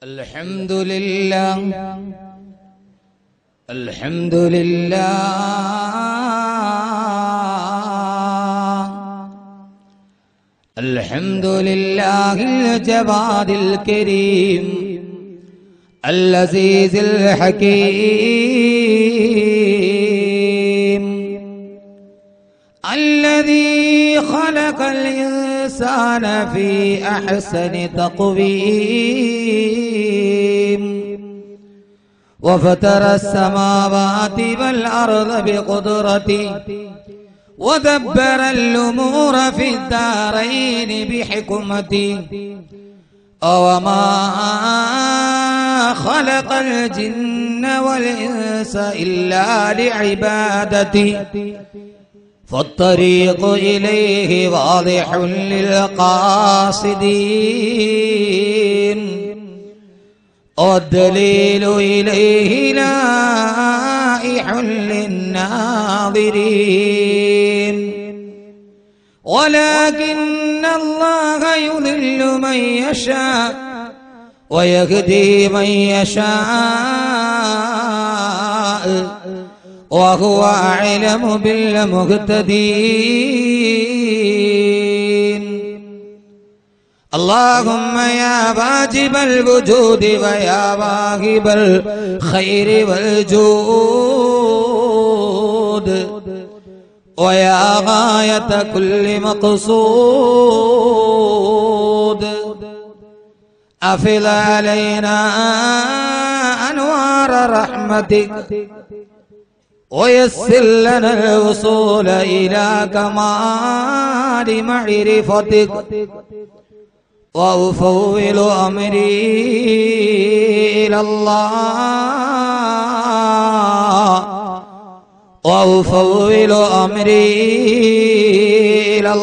الحمد لله الحمد لله الحمد لله الجواد الكريم العزيز الحكيم الذي خلق الإنسان في أحسن تقويم وفتر السماوات والأرض بقدرته ودبر الأمور في الدارين بحكمته وما خلق الجن والإنس إلا لعبادته فالطريق إليه واضح للقاصدين والدليل إليه لائح للناظرين ولكن الله يضل من يشاء ويهدي من يشاء وهو أعلم بالمهتدين اللهم يا واجب الوجود ويا واهب الخير والجود ويا غاية كل مقصود أفض علينا أنوار رحمتك ويسر لنا الوصول إلى كمال معرفتك وأفوض أمري إلى الله وأفوض أمري إلى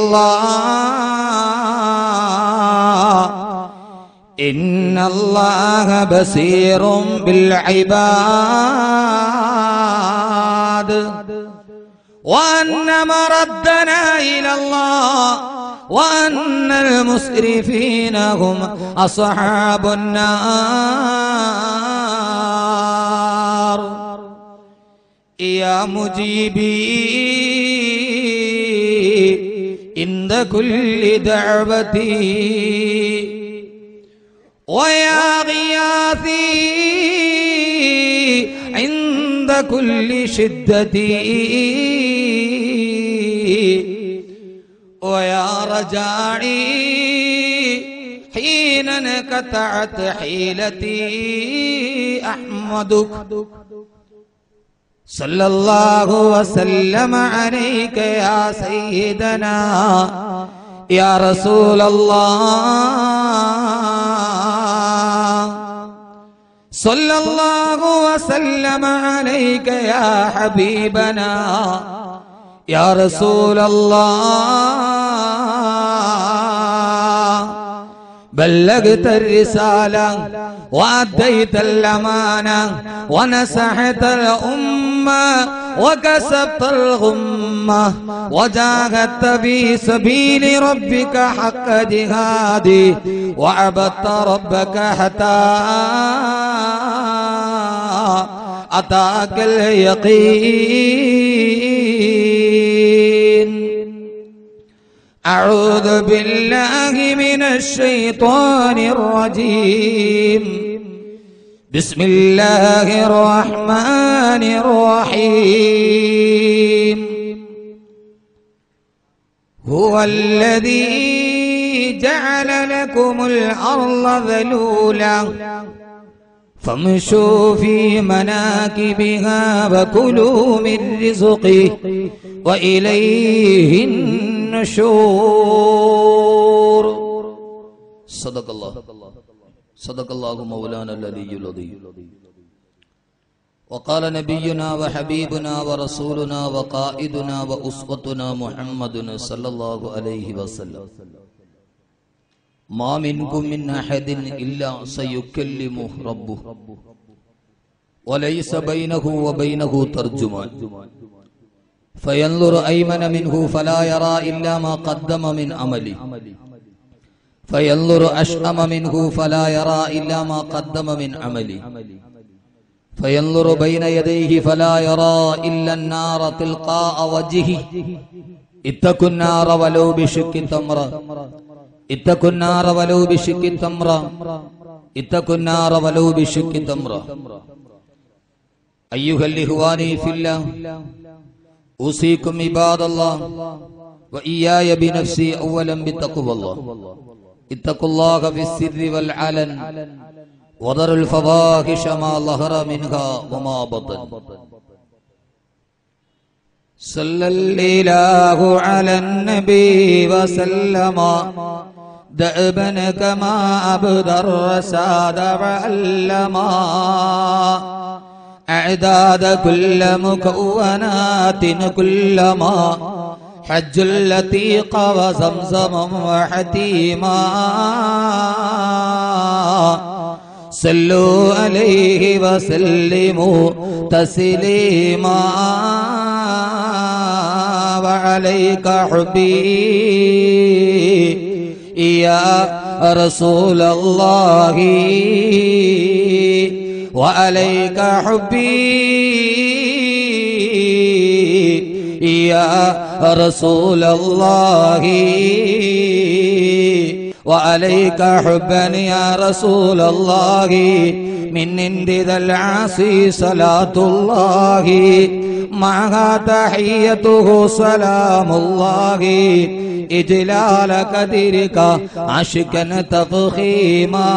الله إن الله بصير بالعباد وأن مردنا إلى الله وأن المسرفين هم أصحاب النار يا مجيبي عند كل دعوتي ويا غياثي عند كل شدتي ويا رجاعي حين انقطعت حيلتي أحمدك صلى الله وسلم عليك يا سيدنا يا رسول الله صلى الله وسلم عليك يا حبيبنا يا رسول الله بلغت الرسالة وأديت الأمانة ونسحت الأمة وكسبت الغمة وجاهدت في سبيل ربك حق جهادي وعبدت ربك حتى أتاك اليقين أعوذ بالله من الشيطان الرجيم بسم الله الرحمن الرحيم هو الذي جعل لكم الأرض ذلولا فامشوا في مناكبها وكلوا من رزقه وإليه النشور صدق الله صدق الله مولانا العلي العظيم وقال نبينا وحبيبنا ورسولنا وقائدنا وأسوتنا محمد صلى الله عليه وسلم ما منكم من أحد إلا سيكلمه ربه وليس بينه وبينه ترجمان فينظر أيمن منه فلا يرى إلا ما قدم من عمله فينظر أشأم منه فلا يرى إلا ما قدم من عملي فينظر بين يديه فلا يرى إلا النار تلقاء وجهه اتقوا النار ولو بشق تمرة اتقوا النار ولو بشق تمرة اتقوا النار ولو بشق تمرة أيها الإخوان في الله أوصيكم عباد الله وإياي بنفسي أولا بتقوى الله اتقوا الله في السر والعلن وذروا الفواحش ما ظهر منها وما بطن صلى الله على النبي وسلم دأبا كما أبدى الرساد وعلما أعداد كل مكونات كلما حج اللتيق وزمزم وحتيما صلوا عليه وسلموا تسليما وعليك حبي يا رسول الله وعليك حبي يا رسول الله وعليك حبا يا رسول الله من عند ذا العاصي صلاة الله معها تحيته سلام الله إجلال قدرك عشقا تفخيما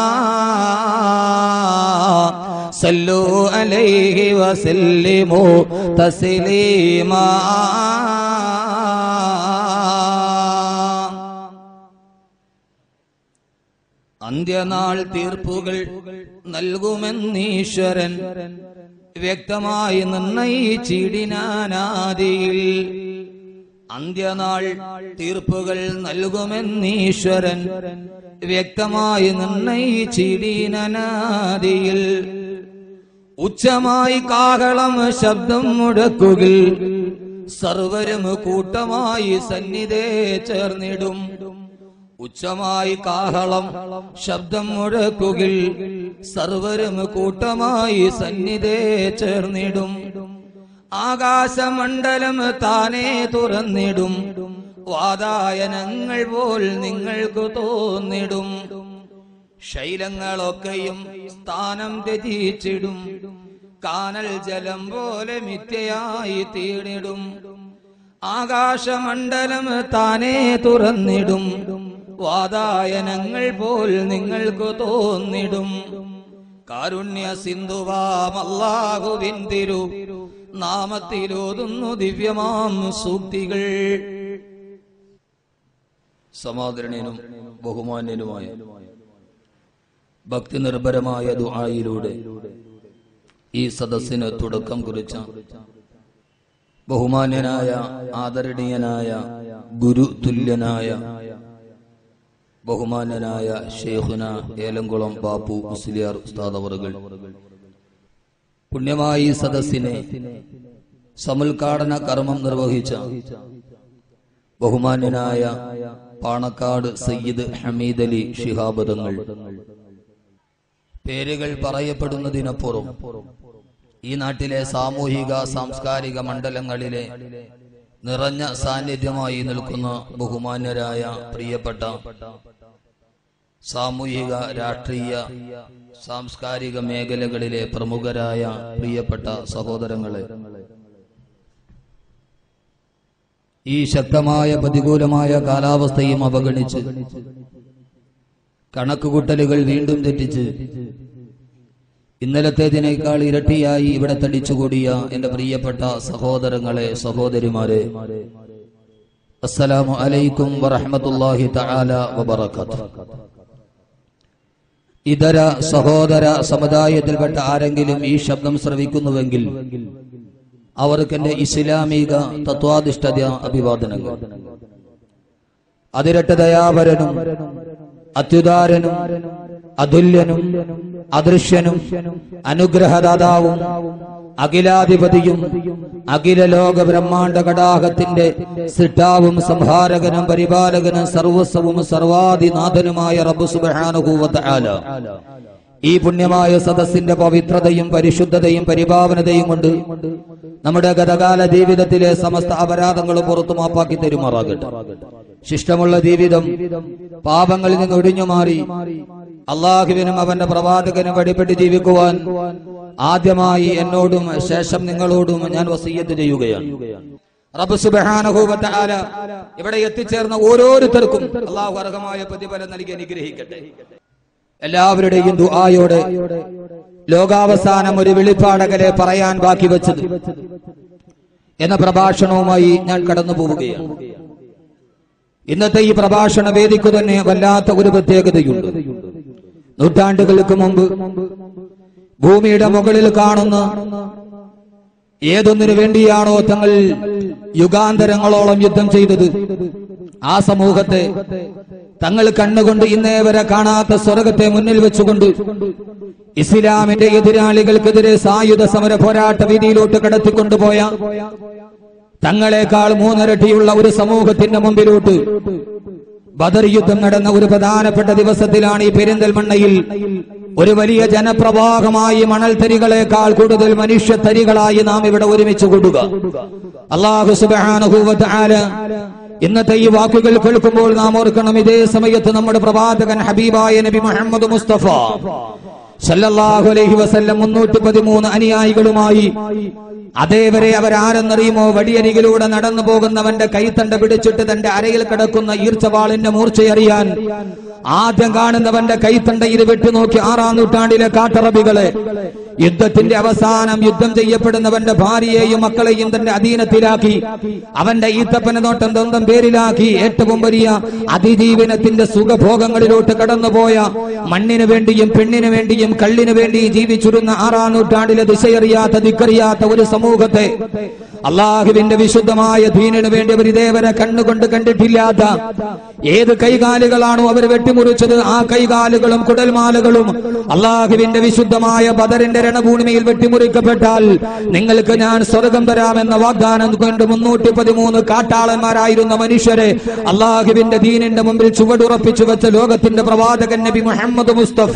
صلوا عليه وسلموا تسليما അന്ത്യനാൾ തീർപ്പുകൾ നൽകുമെന്നീശ്വരൻ വ്യക്തമായി നിർണയിച്ചിടിനാനാദിയിൽ അന്ത്യനാൾ തീർപ്പുകൾ നൽകുമെന്നീശ്വരൻ വ്യക്തമായി നിർണയിച്ചിടിനാദിയിൽ ഉച്ചമായി കാഹളം ശബ്ദം മുടക്കുകിൽ സർവരും കൂട്ടമായി സന്നിധേ ചേർന്നിടും ഉച്ചമായി കാഹളം ശബ്ദം മുഴക്കുകിൽ സർവരും കൂട്ടമായി സന്നിധേ ചേർന്നിടും ആകാശമണ്ഡലം താനേ തുറന്നിടും വാതായനങ്ങൾ പോൽ നിങ്ങൾക്ക് തോന്നിടും ശൈലങ്ങളൊക്കെയും സ്ഥാനം ത്യജിച്ചിടും കാനൽ ജലം പോലെ മിഥ്യയായി തീർന്നിടും ആകാശമണ്ഡലം താനേ തുറന്നിടും വാതായനങ്ങൾ പോൽ നിങ്ങൾക്ക് തോന്നിടും കാരുണ്യ സിന്ധുവാമല്ലാഹുവിൻ തിരു നാമത്തിലോതുന്നു ദിവ്യമാം സൂക്തികൾ സമാദരണീയനും ബഹുമാന്യനുമായ ഭക്തി നിർഭരമായ ദുആയിലൂടെ ഈ സദസ്സിന് തുടക്കം കുറിച്ച ബഹുമാന്യനായ ആദരണീയനായ ഗുരു തുല്യനായ ബഹുമാന്യനായ ഷേഖുന ഏലംകുളം ബാപ്പു മുസ്ലിയാർ ഉസ്താദ് അവറുകൾ പുണ്യമായ ഈ സദസ്സിനെ സമുദ്ഘാടന കർമ്മം നിർവഹിച്ച ബഹുമാന്യനായ പാണക്കാട് സയ്യിദ് ഹമീദ് അലി ശിഹാബ് തങ്ങൾ പേരുകൾ പറയപ്പെടുന്നതിനപ്പുറം ഈ നാട്ടിലെ സാമൂഹിക സാംസ്കാരിക മണ്ഡലങ്ങളിലെ നിറഞ്ഞ സാന്നിധ്യമായി നിൽക്കുന്ന ബഹുമാന്യരായ പ്രിയപ്പെട്ട സാമൂഹിക രാഷ്ട്രീയ സാംസ്കാരിക മേഖലകളിലെ പ്രമുഖരായ പ്രിയപ്പെട്ട സഹോദരങ്ങളെ ഈ ശക്തമായ പ്രതികൂലമായ കാലാവസ്ഥയും അവഗണിച്ച് കണക്കുകൂട്ടലുകൾ വീണ്ടും തെറ്റിച്ച് ഇന്നലത്തേതിനേക്കാൾ ഇരട്ടിയായി ഇവിടെ തടിച്ചുകൂടിയ എന്റെ പ്രിയപ്പെട്ട സഹോദരങ്ങളെ സഹോദരിമാരെ അസ്സലാമു അലൈക്കും വറഹ്മത്തുള്ളാഹി തആല വബറകാത്ത് ഇതര സഹോദര സമുദായത്തിൽപ്പെട്ട ആരെങ്കിലും ഈ ശബ്ദം ശ്രവിക്കുന്നുവെങ്കിൽ അവർക്ക് എന്റെ ഇസ്ലാമിക തത്വാധിഷ്ഠത അഭിവാദനങ്ങൾ അതിരട്ട ദയാപരനും അത്യുദാരനും അതുല്യനും അദൃശ്യനും അനുഗ്രഹദാതാവും അഖിലാധിപതിയും അഖില ലോക ബ്രഹ്മാണ്ട കടാഹത്തിന്റെ സിട്ടാവും സംഹാരകനും പരിപാലകനും സർവസ്വവും സർവാദിനാഥനുമായ റബ്ബു സുബാനുഭൂവത്താല ഈ പുണ്യമായ സദസ്സിന്റെ പവിത്രതയും പരിശുദ്ധതയും പരിപാവനതയും കൊണ്ട് നമ്മുടെ ഗതകാല ജീവിതത്തിലെ സമസ്ത അപരാധങ്ങളും പുറത്തു മാപ്പാക്കി തരുമാറാകട്ടെ ശിഷ്ടമുള്ള ജീവിതം പാപങ്ങളിൽ നിന്ന് ഒഴിഞ്ഞു മാറി അള്ളാഹുവിനും അവന്റെ പ്രവാചകനും വഴിപ്പെട്ട് ജീവിക്കുവാൻ ആദ്യമായി എന്നോടും ശേഷം നിങ്ങളോടും ഞാൻ വസീയത്ത് ചെയ്യുകയാണ് റബ്ബ് സുബ്ഹാനഹു വ തആല ഇവിടെ എത്തിച്ചേർന്ന ഓരോരുത്തർക്കും അള്ളാഹു അർഹമായ പ്രതിഫലം നൽകി അനുഗ്രഹിക്കട്ടെ എല്ലാവരുടെയും ദുആയോടെ ലോകാവസാനം ഒരു വെളിപ്പാടകലെ പറയാൻ ബാക്കി വെച്ചത് എന്ന പ്രഭാഷണവുമായി ഞാൻ കടന്നു പോവുകയാണ് ഇന്നത്തെ ഈ പ്രഭാഷണ വേദിക്കു തന്നെ വല്ലാത്ത ഒരു പ്രത്യേകതയുണ്ട് നൂറ്റാണ്ടുകൾക്ക് മുമ്പ് ഭൂമിയുടെ മുകളിൽ കാണുന്ന ഏതൊന്നിനു വേണ്ടിയാണോ തങ്ങൾ യുഗാന്തരങ്ങളോളം യുദ്ധം ചെയ്തത് ആ സമൂഹത്തെ തങ്ങൾ കണ്ണുകൊണ്ട് ഇന്നേ വരെ കാണാത്ത സ്വർഗത്തെ മുന്നിൽ വെച്ചുകൊണ്ട് ഇസ്ലാമിന്റെ എതിരാളികൾക്കെതിരെ സായുധ സമര പോരാട്ട വീതിയിലോട്ട് കടത്തിക്കൊണ്ടുപോയ തങ്ങളെക്കാൾ മൂന്നിരട്ടിയുള്ള ഒരു സമൂഹത്തിന്റെ മുമ്പിലോട്ട് ബദർ യുദ്ധം നടന്ന ഒരു പ്രധാനപ്പെട്ട ദിവസത്തിലാണ് ഈ പെരിന്തൽമണ്ണയിൽ ഒരു വലിയ ജനപ്രവാഹമായി മണൽത്തരികളെക്കാൾ കൂടുതൽ മനുഷ്യത്തരികളായി നാം ഇവിടെ ഒരുമിച്ച് കൂടുക അള്ളാഹു സുബാനുഭൂവത്താല ഇന്നത്തെ ഈ വാക്കുകൾ കേൾക്കുമ്പോൾ നാം ഓർക്കണം ഇതേ സമയത്ത് നമ്മുടെ പ്രവാചകൻ ഹബീബായ നബി മുഹമ്മദ് മുസ്തഫ സല്ലല്ലാഹു അലൈഹി വസല്ലം മുന്നൂറ്റി പതിമൂന്ന് അനുയായികളുമായി അതേവരെ അവരാരെന്നറിയുമോ വടിയരികിലൂടെ നടന്നു പോകുന്നവന്റെ കൈത്തണ്ട പിടിച്ചിട്ട് തന്റെ അരയിൽ കിടക്കുന്ന ഈർച്ചവാളിന്റെ മൂർച്ചയറിയാൻ ആദ്യം കാണുന്നവന്റെ കൈത്തണ്ടയിൽ വെട്ടുനോക്കി ആറാം നൂറ്റാണ്ടിലെ കാട്ടറബികളെ യുദ്ധത്തിന്റെ അവസാനം യുദ്ധം ചെയ്യപ്പെടുന്നവന്റെ ഭാര്യയെയും മക്കളെയും തന്റെ അധീനത്തിലാക്കി അവന്റെ ഈത്തപ്പന നോട്ടം സ്വന്തം പേരിലാക്കി ഏറ്റവും വലിയ അതിജീവനത്തിന്റെ സുഖഭോഗങ്ങളിലോട്ട് കടന്നുപോയ മണ്ണിനു വേണ്ടിയും പെണ്ണിനു വേണ്ടിയും കള്ളിനു വേണ്ടിയും ജീവിച്ചിരുന്ന ആറാം നൂറ്റാണ്ടിലെ ദിശയറിയാത്ത ദിക്കറിയാത്ത ഒരു സമൂഹത്തെ അള്ളാഹുവിന്റെ വിശുദ്ധമായ ദീനിനു വേണ്ടി അവർ ഇതേവരെ കണ്ണുകൊണ്ട് കണ്ടിട്ടില്ലാത്ത ഏത് കൈകാലുകളാണോ അവർ വെട്ടിമുറിച്ചത് ആ കൈകാലുകളും കുടൽമാലകളും അള്ളാഹുവിന്റെ വിശുദ്ധമായ ബദറിന്റെ രണഭൂമിയിൽ വെട്ടിമുറിക്കപ്പെട്ടാൽ നിങ്ങൾക്ക് ഞാൻ സ്വർഗം തരാമെന്ന വാഗ്ദാനം കൊണ്ട് മുന്നൂറ്റി പതിമൂന്ന് കാട്ടാളന്മാരായിരുന്ന മനുഷ്യരെ അള്ളാഹുവിന്റെ ദീനിന്റെ മുമ്പിൽ ചുവടുറപ്പിച്ചു വെച്ച ലോകത്തിന്റെ പ്രവാചകൻ നബി മുഹമ്മദ് മുസ്തഫ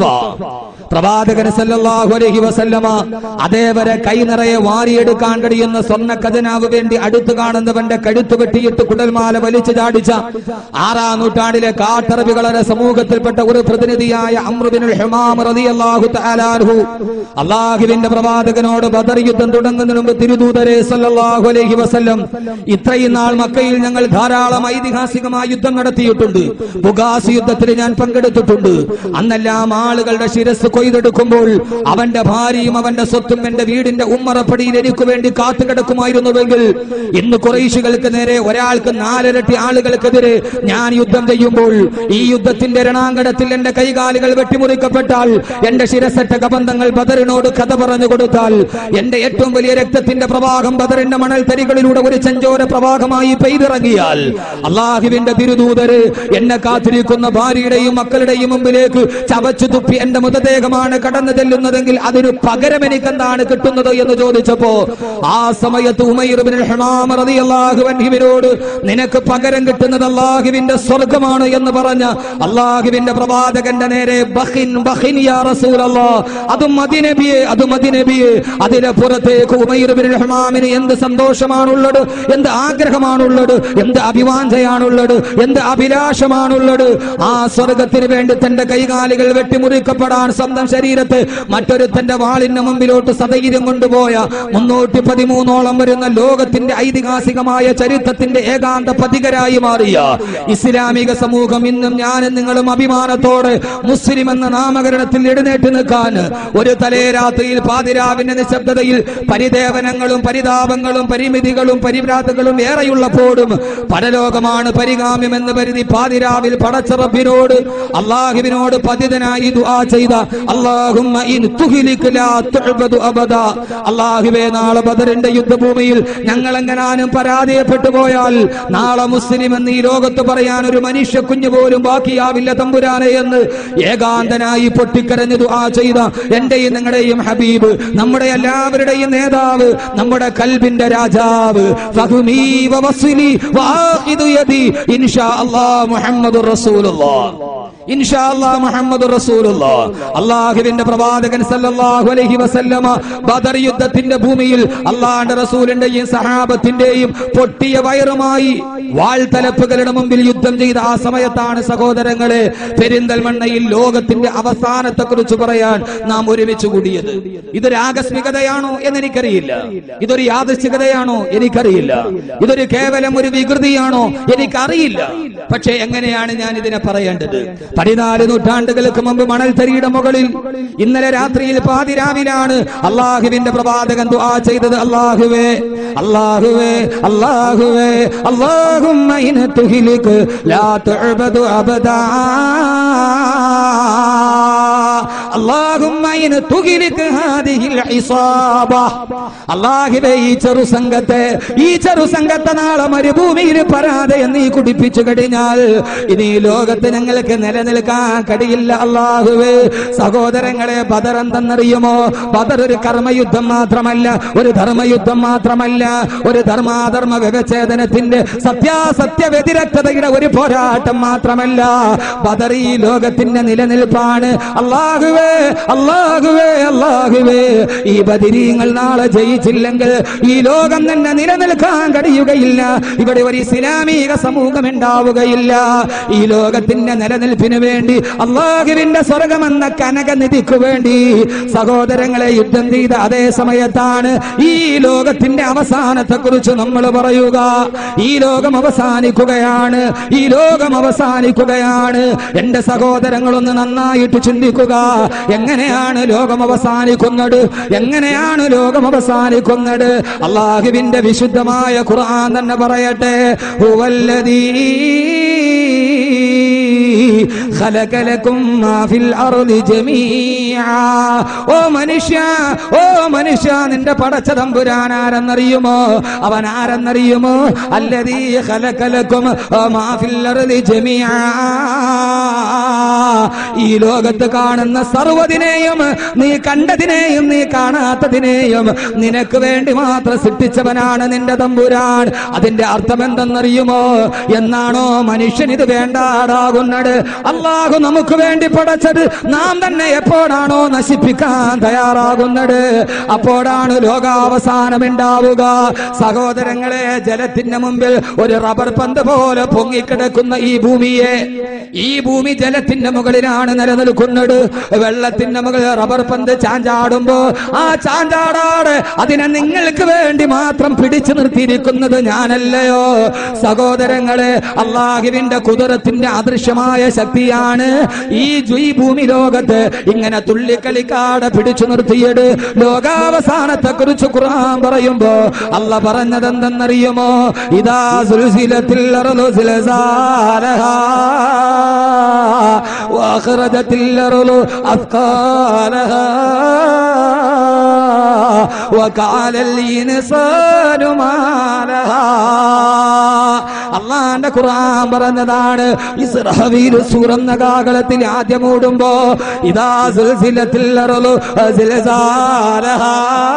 പ്രവാചകൻ സല്ലല്ലാഹു അലൈഹി വസല്ലമ അതേവരെ കൈ നിറയെ വാരിയെടുക്കാൻ കഴിയുന്ന സ്വർണ്ണ ഖജനാവ് വേണ്ടി അടുത്ത് കാണുന്നവന്റെ കഴുത്ത് വെട്ടിയിട്ട് കുടൽമാല വലിച്ചു ചാടിച്ച ആറാം നൂറ്റാണ്ടിലെ കാട്ടറബികളുടെ സമൂഹത്തിൽപ്പെട്ട ഒരു പ്രതിനിധിയായ അമ്രുബിനുൽ ഹുമാം റളിയല്ലാഹു തആല അൻഹു അള്ളാഹുവിന്റെ പ്രവാചകനോട് ബദർ യുദ്ധം തുടങ്ങുന്നതിന് മുമ്പ് തിരുദൂതരെ സല്ലല്ലാഹു അലൈഹി വസല്ലം ഇത്രയും നാൾ മക്കയിൽ ഞങ്ങൾ ധാരാളം ഐതിഹാസികമായ യുദ്ധം നടത്തിയിട്ടുണ്ട് ബുഗാസ് യുദ്ധത്തിൽ ഞാൻ പങ്കെടുത്തിട്ടുണ്ട് അന്നെല്ലാം ആളുകളുടെ ശിരസ് കൊയ്തെടുക്കുമ്പോൾ അവന്റെ ഭാര്യയും അവന്റെ സ്വത്തും എന്റെ വീടിന്റെ ഉമ്മറപ്പടിയിൽ എനിക്ക് വേണ്ടി കാത്തു കിടക്കുമായിരുന്നുവെങ്കിൽ ഇന്ന് കുറേശികൾക്ക് നേരെ ഒരാൾക്ക് നാലിരട്ടി ആളുകൾക്കെതിരെ ഞാൻ യുദ്ധം ചെയ്യുമ്പോൾ ഈ യുദ്ധത്തിന്റെ രണാങ്കണത്തിൽ എന്റെ കൈകാലുകൾ വെട്ടിമുറിക്കപ്പെട്ടാൽ എന്റെ ശിരസറ്റ കബന്ധങ്ങൾ ബദറിനോട് കഥ പറഞ്ഞു കൊടുത്താൽ എന്റെ ഏറ്റവും വലിയ രക്തത്തിന്റെ പ്രവാഹം ബദറിന്റെ മണൽ തരികളിലൂടെ ഒരു ചെഞ്ചോര പ്രവാഹമായി പെയ്തിറങ്ങിയാൽ അള്ളാഹുവിന്റെ തിരുദൂതര് എന്നെ കാത്തിരിക്കുന്ന ഭാര്യയുടെയും മക്കളുടെയും മുമ്പിലേക്ക് ചവച്ചു തുപ്പി എന്റെ മൃതദേഹമാണ് കടന്നു ചെല്ലുന്നതെങ്കിൽ അതിന് പകരം എനിക്ക് എന്താണ് കിട്ടുന്നത് എന്ന് ചോദിച്ചപ്പോ ആ സമയത്ത് ഉമൈറുബിൻ ഹമാം റളിയല്ലാഹു അൻഹുവിനോട് നിനക്ക് പകരം കിട്ടുന്നത് അള്ളാഹുവിന്റെ സ്വർഗമാണ് എന്ന് പറഞ്ഞ അള്ളാഹുവിന്റെ പ്രവാചകന്റെ നേരെ ബഹിൻ ബഹിൻ യാ റസൂലല്ലാഹ് അത് മദിനബിയെ അത് മദിനബിയെ അതിലെ പുറത്തേക്ക് ഉമൈറുബിൻ ഹമാമിന് എന്ത് സന്തോഷമാണുള്ളത് എന്ത് ആഗ്രഹമാണുള്ളത് എന്ത് അഭിവാഞ്ചയാണുള്ളത് എന്ത് അഭിലാഷമാണുള്ളത് ആ സ്വർഗത്തിന് വേണ്ടി തന്റെ കൈകാലുകൾ വെട്ടിമുറിക്കപ്പെടാൻ സ്വന്തം ശരീരത്തെ മറ്റൊരുത്തന്റെ വാളിന് മുമ്പിലോട്ട് സധൈര്യം കൊണ്ടുപോയ മുന്നൂറ്റി പതിമൂന്നോളം വരുന്ന ലോകത്തിന്റെ ഐതിഹാസികമായ ചരിത്രത്തിന്റെ ഏകാന്ത പതികരായി മാറിയ ഇസ്ലാമിക സമൂഹം ഇന്നും ഞാനും നിങ്ങളും അഭിമാനത്തോടെ മുസ്ലിം എന്ന നാമകരണത്തിൽ എഴുന്നേറ്റ് നിൽക്കാൻ ഒരു തലേ രാത്രിയിൽ പാതിരാവിന്റെ നിശബ്ദതയിൽ പരിദേവനങ്ങളും പരിതാപങ്ങളും പരിമിതികളും പരിഭ്രാന്തകളും ഏറെയുള്ളപ്പോഴും പരലോകമാണ് പരിഗാമ്യം എന്ന് കരുതി പാതിരാവിൽ പടച്ചറബിനോട് അള്ളാഹുവിനോട് പതിതനായി ദുആ ചെയ്ത അള്ളാഹുമ്മ ഇൻ തുഹ്ലിക് ലാ തുഅബദു അബദ അള്ളാഹുവേ നാളെ ബദറിന്റെ യുദ്ധഭൂമിയിൽ ഭൂമിയിൽ ഞങ്ങൾ എങ്ങനാനും പരാജയപ്പെട്ടു പോയാൽ നാളെ മുസ്ലിം എന്ന് ഈ ലോകത്ത് പറയാൻ ഒരു മനുഷ്യ കുഞ്ഞു പോലും ബാക്കിയാവില്ല തമ്പുരാനെ എന്ന് ഏകാന്തനായി പൊട്ടിക്കരഞ്ഞു ദുആ ചെയ്ത എന്റെയും നിങ്ങളുടെയും ഹബീബ് നമ്മുടെ എല്ലാവരുടെയും നേതാവ് നമ്മുടെ കൽബിന്റെ രാജാവ് ഫഹുമീ വവസ്ലി വആഖിദു യദി ഇൻഷാ അല്ലാഹ് മുഹമ്മദുർ റസൂലുള്ളാഹ് ഇൻഷാ അല്ലാഹ് മുഹമ്മദുർ റസൂലുള്ളാഹ് അല്ലാഹുവിന്റെ പ്രവാചകൻ സല്ലല്ലാഹു അലൈഹി വസല്ലമ ബദർ യുദ്ധത്തിന്റെ ഭൂമിയിൽ അള്ളാഹുവിന്റെ റസൂലിന്റെയും സഹാബത്തിന്റെയും പൊട്ടിയ വയറുമായി വാൾത്തലപ്പുകളുടെ മുമ്പിൽ യുദ്ധം ചെയ്ത ആ സമയത്താണ് സഹോദരങ്ങളെ പെരിന്തൽമണ്ണയിൽ ലോകത്തിന്റെ അവസാനത്തെ കുറിച്ച് പറയാൻ നാം ഒരുമിച്ച് കൂടിയത് ഇതൊരു ആകസ്മികതയാണോ എന്ന് എനിക്കറിയില്ല ഇതൊരു യാദൃശ്ചികതയാണോ എനിക്കറിയില്ല ഇതൊരു കേവലം ഒരു വികൃതിയാണോ എനിക്കറിയില്ല പക്ഷേ എങ്ങനെയാണ് ഞാൻ ഇതിനെ പറയേണ്ടത് പതിനാല് നൂറ്റാണ്ടുകൾക്ക് മുമ്പ് മണൽത്തരിയുടെ മുകളിൽ ഇന്നലെ രാത്രിയിൽ പാതിരാവിലാണ് അള്ളാഹുവിന്റെ പ്രവാചകൻ ദുആ ചെയ്തത് അള്ളാഹുവേ അള്ളാഹുവേ അള്ളാഹുവേ അള്ളാഹുമ്മ ഇൻ തുഹ്ലിക് ലാ തുഅബദു അബദാ اللهم إن تغلق هذه العصابة അള്ളാഹിബെ ഈ ചെറു സംഘത്തെ ഈ ചെറു സംഘത്തെ നാളെ മരുഭൂമിയിൽ പരാതയം നീ കുടിപ്പിച്ചു കഴിഞ്ഞാൽ ഇനി ഈ ലോകത്ത് ഞങ്ങൾക്ക് നിലനിൽക്കാൻ കഴിയില്ല അള്ളാഹുവേ സഹോദരങ്ങളെ ബദർ എന്തെന്നറിയുമോ ബദർ ഒരു കർമ്മയുദ്ധം മാത്രമല്ല ഒരു ധർമ്മയുദ്ധം മാത്രമല്ല ഒരു ധർമാധർമ്മ വ്യവച്ഛേദനത്തിന്റെ സത്യാസത്യ വ്യതിരക്തതയുടെ ഒരു പോരാട്ടം മാത്രമല്ല ബദർ ഈ ലോകത്തിന്റെ നിലനിൽപ്പാണ് അള്ളാഹുവേ അള്ളാഹുവേ അള്ളാഹുവേ ഈ ബദിരീങ്ങൾ നാളെ ജയിച്ചില്ലെങ്കിൽ ഈ ലോകം തന്നെ നിലനിൽക്കാൻ കഴിയുകയില്ല ഇവിടെ ഒരു ഇസ്ലാമിക സമൂഹം ഉണ്ടാവുകയില്ല ഈ ലോകത്തിന്റെ നിലനിൽപ്പിന് വേണ്ടി അള്ളാഹുവിന്റെ സ്വർഗമെന്ന കനകനിധിക്ക് വേണ്ടി സഹോദരങ്ങളെ യുദ്ധം ചെയ്ത അതേ സമയത്താണ് ഈ ലോകത്തിന്റെ അവസാനത്തെ കുറിച്ച് നമ്മൾ പറയുക ഈ ലോകം അവസാനിക്കുകയാണ് ഈ ലോകം അവസാനിക്കുകയാണ് എന്റെ സഹോദരങ്ങളൊന്ന് നന്നായിട്ട് ചിന്തിക്കുക എങ്ങനെയാണ് ലോകം അവസാനിക്കുന്നത് എങ്ങനെയാണ് ലോകം അവസാനിക്കുന്നത് അള്ളാഹുവിന്റെ വിശുദ്ധമായ ഖുർആൻ തന്നെ പറയട്ടെ ഹുവല്ലദീ خلق لكم ما في الأرض جميعا ഓ മനുഷ്യ ഓ മനുഷ്യ നിന്റെ പടച്ച തമ്പുരാൻ ആരെന്നറിയുമോ അവൻ ആരെന്നറിയുമോ അല്ലതീ ഖലഖലക്കും മാ ഫിൽ അർളി ജമീആ ഈ ലോകത്ത് കാണുന്ന സർവ്വതിനെയും നീ കണ്ടതിനെയും നീ കാണാത്തതിനെയും നിനക്ക് വേണ്ടി മാത്രം സൃഷ്ടിച്ചവനാണ് നിന്റെ തമ്പുരാൻ അതിന്റെ അർത്ഥം എന്തെന്നറിയുമോ എന്നാണോ മനുഷ്യൻ ഇത് വേണ്ടാടാകുന്നത് അള്ളാഹു നമുക്ക് വേണ്ടി പടച്ചത് നാം തന്നെ എപ്പോഴാണോ നശിപ്പിക്കാൻ തയ്യാറാകുന്നത് അപ്പോഴാണ് ലോകാവസാനം ഉണ്ടാവുക സഹോദരങ്ങളെ ജലത്തിന്റെ മുമ്പിൽ ഒരു റബ്ബർ പന്ത് പോലെ പൊങ്ങിക്കിടക്കുന്ന ഈ ഭൂമിയെ ഈ ഭൂമി ജലത്തിന്റെ മുകളിലാണ് നിലനിൽക്കുന്നത് വെള്ളത്തിന്റെ മുകളിൽ റബ്ബർ പന്ത് ചാഞ്ചാടുമ്പോ ആ ചാഞ്ചാടാട് അതിനെ നിങ്ങൾക്ക് വേണ്ടി മാത്രം പിടിച്ചു നിർത്തിയിരിക്കുന്നത് ഞാനല്ലയോ സഹോദരങ്ങളെ അള്ളാഹുവിന്റെ കുതിരത്തിന്റെ അദൃശ്യമായ ശക്തിയാണ് ഈ ജുയ് ഭൂമി ലോകത്ത് ഇങ്ങനെ തുള്ളിക്കളിക്കാട് പിടിച്ചു നിർത്തിയത് ലോകാവസാനത്തെ കുറിച്ച് ഖുർആൻ പറയുമ്പോ അല്ല പറഞ്ഞത് എന്തെന്നറിയുമോ ഇതാ സുൽസിലത്തിൽ അർളു സിൽസാലഹാ وأخرجت الأرض أثقالها وقال الإنسان ما لها അള്ളാന്റെ ഖുർആൻ പറഞ്ഞതാണ് ഇസ്രാഫീൽ സൂറന്ന കാകളത്തിൽ ആദ്യം ഓടുമ്പോ ഇതാ സിൽസിലത്തിൽ അർളു സിൽസാലഹാ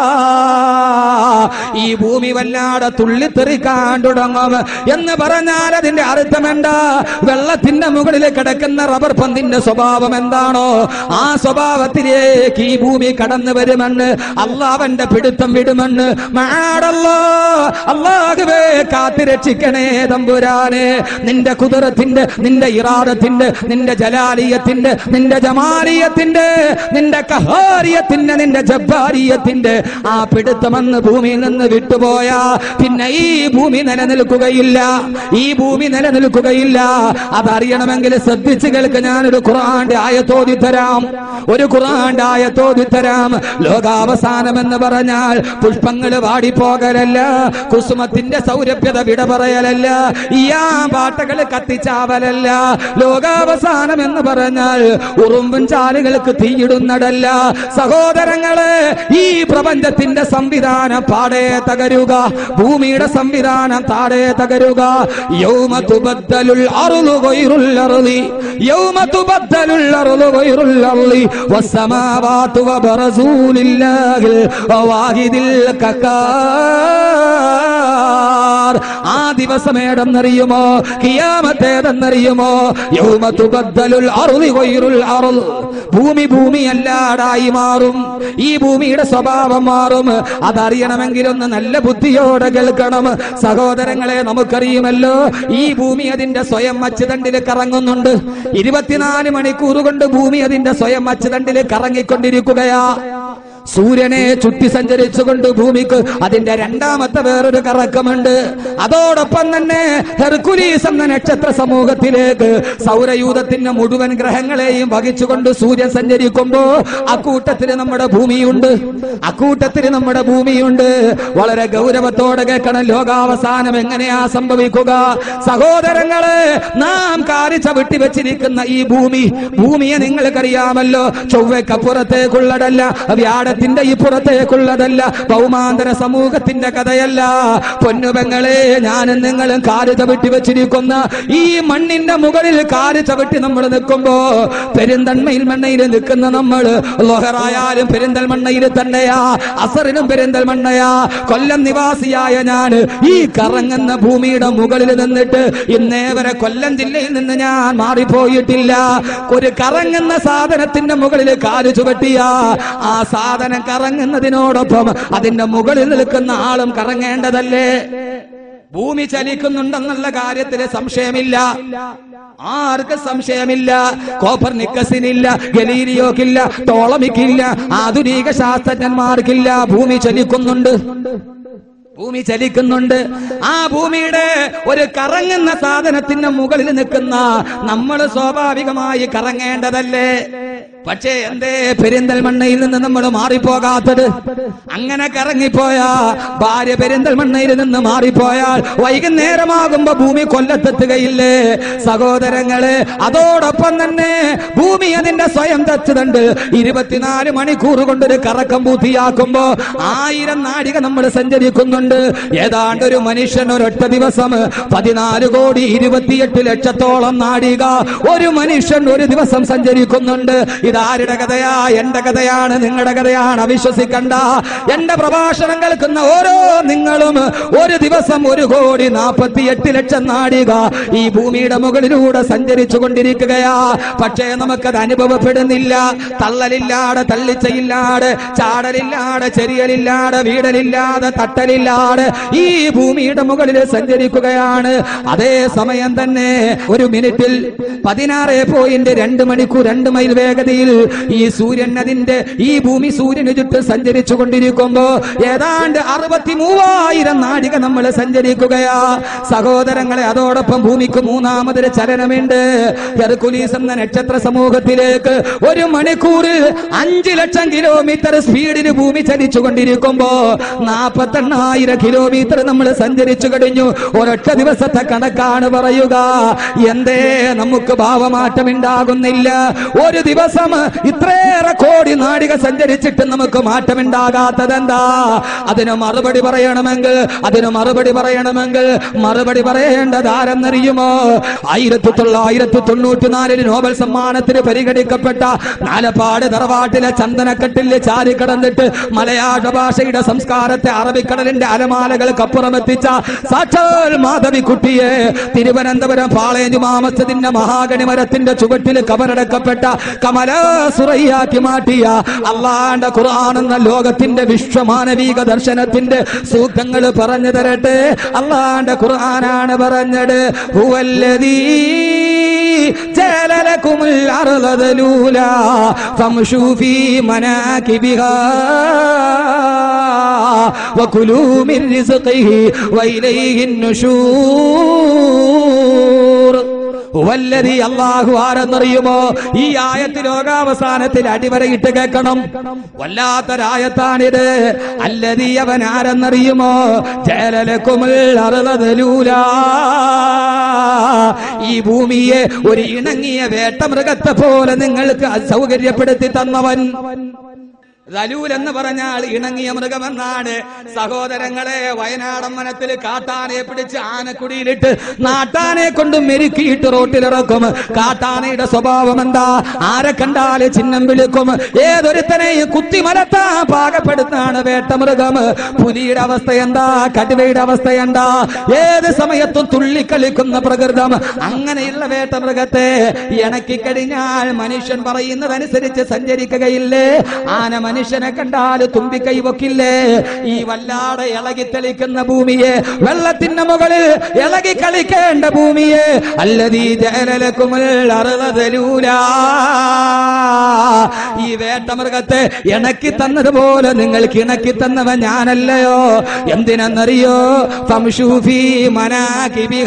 ഈ ഭൂമി വല്ലാതെ തുള്ളിത്തെറിക്കാൻ തുടങ്ങും എന്ന് പറഞ്ഞാൽ അതിന്റെ അർത്ഥം എന്താ വെള്ളത്തിന്റെ മുകളിൽ കിടക്കുന്ന റബ്ബർ പന്തിന്റെ സ്വഭാവം എന്താണോ ആ സ്വഭാവത്തിലേക്ക് ഈ ഭൂമി കടന്നു വരുമെന്ന് അള്ളാവന്റെ പിടുത്തം വിടുമെന്ന് മാടല്ലോ അള്ളാഹുവേ കാത്തിരക്ഷിക്കണേ തമ്പുരാനെ നിന്റെ കുതിരത്തിന്റെ നിന്റെ ഇറാദത്തിന്റെ നിന്റെ ജലാലിയത്തിന്റെ നിന്റെ ജമാലിയത്തിന്റെ നിന്റെ കഹാരിയത്തിന്റെ നിന്റെ ജബ്ബാരിയത്തിന്റെ ആ പിടുത്തമെന്ന് ഭൂമിയിൽ നിന്ന് വിട്ടുപോയാ പിന്നെ ഈ ഭൂമി നിലനിൽക്കുകയില്ല ഈ ഭൂമി നിലനിൽക്കുകയില്ല അതറിയണമെങ്കിൽ ശ്രദ്ധിച്ചു കേൾക്ക് ഞാനൊരു ഖുറാന്റെ ആയത്തോതി തരാം ഒരു ഖുറാന്റെ ആയത്തോതി തരാം ലോകാവസാനം എന്ന് പറഞ്ഞാൽ പുഷ്പങ്ങൾ വാടിപ്പോകലല്ല കുസുമത്തിന്റെ സൗരഭ്യത വിട പറയലല്ല ഇയാ പാട്ടകൾ കത്തിച്ചാവലല്ല ലോകാവസാനം എന്ന് പറഞ്ഞാൽ ഉറുമ്പും ചാലുകൾക്ക് തീയിടുന്നതല്ല സഹോദരങ്ങളെ ഈ പ്രപഞ്ചത്തിന്റെ സംവിധാനം പാ പാടെ തകരുക ഭൂമിയുടെ സംവിധാനം താടെ തകരുക യൗമ തുബദ്ദലുൽ അർളു ഗൈറുൽ അർളി യൗമ തുബദ്ദലുൽ അർളു ഗൈറുൽ അർളി വസ്സമാവാതു വബറസൂ ലില്ലാഹിൽ വാഹിദിൽ കക്കാർ ആ ദിവസം ഏതെന്നറിയുമോ കിയാമത്തേതെന്നറിയുമോ യൗമ തുബദ്ദലുൽ അർളി ഗൈറുൽ അർൾ ഭൂമി ഭൂമി അല്ലാടായി മാറും ഈ ഭൂമിയുടെ സ്വഭാവം മാറും അതറിയണമെങ്കിൽ ഒന്ന് നല്ല ബുദ്ധിയോടെ കേൾക്കണം സഹോദരങ്ങളെ നമുക്കറിയുമല്ലോ ഈ ഭൂമി അതിന്റെ സ്വയം അച്ചുതണ്ടിൽ കറങ്ങുന്നുണ്ട് ഇരുപത്തിനാല് മണിക്കൂർ കൊണ്ട് ഭൂമി അതിന്റെ സ്വയം അച്ചുതണ്ടിൽ കറങ്ങിക്കൊണ്ടിരിക്കുകയാ സൂര്യനെ ചുറ്റി സഞ്ചരിച്ചുകൊണ്ട് ഭൂമിക്ക് അതിന്റെ രണ്ടാമത്തെ വേറൊരു കറക്കമുണ്ട് അതോടൊപ്പം തന്നെ ഹെർക്കുലീസ് എന്ന നക്ഷത്ര സമൂഹത്തിലേക്ക് സൗരയൂഥത്തിന്റെ മുഴുവൻ ഗ്രഹങ്ങളെയും വഹിച്ചുകൊണ്ട് സൂര്യൻ സഞ്ചരിക്കുമ്പോ അക്കൂട്ടത്തിൽ നമ്മുടെ ഭൂമിയുണ്ട് അക്കൂട്ടത്തിൽ നമ്മുടെ ഭൂമിയുണ്ട് വളരെ ഗൗരവത്തോടെ കേൾക്കണം ലോകാവസാനം എങ്ങനെയാ സംഭവിക്കുക സഹോദരങ്ങളെ നാം കാരി ചവിട്ടി വെച്ചിരിക്കുന്ന ഈ ഭൂമി ഭൂമിയെ നിങ്ങൾക്കറിയാമല്ലോ ചൊവ്വക്കപ്പുറത്തേക്കുള്ളതല്ല വ്യാഴത്തിന്റെ ഈ പുറത്തേക്കുള്ളതല്ല ഭൗമാന്തര സമൂഹത്തിന്റെ കഥയല്ല പൊന്നുപെങ്ങളെ ഞാനും നിങ്ങളും കാല് ചവിട്ടി വെച്ചിരിക്കുന്ന ഈ മണ്ണിന്റെ മുകളിൽ കാല് ചവിട്ടി നമ്മൾ നിൽക്കുമ്പോ പെരിന്തന്മയിൽ മണ്ണയിൽ നിൽക്കുന്ന നമ്മൾ ലൊഹറായാലും പെരിന്തൽമണ്ണയിൽ തന്നെയാ അസറിനും പെരിന്തൽമണ്ണയാ കൊല്ലം നിവാസിയായ ഞാൻ ഈ കറങ്ങുന്ന ഭൂമിയുടെ മുകളിൽ നിന്നിട്ട് ഇന്നേ വരെ കൊല്ലം ജില്ലയിൽ നിന്ന് ഞാൻ മാറിപ്പോയിട്ടില്ല ഒരു കറങ്ങുന്ന സാധനത്തിന്റെ മുകളിൽ കാല് ചുവട്ടിയ ആ സാധനം കറങ്ങുന്നതിനോടൊപ്പം അതിന്റെ മുകളിൽ നിൽക്കുന്ന ആളും കറങ്ങേണ്ടതല്ലേ ഭൂമി ചലിക്കുന്നുണ്ടെന്നുള്ള കാര്യത്തില് സംശയമില്ല ആർക്ക് സംശയമില്ല കോപ്പർ നിക്കസിനില്ല ഗലീലിയോക്കില്ല ടോളമിക്കില്ല ആധുനിക ശാസ്ത്രജ്ഞന്മാർക്കില്ല ഭൂമി ചലിക്കുന്നുണ്ട് ഭൂമി ചലിക്കുന്നുണ്ട് ആ ഭൂമിയുടെ ഒരു കറങ്ങുന്ന സാധനത്തിന്റെ മുകളിൽ നിൽക്കുന്ന നമ്മൾ സ്വാഭാവികമായി കറങ്ങേണ്ടതല്ലേ പക്ഷേ എന്തേ പെരിന്തൽമണ്ണയിൽ നിന്ന് നമ്മൾ മാറിപ്പോകാത്തത് അങ്ങനെ കറങ്ങിപ്പോയാ ഭാര്യ പെരിന്തൽമണ്ണയിൽ നിന്ന് മാറിപ്പോയാൽ വൈകുന്നേരമാകുമ്പോ ഭൂമി കൊല്ലത്തെത്തുകയില്ലേ സഹോദരങ്ങളെ അതോടൊപ്പം തന്നെ ഭൂമി അതിന്റെ സ്വയം തെച്ചുന്നുണ്ട് ഇരുപത്തിനാല് മണിക്കൂർ കൊണ്ടൊരു കറക്കം പൂർത്തിയാക്കുമ്പോ ആയിരം നാഴിക നമ്മൾ സഞ്ചരിക്കുന്നുണ്ട് ഏതാണ്ട് ഒരു മനുഷ്യൻ ഒരൊറ്റ ദിവസം പതിനാല് കോടി ഇരുപത്തിയെട്ട് ലക്ഷത്തോളം നാഴിക ഒരു മനുഷ്യൻ ഒരു ദിവസം സഞ്ചരിക്കുന്നുണ്ട് ഇതാരുടെ കഥയാ എന്റെ കഥയാണ് നിങ്ങളുടെ കഥയാണ് അവിശ്വസിക്കണ്ട എന്റെ പ്രഭാഷണം കേൾക്കുന്ന ഓരോ നിങ്ങളും ഒരു ദിവസം ഒരു കോടി നാൽപ്പത്തിയെട്ട് ലക്ഷം നാഴിക ഈ ഭൂമിയുടെ മുകളിലൂടെ സഞ്ചരിച്ചു കൊണ്ടിരിക്കുകയാ പക്ഷേ നമുക്കത് അനുഭവപ്പെടുന്നില്ല തള്ളലില്ലാതെ തള്ളിച്ചയില്ലാതെ ചാടലില്ലാതെ ചെറിയലില്ലാതെ വീടലില്ലാതെ തട്ടലില്ലാതെ ഈ ഭൂമിയുടെ മുകളിൽ സഞ്ചരിക്കുകയാണ് അതേ സമയം തന്നെ ഒരു മിനിറ്റിൽ പതിനാറ് പോയിന്റ് രണ്ട് മണിക്കൂർ രണ്ട് മൈൽ വേഗതയിൽ ഈ സൂര്യൻ അതിന്റെ ഈ ഭൂമി സൂര്യന് ചുറ്റും സഞ്ചരിച്ചു കൊണ്ടിരിക്കുമ്പോ ഏതാണ്ട് അറുപത്തി മൂവായിരം നാഴിക നമ്മൾ സഞ്ചരിക്കുകയാ സഹോദരങ്ങളെ അതോടൊപ്പം ഭൂമിക്ക് മൂന്നാമതൊരു ചലനമുണ്ട് ഹെർക്കുലീസ് എന്ന നക്ഷത്ര സമൂഹത്തിലേക്ക് ഒരു മണിക്കൂറിൽ അഞ്ചു ലക്ഷം കിലോമീറ്റർ സ്പീഡിൽ ഭൂമി ചലിച്ചു കൊണ്ടിരിക്കുമ്പോ നാപ്പത്തെണ്ണായിരം കിലോമീറ്റർ നമ്മൾ സഞ്ചരിച്ചു കഴിഞ്ഞു ഒരൊറ്റ ദിവസത്തെ കണക്കാണ് പറയുക എന്തേ നമുക്ക് ഭാവമാറ്റം ഉണ്ടാകുന്നില്ല ഒരു ദിവസം ഇത്രയേറെ കോടി നാടിക സഞ്ചരിച്ചിട്ട് നമുക്ക് മാറ്റമുണ്ടാകാത്തത് എന്താ അതിന് മറുപടി പറയണമെങ്കിൽ അതിന് മറുപടി പറയണമെങ്കിൽ മറുപടി പറയേണ്ടത് ആരെന്നറിയുമോ ആയിരത്തി തൊള്ളായിരത്തി തൊണ്ണൂറ്റി നാലിന് നോബൽ സമ്മാനത്തിന് പരിഗണിക്കപ്പെട്ട നാലപ്പാട് തറവാട്ടിലെ ചന്ദനക്കെട്ടിൽ ചാരി കടന്നിട്ട് മലയാള ഭാഷയുടെ സംസ്കാരത്തെ അറബിക്കടലിന്റെ അലമാലകൾക്കപ്പുറം എത്തിച്ച സാക്ഷാൽ മാധവി കുട്ടിയെ തിരുവനന്തപുരം പാളയഞ്ചു മാമസത്തിന്റെ മഹാഗണി മരത്തിന്റെ ചുവട്ടിൽ കബറടക്കപ്പെട്ട കമലാസുറയാക്കി മാറ്റിയ അള്ളാന്റെ ഖുർആൻ എന്ന ലോകത്തിന്റെ വിശ്വമാനവിക ദർശനത്തിന്റെ സൂക്തങ്ങൾ പറഞ്ഞു തരട്ടെ അള്ളാന്റെ ഖുർആനാണ് പറഞ്ഞത് ഹുവല്ലദീ جعل لكم الأرض ذلولا فامشوا في مناكبها وكلوا من رزقه وإليه النشور വല്ലതി അള്ളാഹു ആരെന്നറിയുമോ ഈ ആയത്ത് ലോകാവസാനത്തിൽ അടിവരയിട്ട് കേൾക്കണം വല്ലാത്തൊരായത്താണിത് അല്ലതി അവൻ ആരെന്നറിയുമോ ജലലക്കുമിൽ അറുതലൂല ഈ ഭൂമിയെ ഒരു ഇണങ്ങിയ വേട്ടമൃഗത്തെ പോലെ നിങ്ങൾക്ക് സൗകര്യപ്പെടുത്തി തന്നവൻ റലൂൽ എന്ന് പറഞ്ഞാൽ ഇണങ്ങിയ മൃഗമെന്നാണ് സഹോദരങ്ങളെ വയനാടൻ വനത്തിൽ കാട്ടാനെ പിടിച്ച് ആനക്കുടിയിലിട്ട് നാട്ടാനെ കൊണ്ട് മെരുക്കിയിട്ട് റോട്ടിലിറക്കും കാട്ടാനയുടെ സ്വഭാവം എന്താ ആരെ കണ്ടാല് ചിഹ്നം വിളിക്കും ഏതൊരുത്തനെയും കുത്തി മലത്താ പാകപ്പെടുത്താണ് വേട്ടമൃഗം പുലിയുടെ അവസ്ഥ എന്താ കടുവയുടെ അവസ്ഥ എന്താ ഏത് സമയത്തും തുള്ളിക്കളിക്കുന്ന പ്രകൃതം അങ്ങനെയുള്ള വേട്ടമൃഗത്തെ ഇണക്കി കഴിഞ്ഞാൽ മനുഷ്യൻ പറയുന്നതനുസരിച്ച് സഞ്ചരിക്കുകയില്ലേ ആന മനുഷ്യനെ കണ്ടാൽ തുമ്പിക്കൈ വെക്കില്ലേ ഈ വല്ലാതെ ഇളകി തെളിക്കുന്ന ഭൂമിയെ വെള്ളത്തിന്റെ മുകളിൽ ഇളകി കളിക്കേണ്ട ഭൂമിയെ അല്ലതീ ജലലക്കുമൽ അറുതലൂല ഈ വേട്ടമൃഗത്തെ ഇണക്കി തന്നതുപോലെ നിങ്ങൾക്ക് ഇണക്കി തന്നവൻ ഞാനല്ലയോ എന്തിനെന്നറിയോ ഫംഷൂഫി മനാകിബിഹ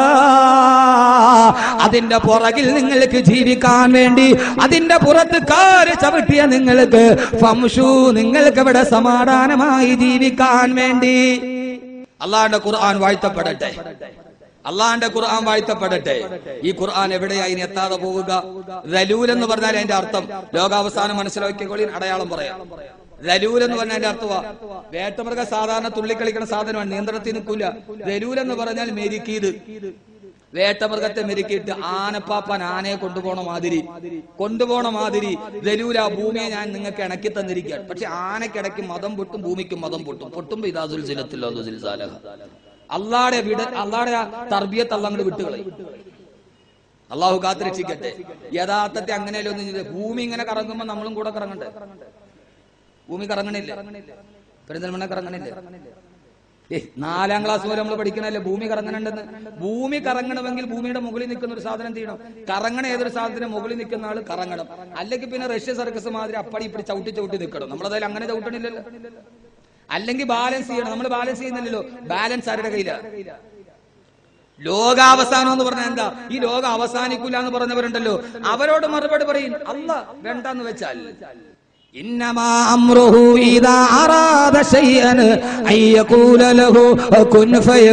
അതിന്റെ പുറകിൽ നിങ്ങൾക്ക് ജീവിക്കാൻ വേണ്ടി അതിന്റെ പുറത്ത് കാല് ചവിട്ടിയ നിങ്ങൾക്ക് ഫംഷു നിങ്ങൾക്ക് ഇവിടെ സമാധാനമായി ജീവിക്കാൻ വേണ്ടി അള്ളാന്റെ ഖുർആൻ വാഴ്ത്തപ്പെടട്ടെ അള്ളാന്റെ ഖുർആൻ വാഴ്ത്തപ്പെടട്ടെ ഈ ഖുർആൻ എവിടെയായി ഇനി എത്താതെ പോവുക റലൂൽ എന്ന് പറഞ്ഞാൽ അതിന്റെ അർത്ഥം ലോകാവസാനം മനസ്സിലാക്കിയ അടയാളം പറയാം റലൂൽ എന്ന് പറഞ്ഞാൽ അതിന്റെ അർത്ഥമാ വേട്ടമൃഗ സാധാരണ തുള്ളിക്കളിക്കുന്ന സാധനമാണ് നിയന്ത്രണത്തിൽ നിൽക്കൂല റലൂൽ എന്ന് പറഞ്ഞാൽ മെരുക്കീത് വേട്ടമൃഗത്തെ മെരുക്കിയിട്ട് ആനപ്പാപ്പാൻ ആനയെ കൊണ്ടുപോണ മാതിരി കൊണ്ടുപോണ മാതിരി ദലൂല ഭൂമിയെ ഞാൻ നിങ്ങൾക്ക് ഇണക്കി തന്നിരിക്കുകയാണ് പക്ഷെ ആനക്കിടയ്ക്ക് മതം പൊട്ടും ഭൂമിക്ക് മതം പൊട്ടും പൊട്ടുമ്പോ ഇതാസുൽ സിലത്തില്ലോ സിൽസാലഹ അള്ളാടെ വിട അള്ളാടെ ആ തർബിയത്ത് അള്ളാങ്ങോട് വിട്ടുകളയും അള്ളാഹു കാത്തിരക്ഷിക്കട്ടെ യഥാർത്ഥത്തെ അങ്ങനെയല്ലോ ഒന്നും ചെയ്തത് ഭൂമി ഇങ്ങനെ കറങ്ങുമ്പോ നമ്മളും കൂടെ കറങ്ങണ്ടേ ഭൂമി കറങ്ങണില്ല പെരിന്തൽമണ്ണ കറങ്ങണില്ല ഏ നാലാം ക്ലാസ് വരെ നമ്മൾ പഠിക്കണല്ലേ ഭൂമി കറങ്ങണുണ്ടെന്ന് ഭൂമി കറങ്ങണമെങ്കിൽ ഭൂമിയുടെ മുകളിൽ നിൽക്കുന്ന ഒരു സാധനം എന്ത് ചെയ്യണം കറങ്ങണ ഏതൊരു സാധനത്തിന് മുകളിൽ നിൽക്കുന്ന ആള് കറങ്ങണം അല്ലെങ്കിൽ പിന്നെ റഷ്യ സർക്കസ് മാതിരി അപ്പടി ഇപ്പടി ചവിട്ടി ചവിട്ടി നിൽക്കണം നമ്മളതായാലും അങ്ങനെ ചവിട്ടണില്ലല്ലോ അല്ലെങ്കിൽ ബാലൻസ് ചെയ്യണം നമ്മൾ ബാലൻസ് ചെയ്യുന്നില്ലല്ലോ ബാലൻസ് ആരുടെ കയ്യിലാണ് ലോകാവസാനം എന്ന് പറഞ്ഞാൽ എന്താ ഈ ലോകം അവസാനിക്കൂല എന്ന് പറഞ്ഞവരുണ്ടല്ലോ അവരോട് മറുപടി പറയും അല്ല വേണ്ടെന്ന് വെച്ചാൽ إنما أمره إذا أراد شيئا أن يقول له كن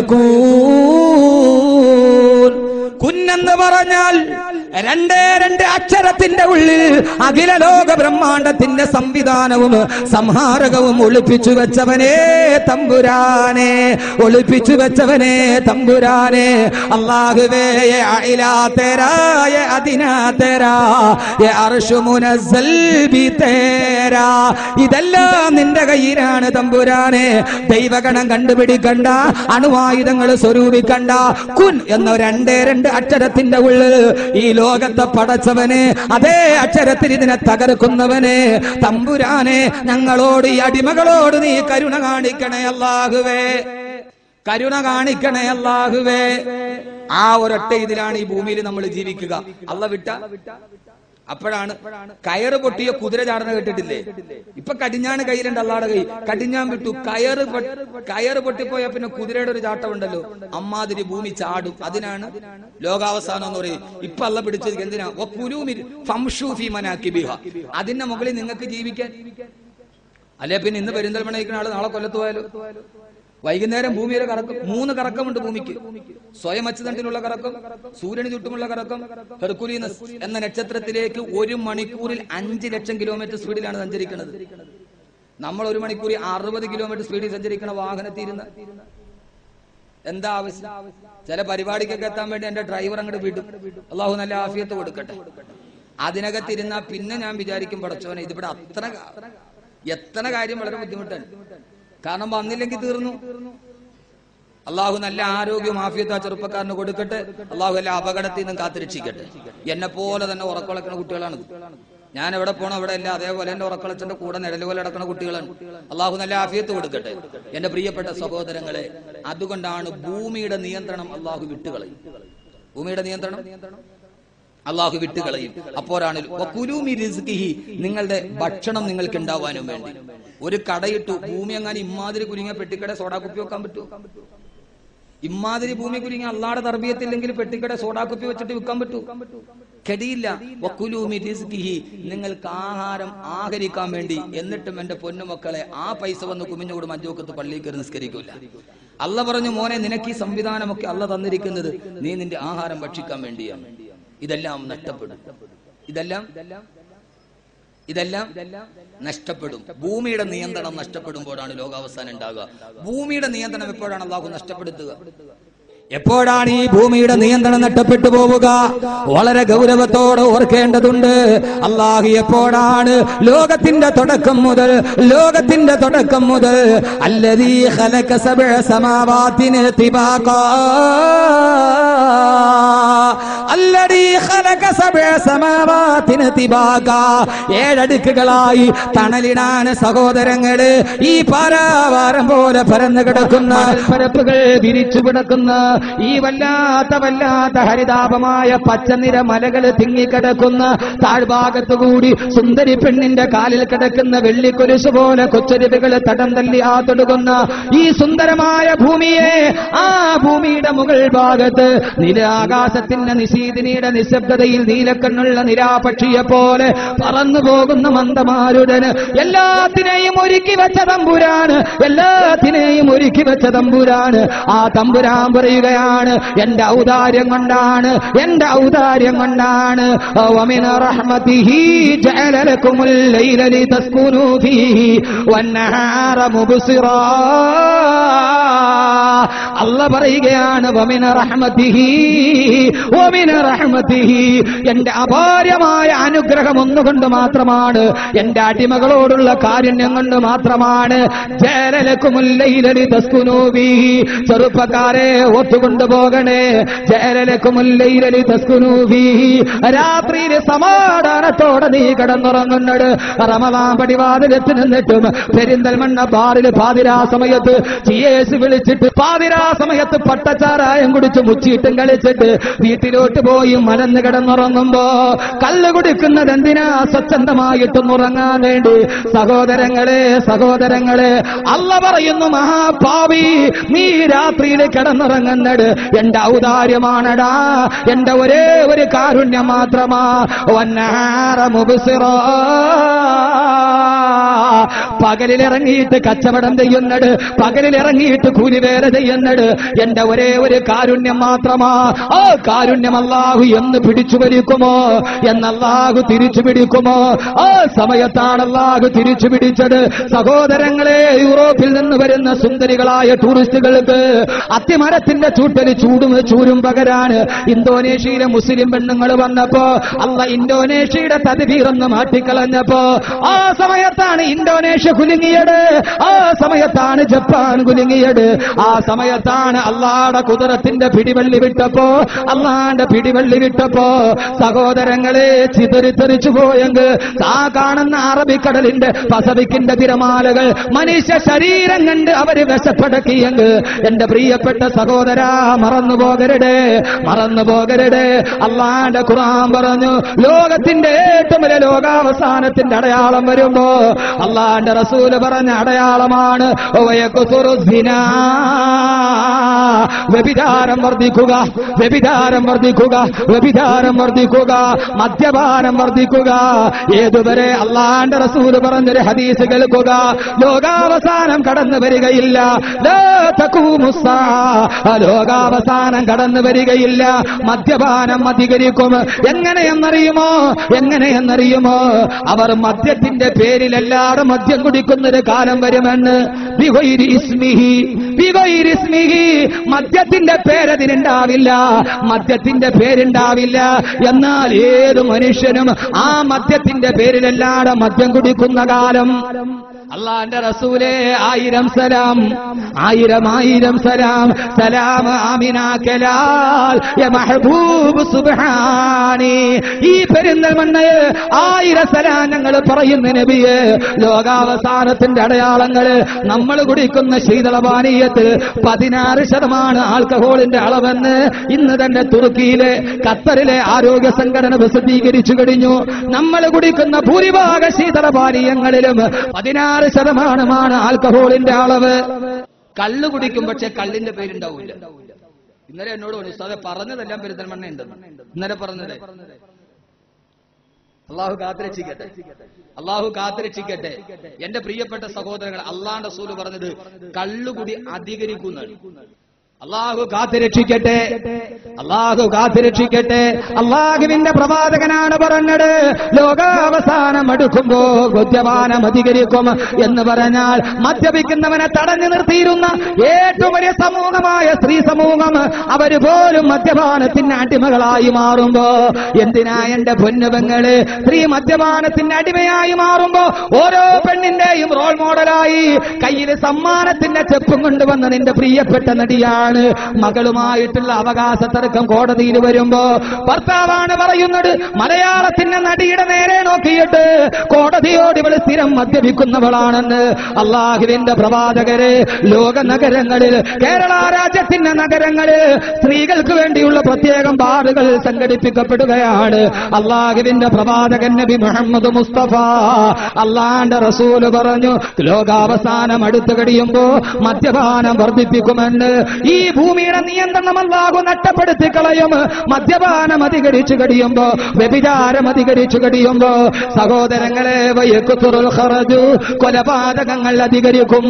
فيكون കുന്നെന്ന് പറഞ്ഞാൽ രണ്ടേ രണ്ട് അക്ഷരത്തിന്റെ ഉള്ളിൽ അഖില ലോക ബ്രഹ്മാണ്ടത്തിന്റെ സംവിധാനവും സംഹാരകവും ഒളിപ്പിച്ചു വെച്ചവനെ തമ്പുരാനെ ഒളിപ്പിച്ചു വെച്ചവനെ തമ്പുരാനെ അള്ളാഹുവേ അയിലാത്തരായ അതിനാത്തരാ അർഷു മുനസ്സൽ ബി തേരാ ഇതെല്ലാം നിന്റെ കയ്യിലാണ് തമ്പുരാനെ ദൈവഗണം കണ്ടുപിടിക്കണ്ട അണുവായുധങ്ങൾ സ്വരൂപിക്കണ്ട കുൻ എന്ന രണ്ടേ രണ്ട് അക്ഷരത്തിന്റെ ഉള്ളിൽ ഈ ലോകത്തെ പടച്ചവനെ അതേ അക്ഷരത്തിൽ ഇതിനെ തകർക്കുന്നവനെ തമ്പുരാനെ ഞങ്ങളോട് ഈ അടിമകളോട് നീ കരുണ കാണിക്കണേ അല്ലാഹുവേ കരുണ കാണിക്കണേ അല്ലാഹുവേ ആ ഒരൊറ്റ ഇതിലാണ് ഈ ഭൂമിയിൽ നമ്മൾ ജീവിക്കുക അല്ല വിട്ട അപ്പോഴാണ് കയറ് പൊട്ടിയ കുതിര ചാടന കേട്ടിട്ടില്ലേ ഇപ്പൊ കടിഞ്ഞാണ് കയ്യിലുണ്ട് അല്ലാടെ കൈ കടിഞ്ഞാൻ വിട്ടു കയറ് പൊ- കയറ് പൊട്ടിപ്പോയ പിന്നെ കുതിരയുടെ ഒരു ചാട്ടം ഉണ്ടല്ലോ അമ്മാതിരി ഭൂമി ചാടും അതിനാണ് ലോകാവസാനം എന്ന് പറയും ഇപ്പൊ അല്ല പിടിച്ചത് എന്തിനാ വക്കുലൂമി ഫംഷൂഫി മനാക്കിബിഹ അതിന്റെ മുകളിൽ നിങ്ങൾക്ക് ജീവിക്കാൻ അല്ലെ പിന്നെ ഇന്ന് പെരിന്തൽമണ്ണ നിൽക്കുന്ന ആള് നാളെ കൊല്ലത്ത് പോയാലോ വൈകുന്നേരം ഭൂമിയിലെ കറക്കം മൂന്ന് കറക്കമുണ്ട് ഭൂമിക്ക് സ്വയം അച്ചുതണ്ടിലുള്ള കറക്കം സൂര്യന് ചുറ്റുമുള്ള കറക്കം ഹെർക്കുലീനസ് എന്ന നക്ഷത്രത്തിലേക്ക് ഒരു മണിക്കൂറിൽ അഞ്ച് ലക്ഷം കിലോമീറ്റർ സ്പീഡിലാണ് സഞ്ചരിക്കുന്നത് നമ്മൾ ഒരു മണിക്കൂറിൽ അറുപത് കിലോമീറ്റർ സ്പീഡിൽ സഞ്ചരിക്കുന്ന വാഹനത്തിരുന്ന് എന്താ ആവശ്യം ചില പരിപാടിക്കൊക്കെ എത്താൻ വേണ്ടി എന്റെ ഡ്രൈവർ അങ്ങോട്ട് വിടും അള്ളാഹു നല്ല ആഫിയത്ത് കൊടുക്കട്ടെ അതിനകത്തിരുന്നാ പിന്നെ ഞാൻ വിചാരിക്കും പടച്ചോനെ ഇതിവിടെ അത്ര എത്ര കാര്യം വളരെ ബുദ്ധിമുട്ടാണ് കാരണം വന്നില്ലെങ്കിൽ തീർന്നു അള്ളാഹു നല്ല ആരോഗ്യം ആഫിയത്ത് ആ ചെറുപ്പക്കാരന് കൊടുക്കട്ടെ അള്ളാഹു എല്ലാ അപകടത്തിൽ നിന്നും കാത്തിരക്ഷിക്കട്ടെ എന്നെ പോലെ തന്നെ ഉറക്കുളക്കുന്ന കുട്ടികളാണ് ഞാൻ എവിടെ പോണോ അവിടെ അല്ല അതേപോലെ എന്റെ ഉറക്കളച്ചന്റെ കൂടെ നിഴല് പോലെ നടക്കുന്ന കുട്ടികളാണ് അള്ളാഹു നല്ല ആഫിയത്ത് കൊടുക്കട്ടെ എന്റെ പ്രിയപ്പെട്ട സഹോദരങ്ങളെ അതുകൊണ്ടാണ് ഭൂമിയുടെ നിയന്ത്രണം അള്ളാഹു വിട്ടുകളയും ഭൂമിയുടെ നിയന്ത്രണം അള്ളാഹു വിട്ടുകളയും അപ്പോഴാണ് വകുലൂമി റിസ്ഖിഹി നിങ്ങളുടെ ഭക്ഷണം നിങ്ങൾക്ക് ഉണ്ടാവാനും വേണ്ടി ഒരു കടയിട്ടു ഭൂമി എങ്ങാനും ഇമാതിരി കുരുങ്ങിയ പെട്ടിക്കട സോഡാ കുപ്പി വെക്കാൻ പറ്റുമോ ഇമാതിരി ഭൂമി കുരുങ്ങി അള്ളാടെ തർബീയത്തില്ലെങ്കിൽ പെട്ടിക്കട സോഡാ കുപ്പി വെച്ചിട്ട് വിൽക്കാൻ പറ്റൂ കെടിയില്ല വക്കുലൂമി റിസ്ഖിഹി നിങ്ങൾക്ക് ആഹാരം ആഹരിക്കാൻ വേണ്ടി എന്നിട്ടും എന്റെ പൊന്നുമക്കളെ ആ പൈസ വന്ന് കുമിഞ്ഞുകൂടും അഞ്ചോക്കത്ത് പള്ളിയിൽ കയറി നിസ്കരിക്കൂല അല്ല പറഞ്ഞു മോനെ നിനക്ക് ഈ സംവിധാനമൊക്കെ അല്ല തന്നിരിക്കുന്നത് നീ നിന്റെ ആഹാരം ഭക്ഷിക്കാൻ വേണ്ടിയാണ് ഇതെല്ലാം നഷ്ടപ്പെടും ഇതെല്ലാം ഇതെല്ലാം നഷ്ടപ്പെടും ഭൂമിയുടെ നിയന്ത്രണം നഷ്ടപ്പെടുമ്പോഴാണ് ലോകാവസാനം ഉണ്ടാകുക ഭൂമിയുടെ നിയന്ത്രണം എപ്പോഴാണ് അള്ളാഹു നഷ്ടപ്പെടുത്തുക എപ്പോഴാണ് ഈ ഭൂമിയുടെ നിയന്ത്രണം നഷ്ടപ്പെട്ടു പോവുക വളരെ ഗൗരവത്തോടെ ഓർക്കേണ്ടതുണ്ട് അള്ളാഹു എപ്പോഴാണ് ലോകത്തിന്റെ തുടക്കം മുതൽ ലോകത്തിന്റെ തുടക്കം മുതൽ അല്ലതീ ഖലക സബഅ സമാവാതിന് തിബാഖാ അല്ലതീ ഖലക സബഅ സമാവാതിന് തിബാഖാ ഏഴടുക്കുകളായി തണലിടാൻ സഹോദരങ്ങള് ഈ പാരാവാരം പോലെ പരന്നു കിടക്കുന്ന പരപ്പുകൾ വിരിച്ചു കിടക്കുന്ന ഈ വല്ലാത്ത വല്ലാത്ത ഹരിതാപമായ പച്ചനിര മലകൾ തിങ്ങിക്കിടക്കുന്ന താഴ്ഭാഗത്തു കൂടി സുന്ദരി പെണ്ണിന്റെ കാലിൽ കിടക്കുന്ന വെള്ളിക്കുരിശ് പോലെ കൊച്ചരുവികൾ തടം തല്ലി ആ തൊടുകുന്ന ഈ സുന്ദരമായ ഭൂമിയെ ആ ഭൂമിയുടെ മുകൾ ഭാഗത്ത് നിലാകാശത്തിന്റെ നിശീതിനിയുടെ നിശബ്ദതയിൽ നീലക്കണ്ണുള്ള നിരാപക്ഷിയെ പോലെ പറന്നു പോകുന്ന മന്ദമാരുടന് എല്ലാത്തിനെയും ഒരുക്കി വെച്ച തമ്പുരാന് എല്ലാത്തിനെയും ഒരുക്കി വെച്ച തമ്പുരാന് ആ തമ്പുരാൻ പറയുകയാണ് എന്റെ ഔദാര്യം കൊണ്ടാണ് എന്റെ ഔദാര്യം കൊണ്ടാണ് ومن رحمته جعل لكم الليل لتسكنوا فيه والنهار مبصرا അല്ല പറയുകയാണ് വമിന റഹ്മത്തിഹി വമിന റഹ്മത്തിഹി എന്റെ അപാരമായ അനുഗ്രഹം ഒന്നുകൊണ്ട് മാത്രമാണ് എന്റെ അടിമകളോടുള്ള കാരുണ്യം കൊണ്ട് മാത്രമാണ് ജയലലക്കുമുല്ലയിലി തസ്കുനൂബി ചെറുപ്പക്കാരെ ഒത്തുകൊണ്ടു പോകണേ ജയലലക്കുമുല്ലയിലി തസ്കുനൂബി രാത്രിയിൽ സമാധാനത്തോടെ നീ കിടന്നുറങ്ങുന്നത് റമദാൻ പടിവാതിലെത്തി നിന്നിട്ടും പെരിന്തൽമണ്ണ ബാറിൽ പാതിരാ സമയത്ത് ചിയേസ് വിളിച്ചിട്ട് പാതിരാ സമയത്ത് പട്ടച്ചാരായം കുടിച്ച് മുച്ചിട്ടും കളിച്ചിട്ട് വീട്ടിലോട്ട് പോയി മലന്ന് കിടന്നുറങ്ങുമ്പോ കല്ല് കുടിക്കുന്നത് എന്തിനാ സ്വച്ഛന്തമായിട്ടും ഉറങ്ങാൻ വേണ്ടി സഹോദരങ്ങളെ സഹോദരങ്ങളെ അല്ല പറയുന്നു മഹാപാവി നീ രാത്രിയിൽ കിടന്നുറങ്ങുന്നത് എന്റെ ഔദാര്യമാണടാ എന്റെ ഒരേ ഒരു കാരുണ്യം മാത്രമാ വന്നാറ മുബിസിറോ പകലിലിറങ്ങിയിട്ട് കച്ചവടം ചെയ്യുന്നത് പകലിലിറങ്ങിയിട്ട് കൂലിവേല ചെയ്യുന്നത് എന്റെ ഒരേ ഒരു കാരുണ്യം മാത്രമാ ആ കാരുണ്യം അല്ലാഹു എന്ന് പിടിച്ചു വലിക്കുമോ എന്നല്ലാഹു തിരിച്ചു പിടിക്കുമോ ആ സമയത്താണ് അല്ലാഹു തിരിച്ചു പിടിച്ചത് സഹോദരങ്ങളെ യൂറോപ്പിൽ നിന്ന് വരുന്ന സുന്ദരികളായ ടൂറിസ്റ്റുകൾക്ക് അത്തിമരത്തിന്റെ ചൂട്ടൽ ചൂടും ചൂരും പകരാണ് ഇന്തോനേഷ്യയിലെ മുസ്ലിം പെണ്ണുങ്ങൾ വന്നപ്പോ അല്ല ഇന്തോനേഷ്യയുടെ തതിവീറൊന്ന് മാറ്റിക്കളഞ്ഞപ്പോ ആ സമയത്താണ് ഇന്തോനേഷ്യ കുലുങ്ങിയത് ആ സമയത്താണ് ജപ്പാൻ കുലുങ്ങിയത് ആ സമയത്താണ് അള്ളാടെ കുതിരത്തിന്റെ പിടിവള്ളി വിട്ടപ്പോ അള്ളാന്റെ പിടിവള്ളി വിട്ടപ്പോ സഹോദരങ്ങളെ ചിതറിത്തെറിച്ചു പോയെങ്കിൽ ആ കാണുന്ന അറബിക്കടലിന്റെ പസഫിക്കിന്റെ തിരമാലകൾ മനുഷ്യ ശരീരം കണ്ട് അവര് വിശപ്പടക്കിയെങ്കിൽ എന്റെ പ്രിയപ്പെട്ട സഹോദര മറന്നു പോകരുത് മറന്നു പോകരുത് അള്ളാന്റെ ഖുർആൻ പറഞ്ഞു ലോകത്തിന്റെ ഏറ്റവും വലിയ ലോകാവസാനത്തിന്റെ അടയാളം വരുമ്പോ അള്ളാന്റെ റസൂല് പറഞ്ഞ അടയാളമാണ് വയക്കുസുറു സിനാ. വ്യഭിചാരം വർദ്ധിക്കുക വ്യഭിചാരം വർദ്ധിക്കുക വ്യഭിചാരം വർദ്ധിക്കുക മദ്യപാനം വർദ്ധിക്കുക ഏതുവരെ അള്ളാന്റെ റസൂല് പറഞ്ഞൊരു ഹദീസ് കേൾക്കുക ലോകാവസാനം കടന്നു വരികയില്ല ലാ തഖൂമുസ്സാ. ലോകാവസാനം കടന്നു വരികയില്ല മദ്യപാനം അധികരിക്കും എങ്ങനെയെന്നറിയുമോ എങ്ങനെയെന്നറിയുമോ അവർ മദ്യത്തിന്റെ പേരിലല്ലാതെ മദ്യം കുടിക്കുന്ന ഒരു കാലം വരുമെന്ന് ബിഗൈരി ഇസ്മിഹി ബിഗൈരി ഇസ്മിഹി മദ്യത്തിന്റെ പേരതിനുണ്ടാവില്ല മദ്യത്തിന്റെ പേരുണ്ടാവില്ല എന്നാൽ ഏത് മനുഷ്യനും ആ മദ്യത്തിന്റെ പേരിലല്ലാതെ മദ്യം കുടിക്കുന്ന കാലം അള്ളാന്റെ റസൂലേ ആയിരം സലാം ആയിരം ആയിരം സലാം സലാം ആമിനാക്കലാൽ യ മഹബൂബ് സുബ്ഹാനി ഈ പെരുന്തൽമണ്ണയിൽ ആയിരം സലാം ഞങ്ങൾ പറയുന്ന നബിയെ ലോകാവസാനത്തിന്റെ അടയാളങ്ങള് നമ്മൾ കുടിക്കുന്ന ശീതളപാനീയത്തിൽ പതിനാറ് ശതമാനം ആൽക്കഹോളിന്റെ അളവെന്ന് ഇന്ന് തന്നെ തുർക്കിയിലെ ഖത്തറിലെ ആരോഗ്യ സംഘടന പ്രസിദ്ധീകരിച്ചു കഴിഞ്ഞു നമ്മൾ കുടിക്കുന്ന ഭൂരിഭാഗ ശീതളപാനീയങ്ങളിലും പതിനാറ് ശതമാനമാണ് ആൽക്കഹോളിന്റെ അളവ് കള്ള് കുടിക്കും പക്ഷെ കള്ളിന്റെ പേരുണ്ടാവില്ല ഇന്നലെ എന്നോട് പറഞ്ഞു ഉസ്താദെ പറഞ്ഞതെല്ലാം പെരുന്തൽമണ്ണ ഉണ്ട് ഇന്നലെ പറഞ്ഞത് അള്ളാഹു കാത്തിരക്ഷിക്കട്ടെ അള്ളാഹു കാത്തിരക്ഷിക്കട്ടെ എന്റെ പ്രിയപ്പെട്ട സഹോദരങ്ങൾ അള്ളാന്റെ സൂല് പറഞ്ഞത് കള്ളുകുടി അധികരിക്കുന്നതാണ് അള്ളാഹു കാത്തുരക്ഷിക്കട്ടെ അള്ളാഹു കാത്തുരക്ഷിക്കട്ടെ അള്ളാഹുവിന്റെ പ്രവാചകനാണ് പറഞ്ഞത് ലോകാവസാനം അടുക്കുമ്പോ മദ്യപാനം അധികരിക്കും എന്ന് പറഞ്ഞാൽ മദ്യപിക്കുന്നവനെ തടഞ്ഞു നിർത്തിയിരുന്ന ഏറ്റവും വലിയ സമൂഹമായ സ്ത്രീ സമൂഹം അവര് പോലും മദ്യപാനത്തിന് അടിമകളായി മാറുമ്പോ എന്തിനാ എന്റെ പൊന്നുപെങ്ങള് സ്ത്രീ മദ്യപാനത്തിന് അടിമയായി മാറുമ്പോ ഓരോ പെണ്ണിന്റെയും റോൾ മോഡലായി കയ്യിൽ സമ്മാനത്തിന്റെ ചെപ്പും കൊണ്ടുവന്ന നിന്റെ പ്രിയപ്പെട്ട നടിയാണ് മകളുമായിട്ടുള്ള അവകാശ തർക്കം കോടതിയിൽ വരുമ്പോ ഭർത്താവാണ് പറയുന്നത് മലയാളത്തിന്റെ നടിയുടെ നേരെ നോക്കിയിട്ട് കോടതിയോട് ഇവൾ സ്ഥിരം മദ്യപിക്കുന്നവളാണെന്ന് അള്ളാഹുവിന്റെ പ്രവാചകര് ലോക നഗരങ്ങളിൽ കേരള രാജ്യത്തിന്റെ നഗരങ്ങളിൽ സ്ത്രീകൾക്ക് വേണ്ടിയുള്ള പ്രത്യേകം ബാറുകൾ സംഘടിപ്പിക്കപ്പെടുകയാണ് അള്ളാഹുവിന്റെ പ്രവാചകൻ നബി മുഹമ്മദ് മുസ്തഫ അള്ളാന്റെ റസൂല് പറഞ്ഞു ലോകാവസാനം അടുത്തു കഴിയുമ്പോ മദ്യപാനം വർദ്ധിപ്പിക്കുമെന്ന് ഈ ഭൂമിയുടെ നിയന്ത്രണം അല്ലാഹു നഷ്ടപ്പെടുത്തി കളയും മദ്യപാനം അധികരിച്ചു കഴിയുമ്പോ വ്യഭിചാരം അധികരിച്ചു കഴിയുമ്പോ സഹോദരങ്ങളെ വയക്കുത്തുറുൽ ഖറജു കൊലപാതകങ്ങൾ അധികരിക്കും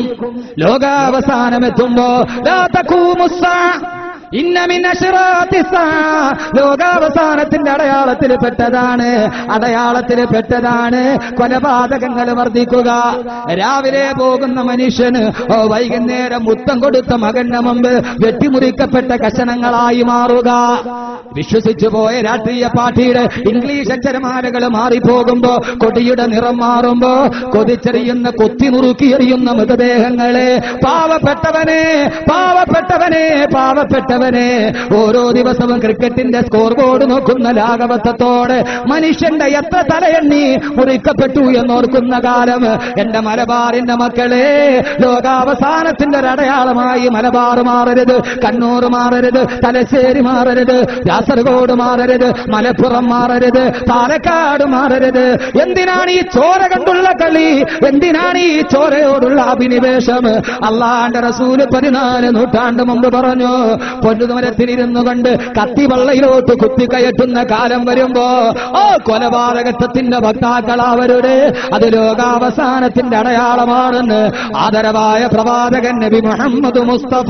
ലോകാവസാനം എത്തുമ്പോ ലാ തഖൂമുസ്സാ ഇന്ന മിൻ അശ്റാത്തി സ്സാ. ലോകാവസാനത്തിന്റെ അടയാളത്തിൽ പെട്ടതാണ് അടയാളത്തിൽ പെട്ടതാണ് കൊലപാതകങ്ങൾ വർദ്ധിക്കുക രാവിലെ പോകുന്ന മനുഷ്യന് ഓ വൈകുന്നേരം മുത്തം കൊടുത്ത മകന്റെ മുമ്പ് വെട്ടിമുറിക്കപ്പെട്ട കഷണങ്ങളായി മാറുക വിശ്വസിച്ചു പോയ രാഷ്ട്രീയ പാർട്ടിയുടെ ഇംഗ്ലീഷ് അക്ഷരമാലകൾ മാറിപ്പോകുമ്പോ കൊടിയുടെ നിറം മാറുമ്പോ കൊതിച്ചെറിയുന്ന കൊത്തി നുറുക്കിയെറിയുന്ന മൃതദേഹങ്ങളെ പാവപ്പെട്ടവനെ പാവപ്പെട്ടവനെ പാവപ്പെട്ടവനെ ഓരോ ദിവസവും ക്രിക്കറ്റിന്റെ സ്കോർ ബോർഡ് നോക്കുന്ന ലാഘവത്വത്തോടെ മനുഷ്യന്റെ എത്ര തലയെണ്ണി മുറിക്കപ്പെട്ടു എന്നോർക്കുന്ന കാലം എന്റെ മലബാറിന്റെ മക്കളെ ലോകാവസാനത്തിന്റെ ഒരു അടയാളമായി മലബാർ മാറരുത് കണ്ണൂർ മാറരുത് തലശ്ശേരി മാറരുത് കാസർഗോഡ് മാറരുത് മലപ്പുറം മാറരുത് പാലക്കാട് മാറരുത് എന്തിനാണ് ഈ ചോര കണ്ടുള്ള കളി എന്തിനാണ് ഈ ചോരയോടുള്ള അഭിനിവേശം അള്ളാന്റെ റസൂല് പതിനാല് നൂറ്റാണ്ട് മുമ്പ് പറഞ്ഞു പൊന്നുമരത്തിലിരുന്നു കൊണ്ട് കത്തിവള്ളയിലോട്ട് കുത്തിക്കയറ്റുന്ന കാലം വരുമ്പോ ഓ കൊലപാതകത്വത്തിന്റെ ഭക്താക്കൾ അവരുടെ അത് ലോകാവസാനത്തിന്റെ അടയാളമാണെന്ന് ആദരവായ പ്രവാചകൻ നബി മുഹമ്മദ് മുസ്തഫ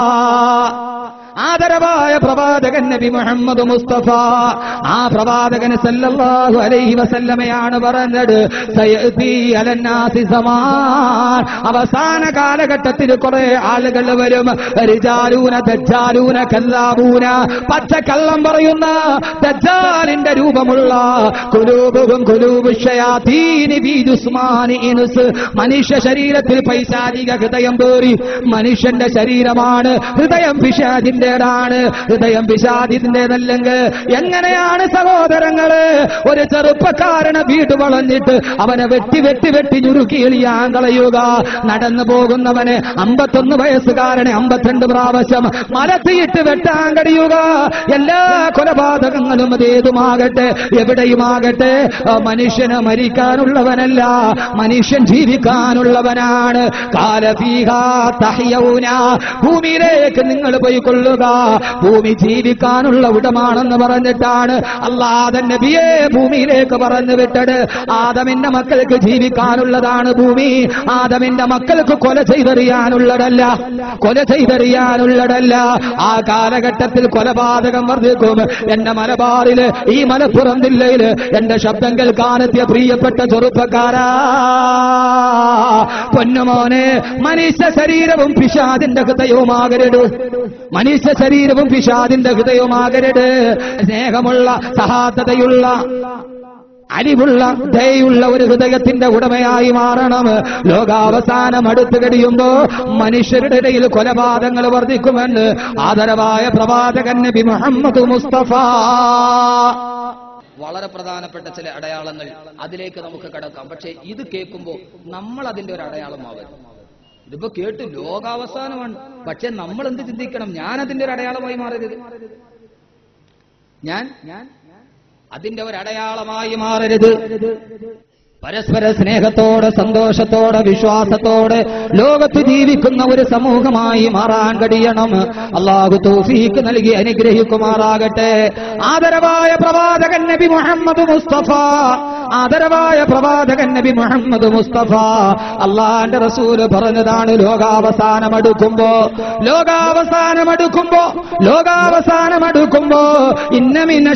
ആദരവായ പ്രവാചകൻ നബി മുഹമ്മദ് മുസ്തഫ ആ പ്രവാചകന് സല്ലല്ലാഹു അലൈഹി വസല്ലമയാണ് പറഞ്ഞത് സയഅതി അലന്നാസി സമാൻ അവസാന കാലഘട്ടത്തിൽ കുറെ ആളുകൾ വരും റിജാലൂന ദജ്ജാലൂന കല്ലാബൂന പച്ചക്കള്ളം പറയുന്ന ദജ്ജാലിന്റെ രൂപമുള്ള കുലൂബും കുലൂബു ഷയാതീനി ബി ജുസ്മാനി ഇൻസ് മനുഷ്യ ശരീരത്തിൽ പൈശാചിക ഹൃദയം പേറി മനുഷ്യന്റെ ശരീരമാണ് ഹൃദയം പിശാചിന്റേതാണ് ഹൃദയം പിശാചിന്റേതല്ലെങ്കിൽ എങ്ങനെയാണ് സഹോദരങ്ങള് ഒരു ചെറുപ്പക്കാരനെ വീട് വളഞ്ഞിട്ട് അവനെ വെട്ടി വെട്ടി വെട്ടി ഞുരുക്കി എളിയാൻ കളയുക നടന്നു പോകുന്നവന് അമ്പത്തൊന്ന് വയസ്സുകാരനെ അമ്പത്തിരണ്ട് പ്രാവശ്യം മലത്തിയിട്ട് വെട്ടാൻ കഴിയുക എല്ലാ കൊലപാതകങ്ങളും അതേതുമാകട്ടെ എവിടെയുമാകട്ടെ ആ മനുഷ്യന് മരിക്കാനുള്ളവനല്ല മനുഷ്യൻ ജീവിക്കാനുള്ളവനാണ് കാലഫീഹ തഹ്യൗന ഭൂമിയിലേക്ക് നിങ്ങൾ പോയിക്കൊള്ളുക ഭൂമി ജീവിക്കാനുള്ള ഉടമാണെന്ന് പറഞ്ഞിട്ടാണ് അല്ലാതെ നബിയെ ഭൂമിയിലേക്ക് പറഞ്ഞു വിട്ടത് ആദമിന്റെ മക്കൾക്ക് ജീവിക്കാനുള്ളതാണ് ഭൂമി ആദമിന്റെ മക്കൾക്ക് കൊല ചെയ്തെറിയാനുള്ളതല്ല കൊല ചെയ്തെറിയാനുള്ളതല്ല ആ കാലഘട്ടത്തിൽ കൊലപാതകം വർദ്ധിക്കും എന്റെ മലബാറില് ഈ മലപ്പുറം ജില്ലയില് എന്റെ ശബ്ദം കേൾക്കാനെത്തിയ പ്രിയപ്പെട്ട ചെറുപ്പക്കാരാ പൊന്നുമോനെ മനുഷ്യ ശരീരവും പിശാദിന്റെ ഹൃദയവുമാകരുത് മനുഷ്യ ശരീരവും പിശാദിന്റെ ഹൃദയവുമാകരുത് സ്നേഹമുള്ള സഹാതതയുള്ള അരിവുള്ള ദയുള്ള ഒരു ഹൃദയത്തിന്റെ ഉടമയായി മാറണം ലോകാവസാനം അടുത്ത് കഴിയുമ്പോ മനുഷ്യരുടെ ഇടയിൽ കൊലപാതകങ്ങൾ വർദ്ധിക്കുമെന്ന് ആദരവായ പ്രവാചകൻ നബി മുഹമ്മദ് മുസ്തഫ വളരെ പ്രധാനപ്പെട്ട ചില അടയാളങ്ങൾ അതിലേക്ക് നമുക്ക് കടക്കാം പക്ഷെ ഇത് കേൾക്കുമ്പോൾ നമ്മൾ അതിന്റെ ഒരു അടയാളമാവരുത് ഇതിപ്പോ കേട്ട് ലോകാവസാനമാണ് പക്ഷെ നമ്മൾ എന്ത് ചിന്തിക്കണം ഞാൻ അതിന്റെ ഒരു അടയാളമായി മാറരുത് ഞാൻ ഞാൻ അതിന്റെ ഒരു അടയാളമായി മാറരുത് പരസ്പര സ്നേഹത്തോടെ സന്തോഷത്തോടെ വിശ്വാസത്തോടെ ലോകത്ത് ജീവിക്കുന്ന ഒരു സമൂഹമായി മാറാൻ കഴിയണം അള്ളാഹു തൗഫീക്ക് നൽകി അനുഗ്രഹിക്കുമാറാകട്ടെ ആദരവായ പ്രവാചകൻ നബി മുഹമ്മദ് മുസ്തഫ ആദരവായ പ്രവാചകൻ നബി മുഹമ്മദ് മുസ്തഫ അള്ളാന്റെ റസൂല് പറഞ്ഞതാണ് ലോകാവസാനം അടുക്കുമ്പോ ലോകാവസാനം അടുക്കുമ്പോ ലോകാവസാനം അടുക്കുമ്പോ ഇന്നമിന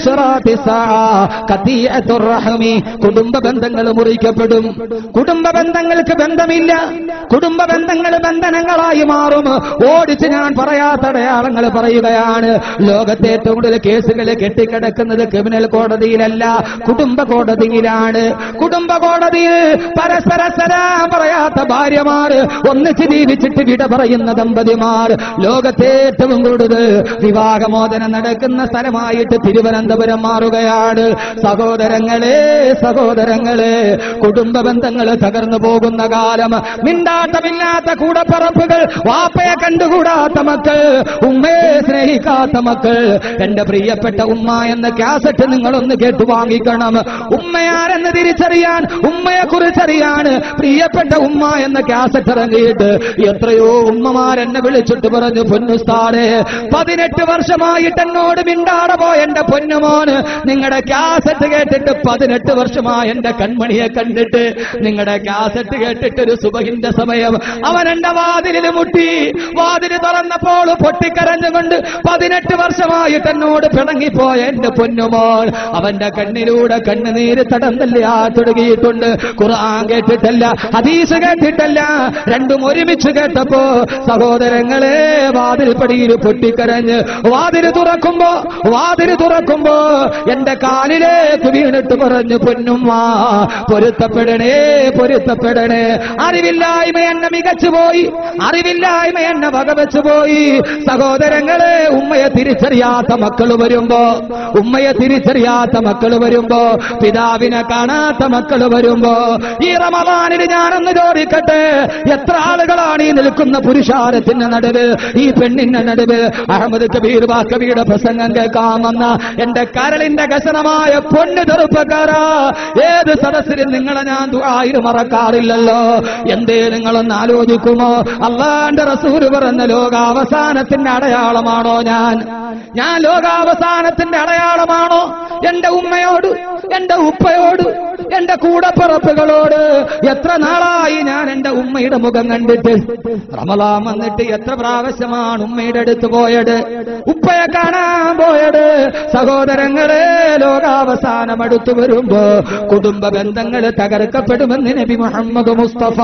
കുടുംബ ബന്ധങ്ങൾ മുറിക്കപ്പെടും കുടുംബ ബന്ധങ്ങൾക്ക് ബന്ധമില്ല കുടുംബ ബന്ധങ്ങൾ ബന്ധനങ്ങളായി മാറും ഓടിച്ച് ഞാൻ പറയാത്ത അടയാളങ്ങൾ പറയുകയാണ് ലോകത്തെ ഏറ്റവും കൂടുതൽ കേസുകൾ കെട്ടിക്കിടക്കുന്നത് ക്രിമിനൽ കോടതിയിലല്ല കുടുംബ കോടതിയിലാണ് കുടുംബ കോടതിയിൽ പരസ്പര സലാം പറയാത്ത ഭാര്യമാർ ഒന്നിച്ച് ജീവിച്ചിട്ട് വിട പറയുന്ന ദമ്പതിമാർ ലോകത്തെ ഏറ്റവും കൂടുതൽ വിവാഹമോചനം നടക്കുന്ന സ്ഥലമായിട്ട് തിരുവനന്തപുരം മാറുകയാണ് സഹോദരങ്ങളെ സഹോദരങ്ങളെ കുടുംബ ബന്ധങ്ങൾ തകർന്നു പോകുന്ന കാലം മിണ്ടാട്ടമില്ലാത്ത കൂടപ്പറപ്പുകൾ വാപ്പയെ കണ്ടുകൂടാത്ത മക്കൾ ഉമ്മയെ സ്നേഹിക്കാത്ത മക്കൾ എന്റെ പ്രിയപ്പെട്ട ഉമ്മ എന്ന കാസറ്റ് നിങ്ങളൊന്ന് കേട്ടു വാങ്ങിക്കണം ഉമ്മയാരെന്ന് തിരിച്ചറിയാൻ ഉമ്മയെ കുറിച്ചറിയാൻ പ്രിയപ്പെട്ട ഉമ്മ എന്ന കാസറ്റ് ഇറങ്ങിയിട്ട് എത്രയോ ഉമ്മമാരെന്നെ വിളിച്ചിട്ട് പറഞ്ഞു പൊന്നുസ്താടെ പതിനെട്ട് വർഷമായിട്ട് എന്നോട് മിണ്ടാടെ പോയ എന്റെ പൊന്നുമോന് നിങ്ങളുടെ കാസറ്റ് കേട്ടിട്ട് പതിനെട്ട് വർഷമായി എന്റെ കൺമണിയെ കണ്ടിട്ട് നിങ്ങളുടെ കാസറ്റ് കേട്ടിട്ട് ഒരു സുബഹിന്റെ സമയം അവൻ എന്റെ വാതിലിൽ മുട്ടി വാതില് തുറന്നപ്പോൾ പൊട്ടിക്കരഞ്ഞുകൊണ്ട് പതിനെട്ട് വർഷമായിട്ട് എന്നോട് പിണങ്ങിപ്പോയ എന്റെ പൊന്നുമോൻ അവന്റെ കണ്ണിലൂടെ കണ്ണുനീര് തടന്തല്ലാ തുടങ്ങിയിട്ടുണ്ട് ഖുർആൻ കേട്ടിട്ടല്ല ഹദീസ് കേട്ടിട്ടല്ല രണ്ടും ഒരുമിച്ച് കേട്ടപ്പോ സഹോദരങ്ങളെ വാതിൽ പടിയിൽ പൊട്ടിക്കരഞ്ഞ് വാതില് തുറക്കുമ്പോ വാതില് തുറക്കുമ്പോ എന്റെ കാലിലേക്ക് വീണിട്ട് പറഞ്ഞു പൊന്നുമ്മ പൊരുത്തപ്പെടണേ പൊരുത്തപ്പെടണേ അറിവില്ലായ്മ എന്നെ മികച്ചു പോയി അറിവില്ലായ്മ എന്നെ വകവെച്ചു പോയി സഹോദരങ്ങളെ ഉമ്മയെ തിരിച്ചറിയാത്ത മക്കൾ വരുമ്പോ ഉമ്മയെ തിരിച്ചറിയാത്ത മക്കൾ വരുമ്പോ പിതാവിനെ കാണാത്ത മക്കൾ വരുമ്പോ ഈ റമദാനിൽ ഞാനൊന്ന് ചോദിക്കട്ടെ എത്ര ആളുകളാണ് ഈ നിൽക്കുന്ന പുരുഷാരത്തിന്റെ നടുവ് ഈ പെണ്ണിന്റെ നടുവ് അഹമ്മദ് കബീർ ബാക്കബിയുടെ പ്രസംഗം കേൾക്കാൻ വന്ന എന്റെ കരളിന്റെ കശനമായ പൊണ്ണ് ചെറുപ്പക്കാരാ ഏത് സദസ്സിലും നിങ്ങളെ ഞാൻ ദുആയിൽ മറക്കാറില്ലല്ലോ എന്തേ നിങ്ങളൊന്ന് ആലോചിക്കുമോ അള്ളാന്റെ റസൂല് പറഞ്ഞ ലോകാവസാനത്തിന്റെ അടയാളമാണോ ഞാൻ ഞാൻ ലോകാവസാനത്തിന്റെ അടയാളമാണോ എന്റെ ഉമ്മയോട് എന്റെ ഉപ്പയോട് എന്റെ കൂടപ്പിറപ്പുകളോട് എത്ര നാളായി ഞാൻ എന്റെ ഉമ്മയുടെ മുഖം കണ്ടിട്ട് റമലാം വന്നിട്ട് എത്ര പ്രാവശ്യമാണ് ഉമ്മയുടെ അടുത്ത് പോയത് ഉപ്പയെ കാണാൻ പോയത് സഹോദരങ്ങളെ ലോകാവസാനം അടുത്തു വരുമ്പോ കുടുംബ ബന്ധങ്ങൾ തകർക്കപ്പെടുമെന്ന് നബി മുഹമ്മദ് മുസ്തഫ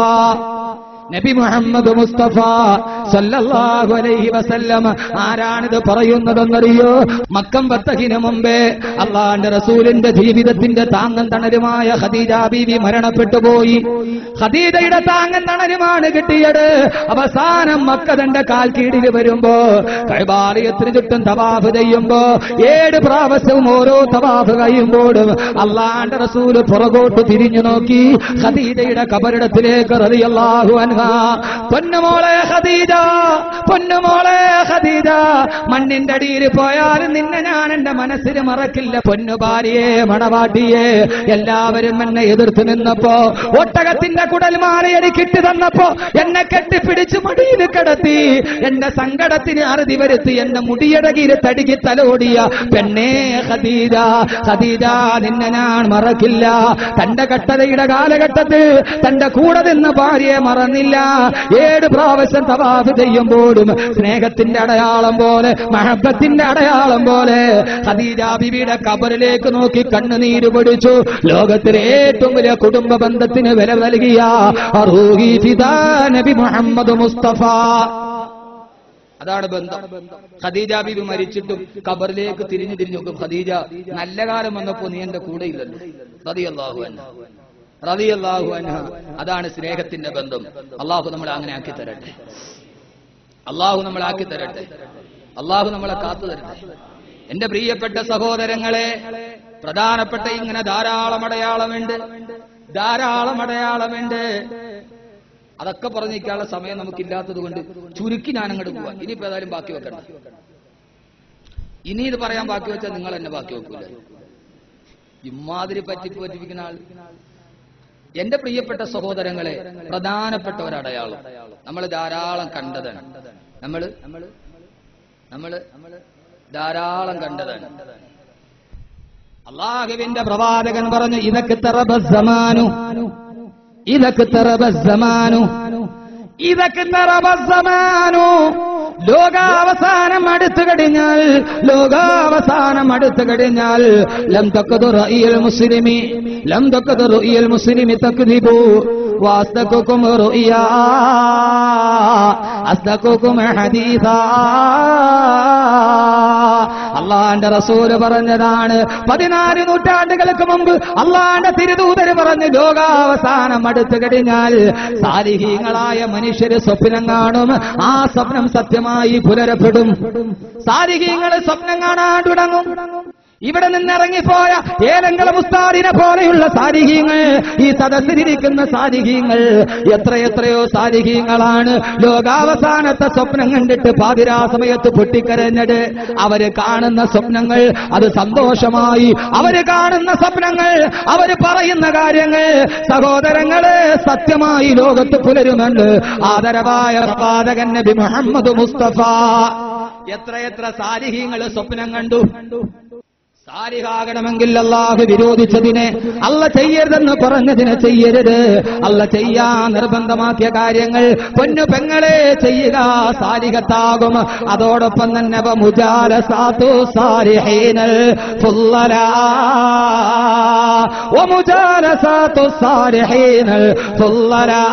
നബി മുഹമ്മദ് മുസ്തഫ സല്ലല്ലാഹു അലൈഹി വസല്ലം ആരാണിത് പറയുന്നതെന്നറിയോ മക്കം പത്തകിന് മുമ്പേ അള്ളാന്റെ റസൂലിന്റെ ജീവിതത്തിന്റെ താങ്ങം തണലുമായ ഖദീജ ബീവി മരണപ്പെട്ടു പോയി ഖദീജയുടെ താങ്ങം തണലുമാണ് കിട്ടിയത് അവസാനം മക്ക തന്റെ കാൽ കീഴിൽ വരുമ്പോ കൈബാലയത്തിന് ചുറ്റും തവാഫ് ചെയ്യുമ്പോ ഏഴ് പ്രാവശ്യവും ഓരോ തവാഫ് കഴിയുമ്പോഴും അള്ളാന്റെ റസൂല് പുറകോട്ട് തിരിഞ്ഞു നോക്കി ഖദീജയുടെ കബറിടത്തിലേക്ക് റളിയല്ലാഹു അൻഹ പൊന്നുമോളെ ഖദീജ പൊന്നുമോളെ ഖദീജ മണ്ണിന്റെ അടിയിൽ പോയാലും നിന്നെ ഞാൻ എന്റെ മനസ്സിൽ മറക്കില്ല പൊന്നു ഭാര്യയെ മണവാട്ടിയെ എല്ലാവരും എന്നെ എതിർത്ത് നിന്നപ്പോ ഒട്ടകത്തിന്റെ കുടൽമാല എനിക്കിട്ട് തന്നപ്പോ എന്നെ കെട്ടിപ്പിടിച്ച് മടിയിൽ കിടത്തി എന്റെ സങ്കടത്തിന് അറുതി വരുത്തി എന്റെ മുടിയടകിയിൽ തടുക്കി തലോടിയ പെണ്ണേ ഖദീജ ഖദീജ നിന്നെ ഞാൻ മറക്കില്ല തന്റെ കട്ടതയുടെ കാലഘട്ടത്തിൽ തന്റെ കൂടെ നിന്ന ഭാര്യയെ മറന്നില്ല ഏഴ് പ്രാവശ്യം തവാഫ് ചെയ്യുമ്പോഴും സ്നേഹത്തിന്റെ അടയാളം പോലെ മഹബത്തിന്റെ അടയാളം പോലെ ഖദീജ ബിബിയുടെ കബറിലേക്ക് നോക്കി കണ്ണുനീര് പൊടിച്ചു ലോകത്തിലെ ഏറ്റവും വലിയ കുടുംബ ബന്ധത്തിന് വില നൽകിയ അറൂഹി ഫിദാ നബി മുഹമ്മദ് മുസ്തഫ അതാണ് ബന്ധം ഖദീജ ബീബി മരിച്ചിട്ടും കബറിലേക്ക് തിരിഞ്ഞു തിരിഞ്ഞു നോക്കും ഖദീജ നല്ല കാലം വന്നപ്പോ നീ എന്റെ കൂടെ ഇല്ലല്ലോ റളിയല്ലാഹു അൻഹ റളിയല്ലാഹു അൻഹ അതാണ് സ്നേഹത്തിന്റെ ബന്ധം അള്ളാഹു നമ്മളെ അങ്ങനെ ആക്കി തരട്ടെ അള്ളാഹു നമ്മളെ ആക്കി തരട്ടെ അള്ളാഹു നമ്മളെ കാത്തു തരട്ടെ എന്റെ പ്രിയപ്പെട്ട സഹോദരങ്ങളെ പ്രധാനപ്പെട്ട ഇങ്ങനെ ധാരാളം അടയാളമുണ്ട് ധാരാളം അടയാളമുണ്ട് അതൊക്കെ പറഞ്ഞിരിക്കാനുള്ള സമയം നമുക്കില്ലാത്തത് കൊണ്ട് ചുരുക്കി ഞാൻ അങ്ങോട്ട് പോവാം ഇനിയിപ്പോ ഏതായാലും ബാക്കി വെക്കണ്ട ഇനി ഇത് പറയാൻ ബാക്കി വെച്ചാൽ നിങ്ങൾ എന്നെ ബാക്കി വെക്കൂല ഇമാതിരി പറ്റിപ്പ് പറ്റിപ്പിക്കുന്ന ആൾ എന്റെ പ്രിയപ്പെട്ട സഹോദരങ്ങളെ പ്രധാനപ്പെട്ട ഒരു അടയാളം നമ്മൾ ധാരാളം കണ്ടതാണ് നമ്മള് നമ്മള് ധാരാളം കണ്ടതാണ് അള്ളാഹുവിന്റെ പ്രവാചകൻ പറഞ്ഞു ഇതൊക്കെ തെറബസമാനു ഇതൊക്കെ തെറബസമാനു ഇതൊക്കെ തെറബസമാനു ലോകാവസാനം അടുത്തു കഴിഞ്ഞാൽ ലോകാവസാനം അടുത്തു കഴിഞ്ഞാൽ ലം തക്കതു റഇയൽ മുസ്ലിമി ലം തക്കതു റഇയൽ മുസ്ലിമി തക്ദിബു വാസ്തകുകും റുഇയാ അസ്തകുകും ഹദീസാ അള്ളാന്റെ റസൂല് പറഞ്ഞതാണ് പതിനാല് നൂറ്റാണ്ടുകൾക്ക് മുമ്പ് അള്ളാന്റെ തിരുദൂതര് പറഞ്ഞ് ലോകാവസാനം അടുത്തു കഴിഞ്ഞാൽ സാരിഹീങ്ങളായ മനുഷ്യര് സ്വപ്നം കാണും ആ സ്വപ്നം സത്യമായി പുലരപ്പെടും സാരിഹീങ്ങൾ സ്വപ്നം കാണാൻ തുടങ്ങും ഇവിടെ നിന്നിറങ്ങിപ്പോയ ഏലങ്കള മുസ്താദിനെ പോലെയുള്ള സാരിഹീങ്ങൾ ഈ സദസ്സിലിരിക്കുന്ന സാരിഹീങ്ങൾ എത്രയെത്രയോ സാരിഹീങ്ങളാണ് ലോകാവസാനത്തെ സ്വപ്നം കണ്ടിട്ട് പാതിരാ സമയത്ത് പൊട്ടിക്കരഞ്ഞത് അവര് കാണുന്ന സ്വപ്നങ്ങൾ അത് സന്തോഷമായി അവര് കാണുന്ന സ്വപ്നങ്ങൾ അവര് പറയുന്ന കാര്യങ്ങൾ സഹോദരങ്ങളെ സത്യമായി ലോകത്ത് പുലരുമെന്ന് ആദരവായ പ്രവാചകൻ നബി മുഹമ്മദ് മുസ്തഫ എത്രയെത്ര സാരിഹീങ്ങൾ സ്വപ്നം കണ്ടു സാരിഹാകണമെങ്കിൽ അള്ളാഹു വിരോധിച്ചതിനെ അല്ല ചെയ്യരുതെന്ന് പറഞ്ഞതിനെ ചെയ്യരുത് അല്ല ചെയ്യാൻ നിർബന്ധമാക്കിയ കാര്യങ്ങൾ പൊന്നു പെങ്ങളെ ചെയ്യുക സാരികത്താകും അതോടൊപ്പം തന്നെ വ മുജാലസാത്തു സാരിഹീനൽ ഫുല്ലലാ വ മുജാലസാത്തു സാരിഹീനൽ ഫുല്ലലാ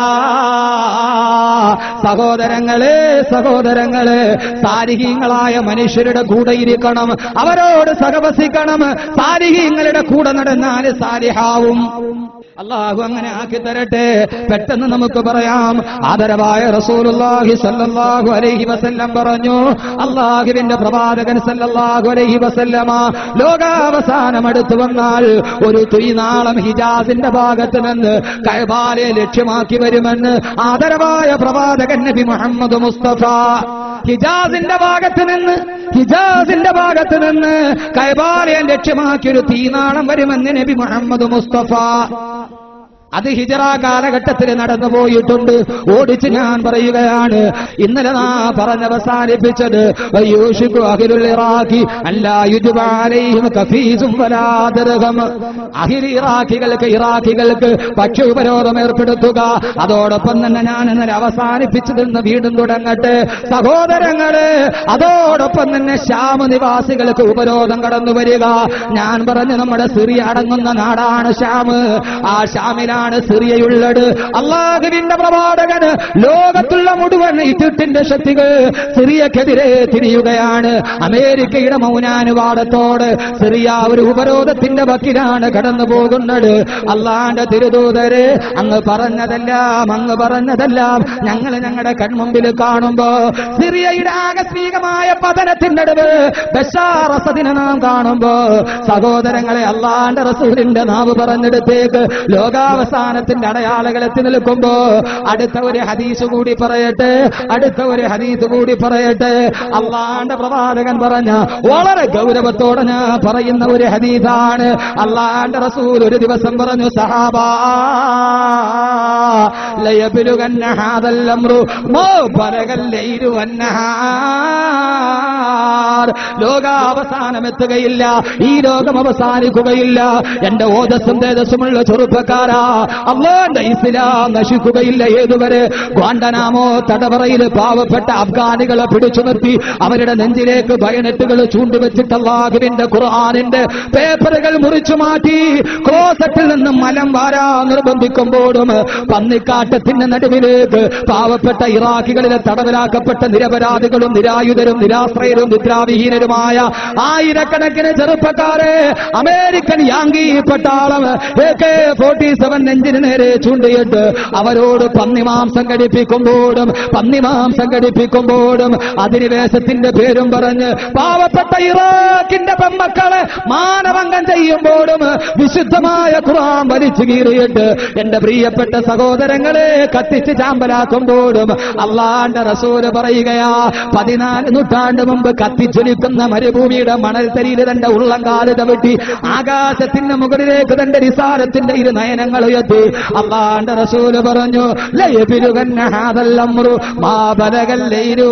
സഹോദരങ്ങളെ സഹോദരങ്ങളെ സാരിഹീങ്ങളായ മനുഷ്യരുടെ കൂടെ ഇരിക്കണം അവരോട് സഹവസിക്കണം സാരിഹീങ്ങളുടെ കൂടെ നടന്നാൽ സാരിഹാവും അള്ളാഹു അങ്ങനെ ആക്കി തരട്ടെ പെട്ടെന്ന് നമുക്ക് പറയാം ആദരവായ റസൂലുള്ളാഹി സല്ലല്ലാഹു അലൈഹി വസല്ലം പറഞ്ഞു അള്ളാഹുവിന്റെ പ്രവാചകൻ സല്ലല്ലാഹു അലൈഹി വസല്ലമ ലോകാവസാനം അടുത്തു വന്നാൽ ഒരു തുയ്നാളം ഹിജാസിന്റെ ഭാഗത്ത് നിന്ന് കൈബാലെ ലക്ഷ്യമാക്കി വരുമെന്ന് ആദരവായ പ്രവാചകൻ നബി മുഹമ്മദ് മുസ്തഫ ഹിജാസിന്റെ ഭാഗത്ത് നിന്ന് ഹിജാസിന്റെ ഭാഗത്ത് നിന്ന് കൈബാലയം ലക്ഷ്യമാക്കി ഒരു തീനാളം വരുമെന്ന് നബി മുഹമ്മദ് മുസ്തഫ അത് ഹിജറ കാലഘട്ടത്തിൽ നടന്നു പോയിട്ടുണ്ട് ഓടിച്ച് ഞാൻ പറയുകയാണ് ഇന്നലെ നാ പറഞ്ഞവസാനിപ്പിച്ചത് യൂഷിക്കു അഖിലുൽ ഇറാഖി അല്ലാ യുജ്ബ അലൈഹിം കഫീസും വലാ ദിർഹം അഖിൽ ഇറാഖികൾക്ക് ഇറാഖികൾക്ക് പക്ഷി ഉപരോധം ഏർപ്പെടുത്തുക അതോടൊപ്പം തന്നെ ഞാൻ ഇന്നലെ അവസാനിപ്പിച്ചതിൽ നിന്ന് വീണ്ടും തുടങ്ങട്ടെ സഹോദരങ്ങള് അതോടൊപ്പം തന്നെ ശ്യാമ നിവാസികൾക്ക് ഉപരോധം കടന്നു വരിക ഞാൻ പറഞ്ഞു നമ്മുടെ സിറിയ അടങ്ങുന്ന നാടാണ് ശ്യാമ് ആ ശ്യാമിലാണ് സിറിയയുള്ളത് അള്ളാഹുവിന്റെ പ്രവാചകന് ലോകത്തുള്ള മുഴുവൻ ഈജിപ്തിന്റെ ശക്തികൾ സിറിയക്കെതിരെ തിരിയുകയാണ് അമേരിക്കയുടെ മൗനാനുവാദത്തോട് സിറിയ ഒരു ഉപരോധത്തിന്റെ വക്കിലാണ് കടന്നു പോകുന്നത് അള്ളാന്റെ തിരുദൂതര് അങ്ങ് പറഞ്ഞതെല്ലാം അങ്ങ് പറഞ്ഞതെല്ലാം ഞങ്ങൾ ഞങ്ങളുടെ കൺമുമ്പിൽ കാണുമ്പോ സിറിയയുടെ ആകസ്മികമായ പതനത്തിന്റെ അടുവ് ബഷാറസദിനെ നാം കാണുമ്പോ സഹോദരങ്ങളെ അള്ളാന്റെ റസൂലിന്റെ നാവ് പറഞ്ഞെടുത്തേക്ക് ലോകാവസാനത്തിന്റെ അടയാളകൾ എത്തി നിൽക്കുമ്പോ അടുത്ത ഒരു ഹദീസ് കൂടി പറയട്ടെ അടുത്ത ഒരു ഹദീസ് കൂടി പറയട്ടെ അള്ളാന്റെ പ്രവാചകൻ പറഞ്ഞ വളരെ ഗൗരവത്തോടെ ഞാൻ പറയുന്ന ഒരു ഹദീസാണ് അള്ളാന്റെ റസൂൽ ഒരു ദിവസം പറഞ്ഞു സഹാബാ ലയബിലുകന്ന ഹാദല്ലമ്രു മോ പരകല്ലൈരു വന്നഹാർ ലോകാവസാനം എത്തുകയില്ല ഈ ലോകം അവസാനിക്കുകയില്ല എന്റെ ഓജസ്സും തേജസ്സുമുള്ള ചെറുപ്പക്കാരാ അള്ളാന്റെ ഇസ്ലാം നശിക്കുകയില്ല ഏതുവരെ ഗ്വാണ്ടനാമോ തടവറയിൽ പാവപ്പെട്ട അഫ്ഗാനികളെ പിടിച്ചു നിർത്തി അവരുടെ നെഞ്ചിലേക്ക് ബയനറ്റുകൾ ചൂണ്ടുവെച്ചിട്ട് അള്ളാഹുവിന്റെ ഖുർആാനിന്റെ പേപ്പറുകൾ മുറിച്ചു മാറ്റി ക്ലോസറ്റിൽ നിന്ന് മലം വാരാ നിർബന്ധിക്കുമ്പോഴും പന്നിക്കാട്ടത്തിന്റെ നടുവിലേക്ക് പാവപ്പെട്ട ഇറാഖികളിലെ തടവിലാക്കപ്പെട്ട നിരപരാധികളും നിരായുധരും നിരാശ്രയരും നിദ്രാവിഹീനരുമായ ആയിരക്കണക്കിന് ചെറുപ്പക്കാരെ അമേരിക്കൻ യാങ്കി പട്ടാളം എ കെ ഫോർട്ടി സെവൻ നെഞ്ചിന് നേരെ ചൂണ്ടിയിട്ട് അവരോട് പന്നിമാംസം കടിപ്പിക്കുമ്പോഴും പന്നിമാംസം കടിപ്പിക്കുമ്പോഴും അധിനിവേശത്തിന്റെ പേരും പറഞ്ഞ് പാവപ്പെട്ട ഇറാഖിന്റെ പെമ്മക്കളെ മാനഭംഗം ചെയ്യുമ്പോഴും വിശുദ്ധമായ ഖുർആൻ വലിച്ചു കീറിയിട്ട് എന്റെ പ്രിയപ്പെട്ട സഹോദരങ്ങളെ കത്തിച്ച് ചാമ്പലാക്കുമ്പോഴും അള്ളാന്റെ റസൂല് പറയുകയാ പതിനാല് നൂറ്റാണ്ട് മുമ്പ് കത്തിച്ചൊലിക്കുന്ന മരുഭൂമിയുടെ മണൽത്തരിയിൽ തന്റെ ഉള്ളംകാല് തവിട്ടി ആകാശത്തിന്റെ മുകളിലേക്ക് തന്റെ നിസാരത്തിന്റെ ഇരു നയനങ്ങൾ ഉയർത്തി സമയത്ത് അള്ളാന്റെ റസൂല് പറഞ്ഞു ലയബിലുകന്ന ഹാദൽ അമ്രു മാ ബലഗൽ ലൈലു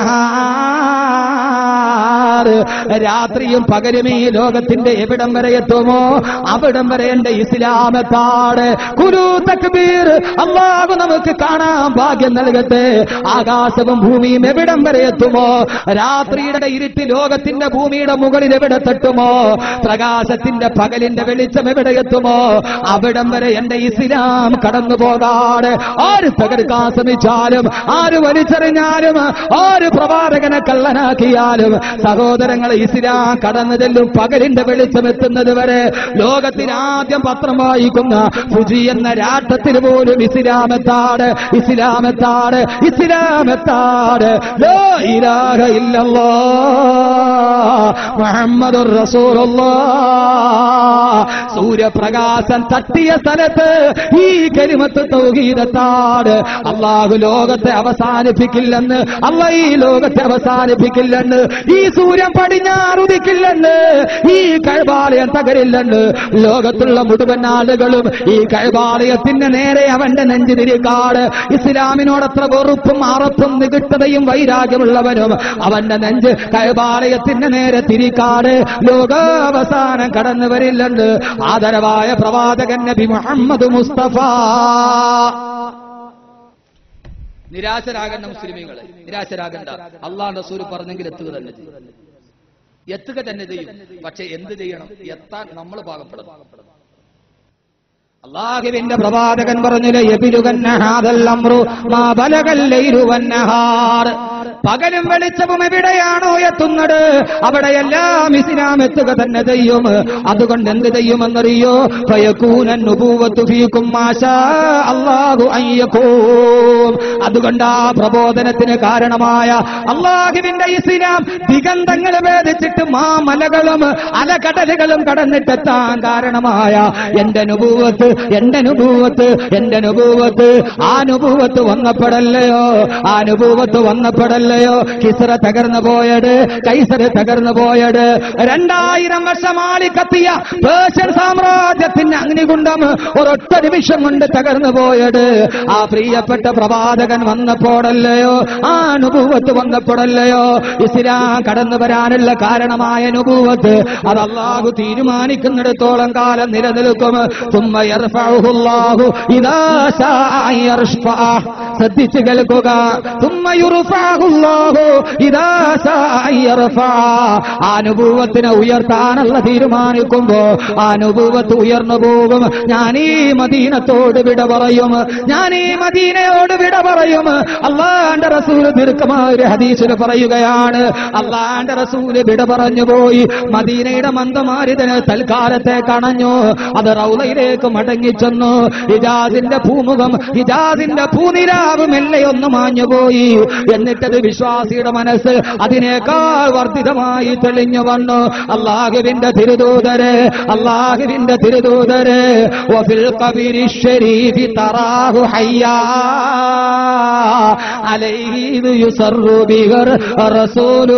വന്നഹാർ രാത്രിയും പകലും ഈ ലോകത്തിന്റെ എവിടം വരെ എത്തുമോ അവിടം വരെ എന്റെ ഇസ്ലാമത്താട് കുരു തക്ബീർ അള്ളാഹു നമുക്ക് കാണാൻ ഭാഗ്യം നൽകട്ടെ ആകാശവും ഭൂമിയും എവിടം വരെ എത്തുമോ രാത്രിയുടെ ഇരുട്ട് ലോകത്തിന്റെ ഭൂമിയുടെ മുകളിൽ എവിടെ തട്ടുമോ പ്രകാശത്തിന്റെ പകലിന്റെ വെളിച്ചം എവിടെ എത്തുമോ അവിടം വരെ എന്റെ ഇസ്ലാം കടന്നു പോകാതെ ആര് തകർക്കാൻ ശ്രമിച്ചാലും ആര് വലിച്ചെറിഞ്ഞാലും ആര് പ്രവാചകനെ കള്ളനാക്കിയാലും സഹോദരങ്ങളെ ഇസ്ലാം കടന്നു ചെല്ലും പകലിന്റെ വെളിച്ചം എത്തുന്നത് വരെ ലോകത്തിൽ ആദ്യം പത്രം വായിക്കുന്ന ഫുജി എന്ന രാഷ്ട്രത്തിൽ പോലും ഇസ്ലാമെത്താട് ഇസ്ലാമെത്താട് ഇസ്ലാമെത്താട് ലോ ഇലാഹ ഇല്ലല്ലോ മുഹമ്മദുർ റസൂലുള്ളാഹ് സൂര്യപ്രകാശം തട്ടിയ സ്ഥലത്ത് ഈ കരിമത്ത് തൗഹീദത്താട് അള്ളാഹു ലോകത്തെ അവസാനിപ്പിക്കില്ലെന്ന് അല്ല ഈ ലോകത്തെ അവസാനിപ്പിക്കില്ലെന്ന് ഈ സൂര്യൻ പടിഞ്ഞാറുദിക്കില്ലെന്ന് ഈ കഴബാലയം തകരില്ലെന്ന് ലോകത്തുള്ള മുഴുവൻ ആളുകളും ഈ കഴബാലയത്തിന് നേരെ അവന്റെ നെഞ്ചു തിരിക്കാട് ഇസ്ലാമിനോടത്ര വെറുപ്പും അറപ്പും നികിട്ടതയും വൈരാഗ്യമുള്ളവനും അവന്റെ നെഞ്ച് കഴബാലയത്തിന് നേരെ തിരിക്കാട് ലോകാവസാനം കടന്നു വരില്ലെന്ന് ആദരവായ പ്രവാചകൻ നബി മുഹമ്മദ് മുസ്തഫ നിരാശരാകേണ്ട മുസ്ലിമീങ്ങളെ നിരാശരാകണ്ട അള്ളാഹ് റസൂൽ പറഞ്ഞെങ്കിൽ എത്തുക തന്നെ ചെയ്യും എത്തുക തന്നെ ചെയ്യും പക്ഷെ എന്ത് ചെയ്യണം എത്താൻ നമ്മൾ പാകപ്പെടണം അള്ളാഹുവിന്റെ പ്രവാചകൻ പറഞ്ഞു ലയബിലുകന്ന ഹാദൽ അംറു മാ ബലഗൽ ലൈലു വന്നഹാർ പകലും വെളിച്ചവും എവിടെയാണോ എത്തുന്നത് അവിടെയെല്ലാം ഇസ്ലാം എത്തുക തന്നെ ചെയ്യും അതുകൊണ്ട് എന്ത് ചെയ്യുമെന്നറിയോ ഫയകൂനൻ നുബൂവത്തു ഫീകും മാശാ അല്ലാഹു അയ്യകൂം അതുകൊണ്ട് ആ പ്രബോധനത്തിന് കാരണമായ അള്ളാഹുവിന്റെ ഇസ്ലാം ദിഗന്ധങ്ങൾ ഭേദിച്ചിട്ട് മാമലകളും അലകടലുകളും കടന്നിട്ടെത്താൻ കാരണമായ എന്റെ നുപൂവത്ത് എന്റെ നുപൂവത്ത് എന്റെ നുപൂവത്ത് ആ നുപൂവത്ത് വന്നപ്പെടല്ലയോ ആ നുപൂവത്ത് വന്നപ്പെടല്ലയോ കിസ്ര തകർന്നു പോയത് കൈസർ തകർന്നു പോയത് രണ്ടായിരം വർഷം ആളിക്കത്തിയ പേർഷ്യൻ സാമ്രാജ്യത്തിന്റെ അഗ്നികുണ്ഡം ഒരൊറ്റ നിമിഷം കൊണ്ട് തകർന്നു പോയത് ആ പ്രിയപ്പെട്ട പ്രവാചകൻ വന്നപ്പോഴല്ലയോ ആ അനുഭൂവത്ത് വന്നപ്പോഴല്ലയോ ഇസ്ലാം കടന്നു വരാനുള്ള കാരണമായ അനുഭൂവത്ത് അത് അള്ളാഹു തീരുമാനിക്കുന്നിടത്തോളം കാലം നിലനിൽക്കും തുമ്മ യർഫഉഹുല്ലാഹു ഇദാ ശാഅ യർഫഅ. ശ്രദ്ധിച്ചു കേൾക്കുക തുമ്മ യുർഫഉഹുല്ലാഹു ഇദാ ശാഅ യർഫഅ. ആ അനുഭൂവത്തിനെ ഉയർത്താനുള്ള തീരുമാനിക്കുമ്പോ ആ അനുഭൂവത്ത് ഉയർന്നു പോകും ഞാൻ ഈ മദീനത്തോട് വിട പറയും ഞാൻ ഈ മദീനയോട് വിട പറയും അള്ളാന്റെ റസൂല് ദീർഘമായ ഒരു ഹദീസിന് പറയുകയാണ് അള്ളാന്റെ റസൂല് വിട പറഞ്ഞു പോയി മദീനയുടെ മന്ദമാരിതന് തൽക്കാലത്തെ കണഞ്ഞു അത് റൗലയിലേക്ക് മടങ്ങിച്ചെന്നു ഹിജാസിന്റെ ഭൂമുഖം ഹിജാസിന്റെ ഭൂനിലാവ് മെല്ലെ ഒന്ന് മാഞ്ഞുപോയി എന്നിട്ടത് വിശ്വാസിയുടെ മനസ്സ് അതിനേക്കാൾ വർദ്ധിതമായി തെളിഞ്ഞു വന്നു അള്ളാഹുവിന്റെ തിരുദൂതര് അള്ളാഹുവിന്റെ തിരുദൂതര് വഫിൽ ഖബരി ശരീഫി തറാഹു ഹയ്യാ അലൈഹി യുസറു ബിഗർ റസൂലൂ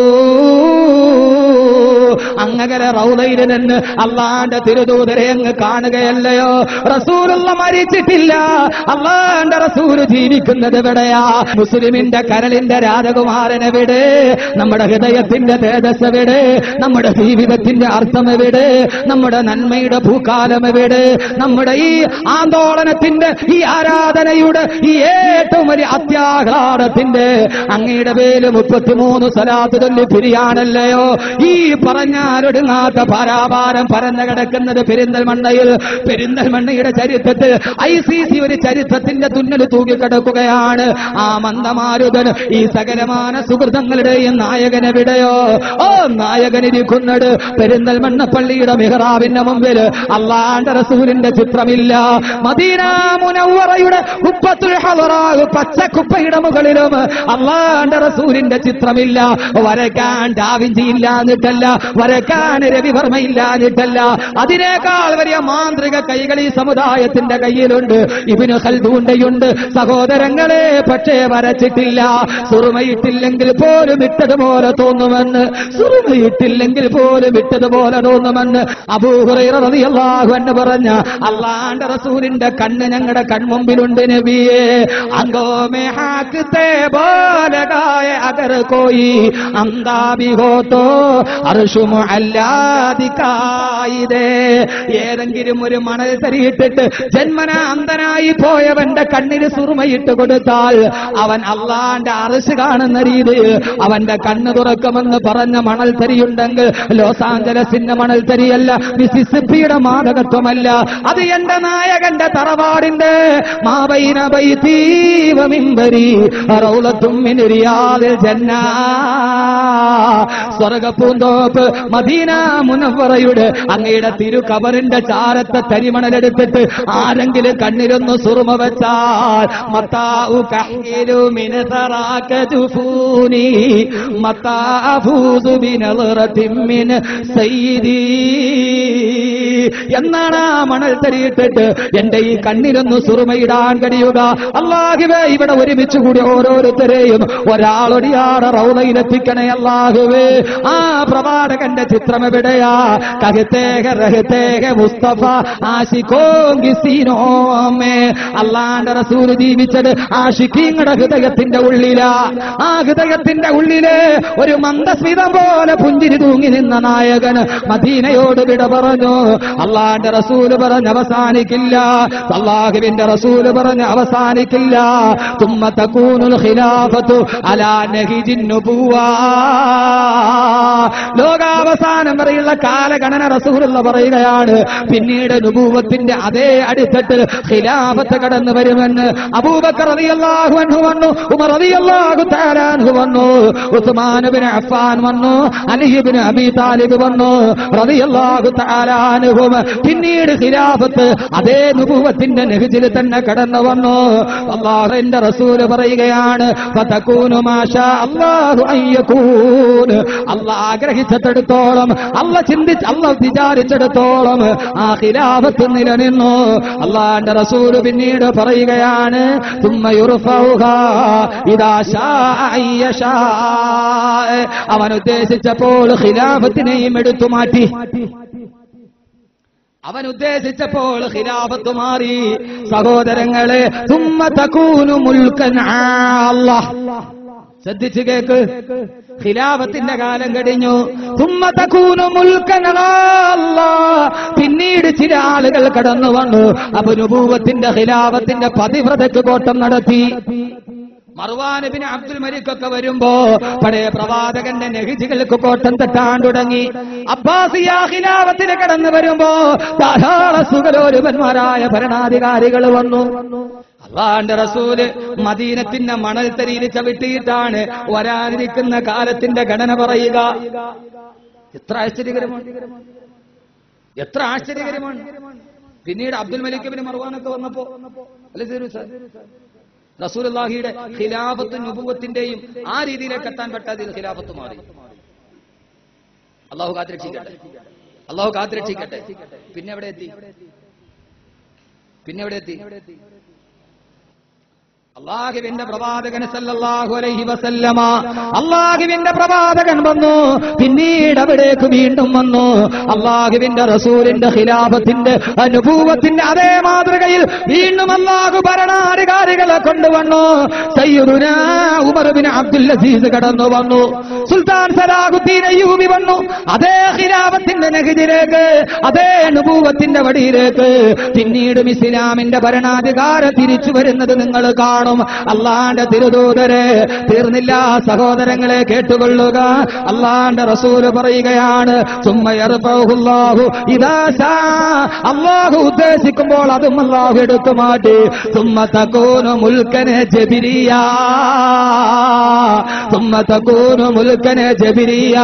അങ്ങകലെ റൗദയിൽ നിന്ന് അള്ളാന്റെ തിരുദൂതരെ അങ്ങ് കാണുകയല്ലയോ റസൂലുള്ള മരിച്ചിട്ടില്ല അള്ളാന്റെ റസൂല് ജീവിക്കുന്നത് എവിടെയാ മുസ്ലിമിന്റെ കരളിന്റെ രാജകുമാരൻ എവിടെ നമ്മുടെ ഹൃദയത്തിന്റെ തേജസ് എവിടെ നമ്മുടെ ജീവിതത്തിന്റെ അർത്ഥം എവിടെ നമ്മുടെ നന്മയുടെ ഭൂകാലം എവിടെ നമ്മുടെ ഈ ആന്തോളനത്തിന്റെ ഈ ആരാധനയുടെ ഈ ഏറ്റവും വലിയ അത്യാഹ്ലാദത്തിന്റെ അങ്ങയുടെ പേര് മുപ്പത്തിമൂന്ന് സലാത്ത് ചൊല്ലി പിരിയാണല്ലയോ ഈ പറഞ്ഞാലൊടുങ്ങാത്ത പാരാപാരം പരന്നു കിടക്കുന്നത് പെരിന്തൽമണ്ണയിൽ പെരിന്തൽമണ്ണയുടെ ചരിത്രത്തിൽ ഐ സി സി ഒരു ചരിത്രത്തിന്റെ തുന്നൽ തൂക്കിക്കിടക്കുകയാണ് ആ മന്ദമാരുതൻ ഈ സകലമാന സുഹൃതങ്ങളുടെയും നായകനെവിടെയോ ഓ നായകനിരിക്കുന്നത് പെരിന്തൽമണ്ണ പള്ളിയുടെ മിഹ്റാബിന്റെ മുമ്പിൽ അള്ളാന്റെ റസൂലിന്റെ ചിത്രമില്ല മദീന മുനവ്വറയുടെ ഉപ്പത്തുൽ ഹളറാഹ് പച്ചക്കുപ്പയുടെ പള്ളിയുടെ മുകളിലും അള്ളാന്റെ റസൂലിന്റെ ചിത്രമില്ല വരയ്ക്കാൻ ഡാവിഞ്ചി ഇല്ലാന്നിട്ടല്ല വരയ്ക്കാൻ രവിവർമ്മ ഇല്ലാന്നിട്ടല്ല അതിനേക്കാൾ വലിയ മാന്ത്രിക കൈകൾ ഈ സമുദായത്തിന്റെ കയ്യിലുണ്ട് ഇബിന് ഹൽദൂണ്ടയുണ്ട് സഹോദരങ്ങളെ പക്ഷേ വരച്ചിട്ടില്ല സുറുമയിട്ടില്ലെങ്കിൽ പോലും ഇട്ടതുപോലെ തോന്നുമെന്ന് സുറുമയിട്ടില്ലെങ്കിൽ പോലും ഇട്ടതുപോലെ തോന്നുമെന്ന് അബൂഹുറൈറിയല്ലാഹു എന്ന് പറഞ്ഞ അള്ളാന്റെ റസൂലിന്റെ കണ്ണ് ഞങ്ങളുടെ കൺമുമ്പിലുണ്ട് നബിയെ അങ്കോമേ ഹാക്കത്തെ ബോലകായ അഗർ കോയി അന്താബി ഹോത്തോ അർഷുമു അല്ലാതിക്കായിതേ ഏതെങ്കിലും ഒരു മണൽ തരിയിട്ടിട്ട് ജന്മന അന്ധനായി പോയവന്റെ കണ്ണിന് സുറുമയിട്ട് കൊടുത്താൽ അവൻ അള്ളാന്റെ അറിശ് കാണുന്ന രീതിയിൽ അവന്റെ കണ്ണ് തുറക്കുമെന്ന് പറഞ്ഞ മണൽ തരിയുണ്ടെങ്കിൽ ലോസ് ആഞ്ചലസിന്റെ മണൽ തരിയല്ല മിസിസിപ്പിയുടെ മാതകത്വമല്ല അത് എന്റെ നായകന്റെ തറവാടിന്റെ മാവൈന ബൈതീവമിമ്പരി റൗലത്തും മിൻ റിയാദിൽ ജന്ന സ്വർഗപ്പൂന്തോപ്പ് മദീന മുനവറയുടെ അങ്ങയുടെ തിരുകബറിന്റെ ചാരത്തെ തരിമണലെടുത്തിട്ട് ആരെങ്കിലും കണ്ണിലൊന്ന് സുറുമ വെച്ചാൽ മത്താഉ കഹ്യിലു മിൻ തറാക ജുഫൂനി മത്താ അഫൂദു ബിനളറത്തിൻ മിൻ സയ്യിദി എന്നാണ് ആ മണൽ തരിയിട്ടിട്ട് എന്റെ ഈ കണ്ണിലൊന്ന് സുറുമയിടാൻ കഴിയുക അള്ളാഹുവേ ഇവിടെ ഒരുമിച്ച് കൂടി ഓരോരുത്തരെയും ഒരാളൊടിയാടെ റൗലയിലെത്തിക്കണേ അള്ളാഹുവേ ആ പ്രവാചകന്റെ ചിത്രം എവിടെയാ കഹത്തേക റഹത്തേക മുസ്തഫ ആശിക്കോങ്കി സീനോമേ അള്ളാന്റെ റസൂല് ജീവിച്ചത് ആഷിക്കീങ്ങളുടെ ഹൃദയത്തിന്റെ ഉള്ളിലാ ആ ഹൃദയത്തിന്റെ ഉള്ളില് ഒരു മന്ദസ്മിതം പോലെ പുഞ്ചിരി തൂങ്ങി നിന്ന നായകൻ മദീനയോട് വിട പറഞ്ഞു അള്ളാന്റെ റസൂല് പറഞ്ഞ് അവസാനിക്കില്ല അള്ളാഹുവിന്റെ റസൂല് പറഞ്ഞ് അവസാനിക്കില്ല തുമ്മ തക്കൂനുൽ ഖിലാഫത്തു അലാ നഹിജിൻ നുബുവാ ലോകാവസാനം വരെയുള്ള കാലഗണന റസൂലുള്ള പറയുകയാണ് പിന്നീട് നുബൂവത്തിന്റെ അതേ അടിത്തട്ടിൽ ഖിലാഫത്ത് കടന്നു വരുമെന്ന് അബൂബക്കർ റളിയല്ലാഹു അൻഹു വന്നു ഉമർ റളിയല്ലാഹു തആല അൻഹു വന്നു ഉസ്മാൻ ഇബ്നു അഫ്ഫാൻ വന്നു അലി ഇബ്നു അബീ താലിബ് വന്നു റളിയല്ലാഹു തആല അൻഹും പിന്നീട് ഖിലാഫത്ത് അതേ നുബൂവത്തിന്റെ നെഹ്ജിൽ തന്നെ കടന്നു വന്നു അള്ളാഹുവിന്റെ റസൂല് പറയുകയാണ് ഫതകൂനു മാഷാ അല്ലാഹു അയ്യകൂൻ അള്ളാഹ് ആഗ്രഹിച്ചിടത്തോളം അല്ല ചിന്തിച്ച് അല്ല വിചാരിച്ചിടത്തോളം ആ ഖിലാഫത്ത് നിലനിന്നു അള്ളാന്റെ റസൂല് പിന്നീട് പറയുകയാണ് തുമ്മ യുർഫൗഹാ ഇദാ ശാഅ അയ്യശാ. അവൻ ഉദ്ദേശിച്ചപ്പോൾ ഖിലാഫത്തിനെയും എടുത്തു മാറ്റി അവൻ ഉദ്ദേശിച്ചപ്പോൾ ഖിലാഫത്ത് മാറി സഹോദരങ്ങളെ തുമ്മ തകൂനു മുൽക്കൻ ആ അല്ലാഹ് ശ്രദ്ധിച്ചു കേക്ക് ഖിലാഫത്തിന്റെ കാലം കഴിഞ്ഞു തുമ്മ തകൂനു മുൽക്കൻ അലാ അല്ലാഹ്. പിന്നീട് ചില ആളുകൾ കടന്നു വന്നു അപ്പൊ നുബൂവത്തിന്റെ ഖിലാഫത്തിന്റെ പതിവ്രതയ്ക്ക് കോട്ടം നടത്തി മറുവാനബിന് അബ്ദുൽ മലിക്കൊക്കെ വരുമ്പോ പഴയ പ്രവാചകന്റെ നെഹിജികൾക്ക് കോട്ടം തട്ടാൻ തുടങ്ങി അബ്ബാസിയ ഖിലാഫത്തിന് കടന്നു വരുമ്പോ ധാരാളം സുഖലോലുപന്മാരായ ഭരണാധികാരികൾ വന്നു അള്ളാന്റെ റസൂല് മദീനത്തിന്റെ മണൽ തരിയിൽ ചവിട്ടിയിട്ടാണ് വരാനിരിക്കുന്ന കാലത്തിന്റെ ഘടന പറയുക എത്ര ആശ്ചര്യകരമാണ് എത്ര ആശ്ചര്യകരമാണ് പിന്നീട് അബ്ദുൽ മലിക്കിബിന് മറുവാനൊക്കെ വന്നപ്പോ അല്ലേ സീരു സാർ റസൂലുള്ളാഹിയുടെ ഖിലാഫത്തും നുബുവത്തിന്റെയും ആ രീതിയിലേക്ക് എത്താൻ പറ്റാതെ ഖിലാഫത്ത് മാറി അള്ളാഹു കാത്തിരക്ഷിക്കട്ടെ അള്ളാഹു കാത്തിരക്ഷിക്കട്ടെ പിന്നെ എവിടെ എത്തി പിന്നെ എവിടെ എത്തി അള്ളാഹുവിന്റെ പ്രവാചകൻ സല്ലല്ലാഹു അലൈഹി വസല്ലമ അള്ളാഹുവിന്റെ പ്രവാചകൻ വന്നു പിന്നീട് അവിടേക്ക് വീണ്ടും വന്നു അള്ളാഹുവിന്റെ റസൂലിന്റെ ഖിലാഫത്തിന്റെ അനുഭൂവത്തിന്റെ അതേ മാതൃകയിൽ വീണ്ടും അള്ളാഹു ഭരണാധികാരികളെ കൊണ്ടുവന്നു സയ്യിദുനാ ഉമർ ബിൻ അബ്ദുൽ അസീസ് കടന്നു വന്നു സുൽത്താൻ സലാഹുദ്ദീൻ അയ്യൂബി വന്നു അതേ ഖിലാഫത്തിന്റെ നഗിതിലേക്ക് അതേ അനുഭൂവത്തിന്റെ വടിയിലേക്ക് പിന്നീടും ഇസ്ലാമിന്റെ ഭരണാധികാരം തിരിച്ചു വരുന്നത് നിങ്ങൾ കാണും അള്ളാന്റെ തിരുദൂതരെ തീർന്നില്ല സഹോദരങ്ങളെ കേട്ടുകൊള്ളുക അള്ളാന്റെ റസൂല് പറയുകയാണ് സുമ്മയർഹു ഇതാ ശാ. അള്ളാഹു ഉദ്ദേശിക്കുമ്പോൾ അതും അള്ളാഹു എടുത്തു മാറ്റി സുമ്മ തക്കൂനു മുൽക്കനെ ജബിരിയ സുമ്മ തക്കൂനു മുൽക്കനെ മുഴുക്കന് ജബിരിയ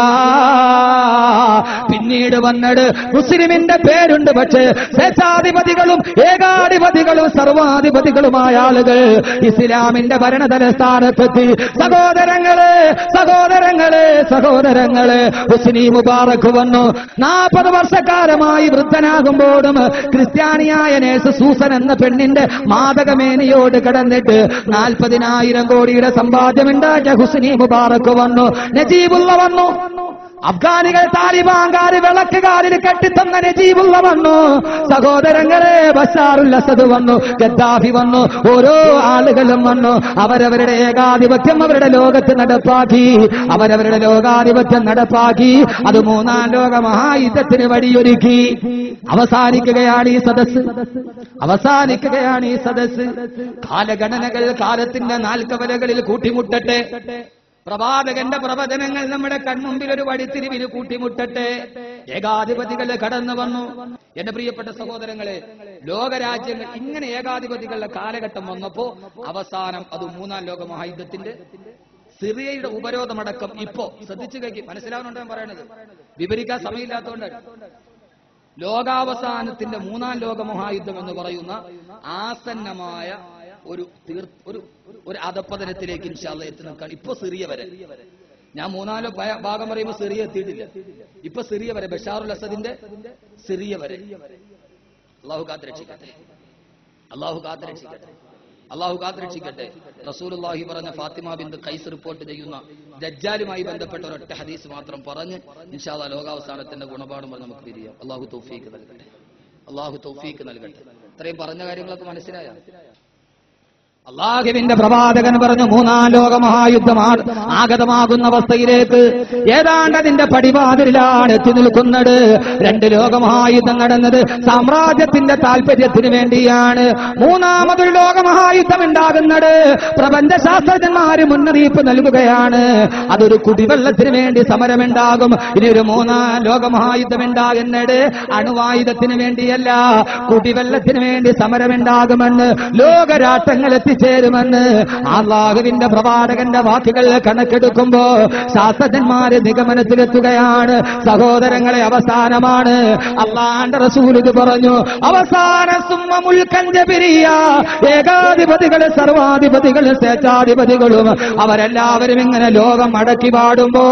പിന്നീട് വന്നത് മുസ്ലിമിന്റെ പേരുണ്ട് പക്ഷേ സ്വേച്ഛാധിപതികളും ഏകാധിപതികളും സർവാധിപതികളുമായ ആളുകൾ ഇസ്ലാമിന്റെ ഭരണതല സ്ഥാനത്തെത്തി സഹോദരങ്ങളെ സഹോദരങ്ങളെ സഹോദരങ്ങളെ ഹുസ്നി മുബാറക്ക് വന്നു നാൽപ്പത് വർഷക്കാലമായി വൃദ്ധനാകുമ്പോഴും ക്രിസ്ത്യാനിയായ നേഴ്സ് സൂസൻ എന്ന പെണ്ണിന്റെ മാതകമേനിയോട് കിടന്നിട്ട് നാൽപ്പതിനായിരം കോടിയുടെ സമ്പാദ്യമുണ്ടാക്കിയ ഹുസ്നി മുബാറക്ക് വന്നു നജീബുള്ള വന്നു അഫ്ഗാനികൾ താലിബാൻകാര് വിളക്കുകാരിൽ കെട്ടിത്തന്ന നജീബുള്ള വന്നു സഹോദരങ്ങളെ ബഷാറുൽ അസദ് വന്നു ഗദ്ദാഫി വന്നു ഓരോ ആളുകളും വന്നു അവരവരുടെ ഏകാധിപത്യം അവരുടെ ലോകത്ത് നടപ്പാക്കി അവരവരുടെ ലോകാധിപത്യം നടപ്പാക്കി അത് മൂന്നാം ലോക മഹായുദ്ധത്തിന് വഴിയൊരുക്കി അവസാനിക്കുകയാണ് ഈ സദസ്സ് അവസാനിക്കുകയാണ് ഈ സദസ്സ് കാലഗണനകൾ കാലത്തിന്റെ നാൽക്കവലകളിൽ കൂട്ടിമുട്ടട്ടെ പ്രവാചകന്റെ പ്രവചനങ്ങൾ നമ്മുടെ കൺമുമ്പിൽ ഒരു വഴിത്തിരിവിന് കൂട്ടിമുട്ടട്ടെ ഏകാധിപതികൾ കടന്നു വന്നു എന്റെ പ്രിയപ്പെട്ട സഹോദരങ്ങളെ ലോകരാജ്യങ്ങൾ ഇങ്ങനെ ഏകാധിപതികളുടെ കാലഘട്ടം വന്നപ്പോ അവസാനം അത് മൂന്നാം ലോക മഹായുദ്ധത്തിന്റെ സിറിയയുടെ ഉപരോധമടക്കം ഇപ്പോ ശ്രദ്ധിച്ചു കഴിക്കും മനസ്സിലാവുന്നുണ്ടോ ഞാൻ പറയണത് വിവരിക്കാൻ സമയമില്ലാത്തതുകൊണ്ടാണ് ലോകാവസാനത്തിന്റെ മൂന്നാം ലോക മഹായുദ്ധം എന്ന് പറയുന്ന ആസന്നമായ ഒരു തീർ ഒരു ഒരു അധപ്പതനത്തിലേക്ക് ഇൻഷാല്ല എത്തി നിൽക്കുകയാണ് ഇപ്പൊ സിറിയ വരെ ഞാൻ മൂന്നാലോ ഭയ- ഭാഗം പറയുമ്പോൾ സിറിയ എത്തിയിട്ടില്ല ഇപ്പൊ സിറിയ വരെ ബഷാറുൽ അസദിന്റെ സിറിയ വരെ അള്ളാഹു കാത്തുരക്ഷിക്കട്ടെ അള്ളാഹു കാത്തുരക്ഷിക്കട്ടെ അള്ളാഹു കാത്തുരക്ഷിക്കട്ടെ റസൂലുള്ളാഹി പറഞ്ഞ ഫാത്തിമ ബിന്ദു കൈസ് റിപ്പോർട്ട് ചെയ്യുന്ന ദജ്ജാലുമായി ബന്ധപ്പെട്ട ഒരൊറ്റ ഹദീസ് മാത്രം പറഞ്ഞ് ഇൻഷാല്ല ലോകാവസാനത്തിന്റെ ഗുണപാഠം പറഞ്ഞ് നമുക്ക് പിരിയാം അള്ളാഹു തൗഫീക്ക് നൽകട്ടെ അള്ളാഹു തൗഫീക്ക് നൽകട്ടെ ഇത്രയും പറഞ്ഞ കാര്യങ്ങളൊക്കെ മനസ്സിലായ അള്ളാഹുവിന്റെ പ്രവാചകൻ പറഞ്ഞു മൂന്നാം ലോക മഹായുദ്ധം ആ- ആഗതമാകുന്ന അവസ്ഥയിലേക്ക് ഏതാണ്ട് അതിന്റെ പടിവാതിലാണ് എത്തി നിൽക്കുന്നത് രണ്ട് ലോക മഹായുദ്ധം നടന്നത് സാമ്രാജ്യത്തിന്റെ താല്പര്യത്തിന് വേണ്ടിയാണ് മൂന്നാമതൊരു ലോക മഹായുദ്ധം ഉണ്ടാകുന്നത് പ്രപഞ്ച ശാസ്ത്രജ്ഞന്മാര് മുന്നറിയിപ്പ് നൽകുകയാണ് അതൊരു കുടിവെള്ളത്തിന് വേണ്ടി സമരമുണ്ടാകും ഇനി ഒരു മൂന്നാം ലോക മഹായുദ്ധം ഉണ്ടാകുന്നത് അണുവായുധത്തിന് വേണ്ടിയല്ല കുടിവെള്ളത്തിന് വേണ്ടി സമരമുണ്ടാകുമെന്ന് ലോകരാഷ്ട്രങ്ങൾ എത്തിച്ചേരുമെന്ന് അള്ളാഹുവിന്റെ പ്രവാചകന്റെ വാക്കുകൾ കണക്കെടുക്കുമ്പോ ശാസ്ത്രജ്ഞന്മാര് നിഗമനത്തിലെത്തുകയാണ് സഹോദരങ്ങളെ അവസാനമാണ് അള്ളാന്റെ റസൂൽ ഇത് പറഞ്ഞു അവസാന സുമ്മ മുൽക്കഞ്ചപിരിയ ഏകാധിപതികള് സർവാധിപതികളും സ്വേച്ഛാധിപതികളും അവരെല്ലാവരും ഇങ്ങനെ ലോകം അടക്കി പാടുമ്പോ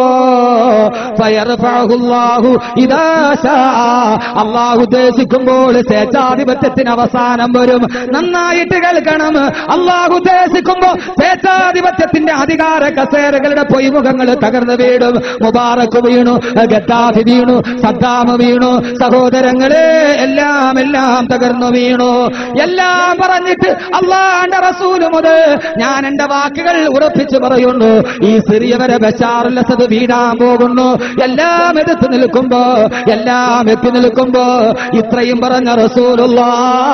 ഫയർഫഅഹുല്ലാഹു ഇദാ ശാ. അള്ളാഹു ഉദ്ദേശിക്കുമ്പോൾ സ്വേച്ഛാധിപത്യത്തിന് അവസാനം വരും നന്നായിട്ട് കേൾക്കണം അള്ളാഹു ഉദ്ദേശിക്കുമ്പോ സ്വേച്ഛാധിപത്യത്തിന്റെ അധികാര കസേരകളുടെ പൊയ്മുഖങ്ങൾ തകർന്നു വീണു മുബാറക്ക് വീണു ഗദ്ദാഫി വീണു സദ്ദാം വീണു സഹോദരങ്ങളെ എല്ലാം എല്ലാം തകർന്നു വീണു എല്ലാം പറഞ്ഞിട്ട് അള്ളാന്റെ റസൂല് മുതൽ ഞാൻ എന്റെ വാക്കുകൾ ഉറപ്പിച്ചു പറയുന്നു ഈ സിറിയ വരെ ബഷാറുല്ലസത് വീടാൻ പോകുന്നു എല്ലാം എതിർത്ത് നിൽക്കുമ്പോ എല്ലാം എത്തി നിൽക്കുമ്പോ ഇത്രയും പറഞ്ഞ റസൂലുള്ള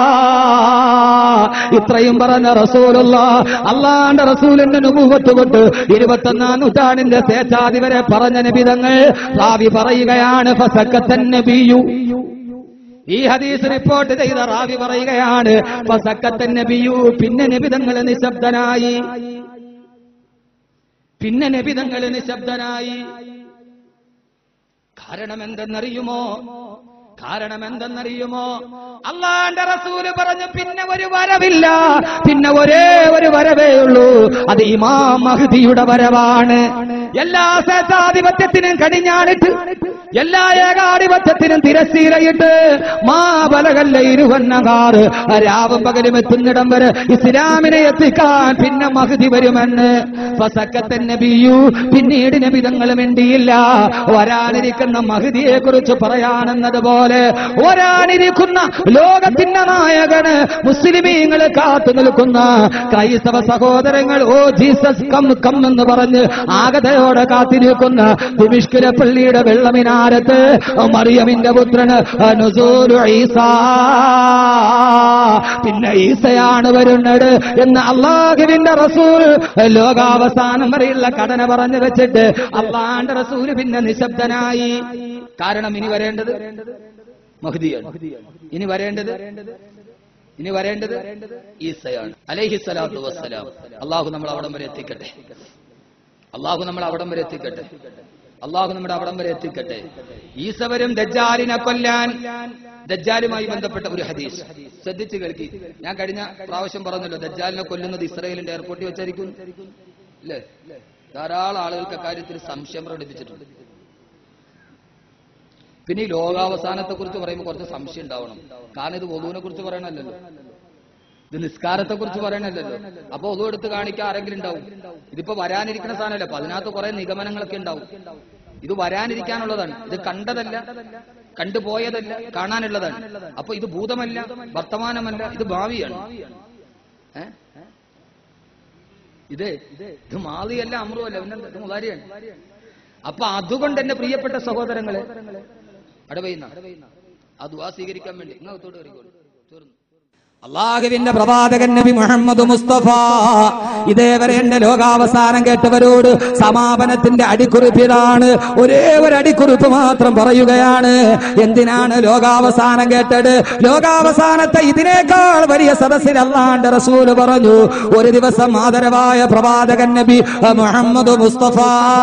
ഇത്രയും പറഞ്ഞ റസൂലുള്ള അള്ളാന്റെ റസൂലിന്റെ നുപൂവത്ത് കൊണ്ട് ഇരുപത്തൊന്നാം നൂറ്റാണ്ടിന്റെ സ്വേച്ഛാധി വരെ പറഞ്ഞ നിബിതങ്ങൾ റാവി പറയുകയാണ് ഫസക്കത്തൻ നബിയു ഈ ഹദീസ് റിപ്പോർട്ട് ചെയ്ത റാവി പറയുകയാണ് ഫസക്കത്തൻ നബിയു പിന്നെ നിബിതങ്ങൾ നിശബ്ദനായി പിന്നെ നിബിതങ്ങൾ നിശബ്ദനായി കാരണം എന്തെന്നറിയുമോ കാരണം എന്തെന്നറിയുമോ അള്ളാന്റെ റസൂല് പറഞ്ഞു പിന്നെ ഒരു വരവില്ല പിന്നെ ഒരേ ഒരു വരവേ ഉള്ളൂ അത് ഇമാം മഹദിയുടെ വരവാണ് എല്ലാ സ്വേച്ഛാധിപത്യത്തിനും കടിഞ്ഞാണിട്ട് എല്ലാ ഏകാധിപത്യത്തിനും തിരശ്ശീലയിട്ട് മാബലകല്ല ഇരുവന്നകാർ രാവും പകലും എത്തുന്നിടം വരെ ഇസ്ലാമിനെ എത്തിക്കാൻ പിന്നെ മഹദി വരുമെന്ന് ഫസക്കത്തൻ നബിയു പിന്നീട് നബിതങ്ങൾ വേണ്ടിയില്ല വരാനിരിക്കുന്ന മഹദിയെ കുറിച്ച് പറയാനെന്നതുപോലെ വരാനിരിക്കുന്ന ലോകത്തിന്റെ നായകന് മുസ്ലിമീങ്ങൾ കാത്തു നിൽക്കുന്ന ക്രൈസ്തവ സഹോദരങ്ങൾ ഓ ജീസസ് കം കം എന്ന് പറഞ്ഞ് ആഗതയോടെ കാത്തിരിക്കുന്ന ദിമിഷ്കിലെ പള്ളിയുടെ വെള്ളമിനാരത്ത് മറിയമിന്റെ പുത്രന് നുസൂലു ഈസാ പിന്നെ ഈസയാണ് വരുന്നത് എന്ന് അള്ളാഹുവിന്റെ റസൂൽ ലോകാവസാനം വരെയുള്ള കടന പറഞ്ഞു വെച്ചിട്ട് അള്ളാന്റെ റസൂൽ പിന്നെ നിശബ്ദനായി കാരണം ഇനി വരേണ്ടത് മഹ്ദിയാണ് ഇനി വരേണ്ടത് ഇനി വരേണ്ടത് ഈസയാണ് അലൈഹി സ്വലാത്തു വസ്സലാം അള്ളാഹു നമ്മൾ അവിടം വരെ എത്തിക്കട്ടെ അള്ളാഹു നമ്മൾ അവിടം വരെ എത്തിക്കട്ടെ അള്ളാഹു നമ്മുടെ അവിടം വരെ എത്തിക്കട്ടെ ഈസവരും ദജ്ജാലിനെ കൊല്ലാൻ ദജ്ജാലുമായി ബന്ധപ്പെട്ട ഒരു ഹദീസ് ശ്രദ്ധിച്ചു കേൾക്കി ഞാൻ കഴിഞ്ഞ പ്രാവശ്യം പറഞ്ഞല്ലോ ദജ്ജാലിനെ കൊല്ലുന്നത് ഇസ്രായേലിന്റെ എയർപോർട്ടിൽ വെച്ചായിരിക്കും അല്ലേ ധാരാളം ആളുകൾക്ക് അക്കാര്യത്തിൽ സംശയം പ്രകടിപ്പിച്ചിട്ടുണ്ട് പിന്നെ ഈ ലോകാവസാനത്തെ കുറിച്ച് പറയുമ്പോൾ കുറച്ച് സംശയം ഉണ്ടാവണം കാരണം ഇത് വധുവിനെ കുറിച്ച് പറയണല്ലോ ഇത് നിസ്കാരത്തെ കുറിച്ച് പറയണല്ലോ അപ്പൊ ഒതു എടുത്ത് കാണിക്കാൻ ആരെങ്കിലും ഉണ്ടാവും ഇതിപ്പോ വരാനിരിക്കുന്ന സാധനമല്ല അപ്പൊ അതിനകത്ത് കുറെ നിഗമനങ്ങളൊക്കെ ഉണ്ടാവും ഇത് വരാനിരിക്കാനുള്ളതാണ് ഇത് കണ്ടതല്ല കണ്ടുപോയതല്ല കാണാനുള്ളതാണ് അപ്പൊ ഇത് ഭൂതമല്ല വർത്തമാനമല്ല ഇത് ഭാവിയാണ് ഏ? ഇത് ഇത് മാതിയല്ല അമ്രുവല്ല പിന്നെന്താ ഇത് മുതാരിയാണ് അപ്പൊ അതുകൊണ്ട് എന്റെ പ്രിയപ്പെട്ട സഹോദരങ്ങളെ അടവയുന്ന ആ ദുവാ സ്വീകരിക്കാൻ വേണ്ടി ഇങ്ങോട്ടോട് കയറിക്കോളൂ തീർന്നു അള്ളാഹുവിന്റെ പ്രവാചകൻ നബി മുഹമ്മദ് മുസ്തഫ ഇതേവരെ എന്റെ ലോകാവസാനം കേട്ടവരോട് സമാപനത്തിന്റെ അടിക്കുറിപ്പിതാണ് ഒരേ ഒരു അടിക്കുറിപ്പ് മാത്രം പറയുകയാണ് എന്തിനാണ് ലോകാവസാനം കേട്ടത് ലോകാവസാനത്തെ ഇതിനേക്കാൾ വലിയ സദസ്സിൽ അള്ളാന്റെ റസൂല് പറഞ്ഞു ഒരു ദിവസം ആദരവായ പ്രവാചകൻ നബി മുഹമ്മദ് മുസ്തഫ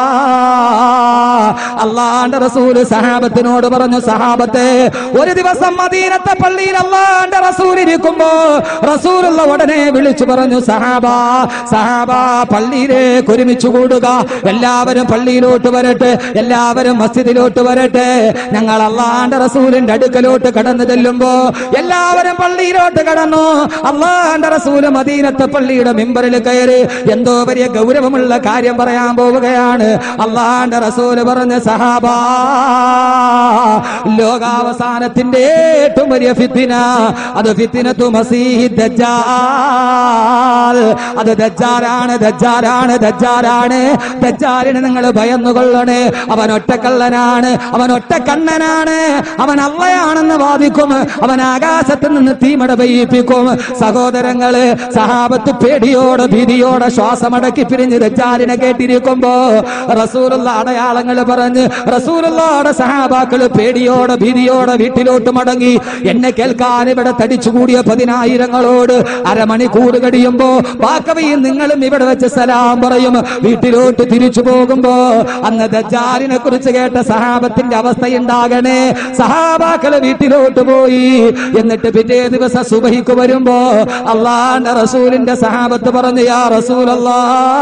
അള്ളാന്റെ റസൂല് സഹാബത്തിനോട് പറഞ്ഞു സഹാബത്തെ ഒരു ദിവസം മദീനത്തെ പള്ളിയിൽ അള്ളാന്റെ റസൂൽ ഇരിക്കുമ്പോ റസൂലുള്ള ഉടനെ വിളിച്ചു പറഞ്ഞു സഹാബ സഹാബ പള്ളിയിലേക്ക് ഒരുമിച്ച് കൂടുക എല്ലാവരും പള്ളിയിലോട്ട് വരട്ടെ എല്ലാവരും മസ്ജിദിലോട്ട് വരട്ടെ ഞങ്ങൾ അള്ളാന്റെ റസൂലിന്റെ അടുക്കലോട്ട് കടന്നു ചെല്ലുമ്പോ എല്ലാവരും പള്ളിയിലോട്ട് കടന്നു അള്ളാന്റെ റസൂല് മദീനത്തെ പള്ളിയുടെ മെമ്പറിൽ കയറി എന്തോ വലിയ ഗൗരവമുള്ള കാര്യം പറയാൻ പോവുകയാണ് അള്ളാന്റെ റസൂല് പറഞ്ഞ സഹാബ ലോകാവസാനത്തിന്റെ ഏറ്റവും വലിയ ഫിത്തിന അത് ഫിത്തിനത്തു മസീഹി ദജ്ജാൽ അത് ദജ്ജാലാണ് ദജ്ജാലാണ് ദജ്ജാലാണ് ദജ്ജാലിന് നിങ്ങൾ ഭയന്നുകൊള്ളണേ അവൻ ഒറ്റക്കള്ളനാണ് അവൻ ഒറ്റക്കണ്ണനാണ് അവൻ അള്ളയാണെന്ന് വാദിക്കും അവൻ ആകാശത്ത് നിന്ന് തീമട പെയ്യിപ്പിക്കും സഹോദരങ്ങള് സഹാബത്ത് പേടിയോടെ ഭീതിയോടെ ശ്വാസമടക്കി പിരിഞ്ഞ് ദജ്ജാലിനെ കേട്ടിരിക്കുമ്പോ റസൂലുള്ള അടയാളങ്ങൾ പറഞ്ഞ് റസൂലുള്ളയുടെ സഹാബാക്കള് പേടിയോടെ ഭീതിയോടെ വീട്ടിലോട്ട് മടങ്ങി എന്നെ കേൾക്കാൻ ഇവിടെ തടിച്ചുകൂടിയ പതിനായിരങ്ങളോട് അരമണിക്കൂർ കഴിയുമ്പോ ബാക്കവയും നിങ്ങളും ഇവിടെ വെച്ച് സലാം പറയും വീട്ടിലോട്ട് തിരിച്ചു പോകുമ്പോ അന്ന് ദജ്ജാലിനെ കുറിച്ച് കേട്ട സഹാബത്തിന്റെ അവസ്ഥയുണ്ടാകണേ സഹാബാക്കള് വീട്ടിലോട്ട് പോയി എന്നിട്ട് പിറ്റേ ദിവസം സുബഹിക്ക് വരുമ്പോ അള്ളാന്റെ റസൂലിന്റെ സഹാബത്ത് പറഞ്ഞു യാ റസൂലല്ലാ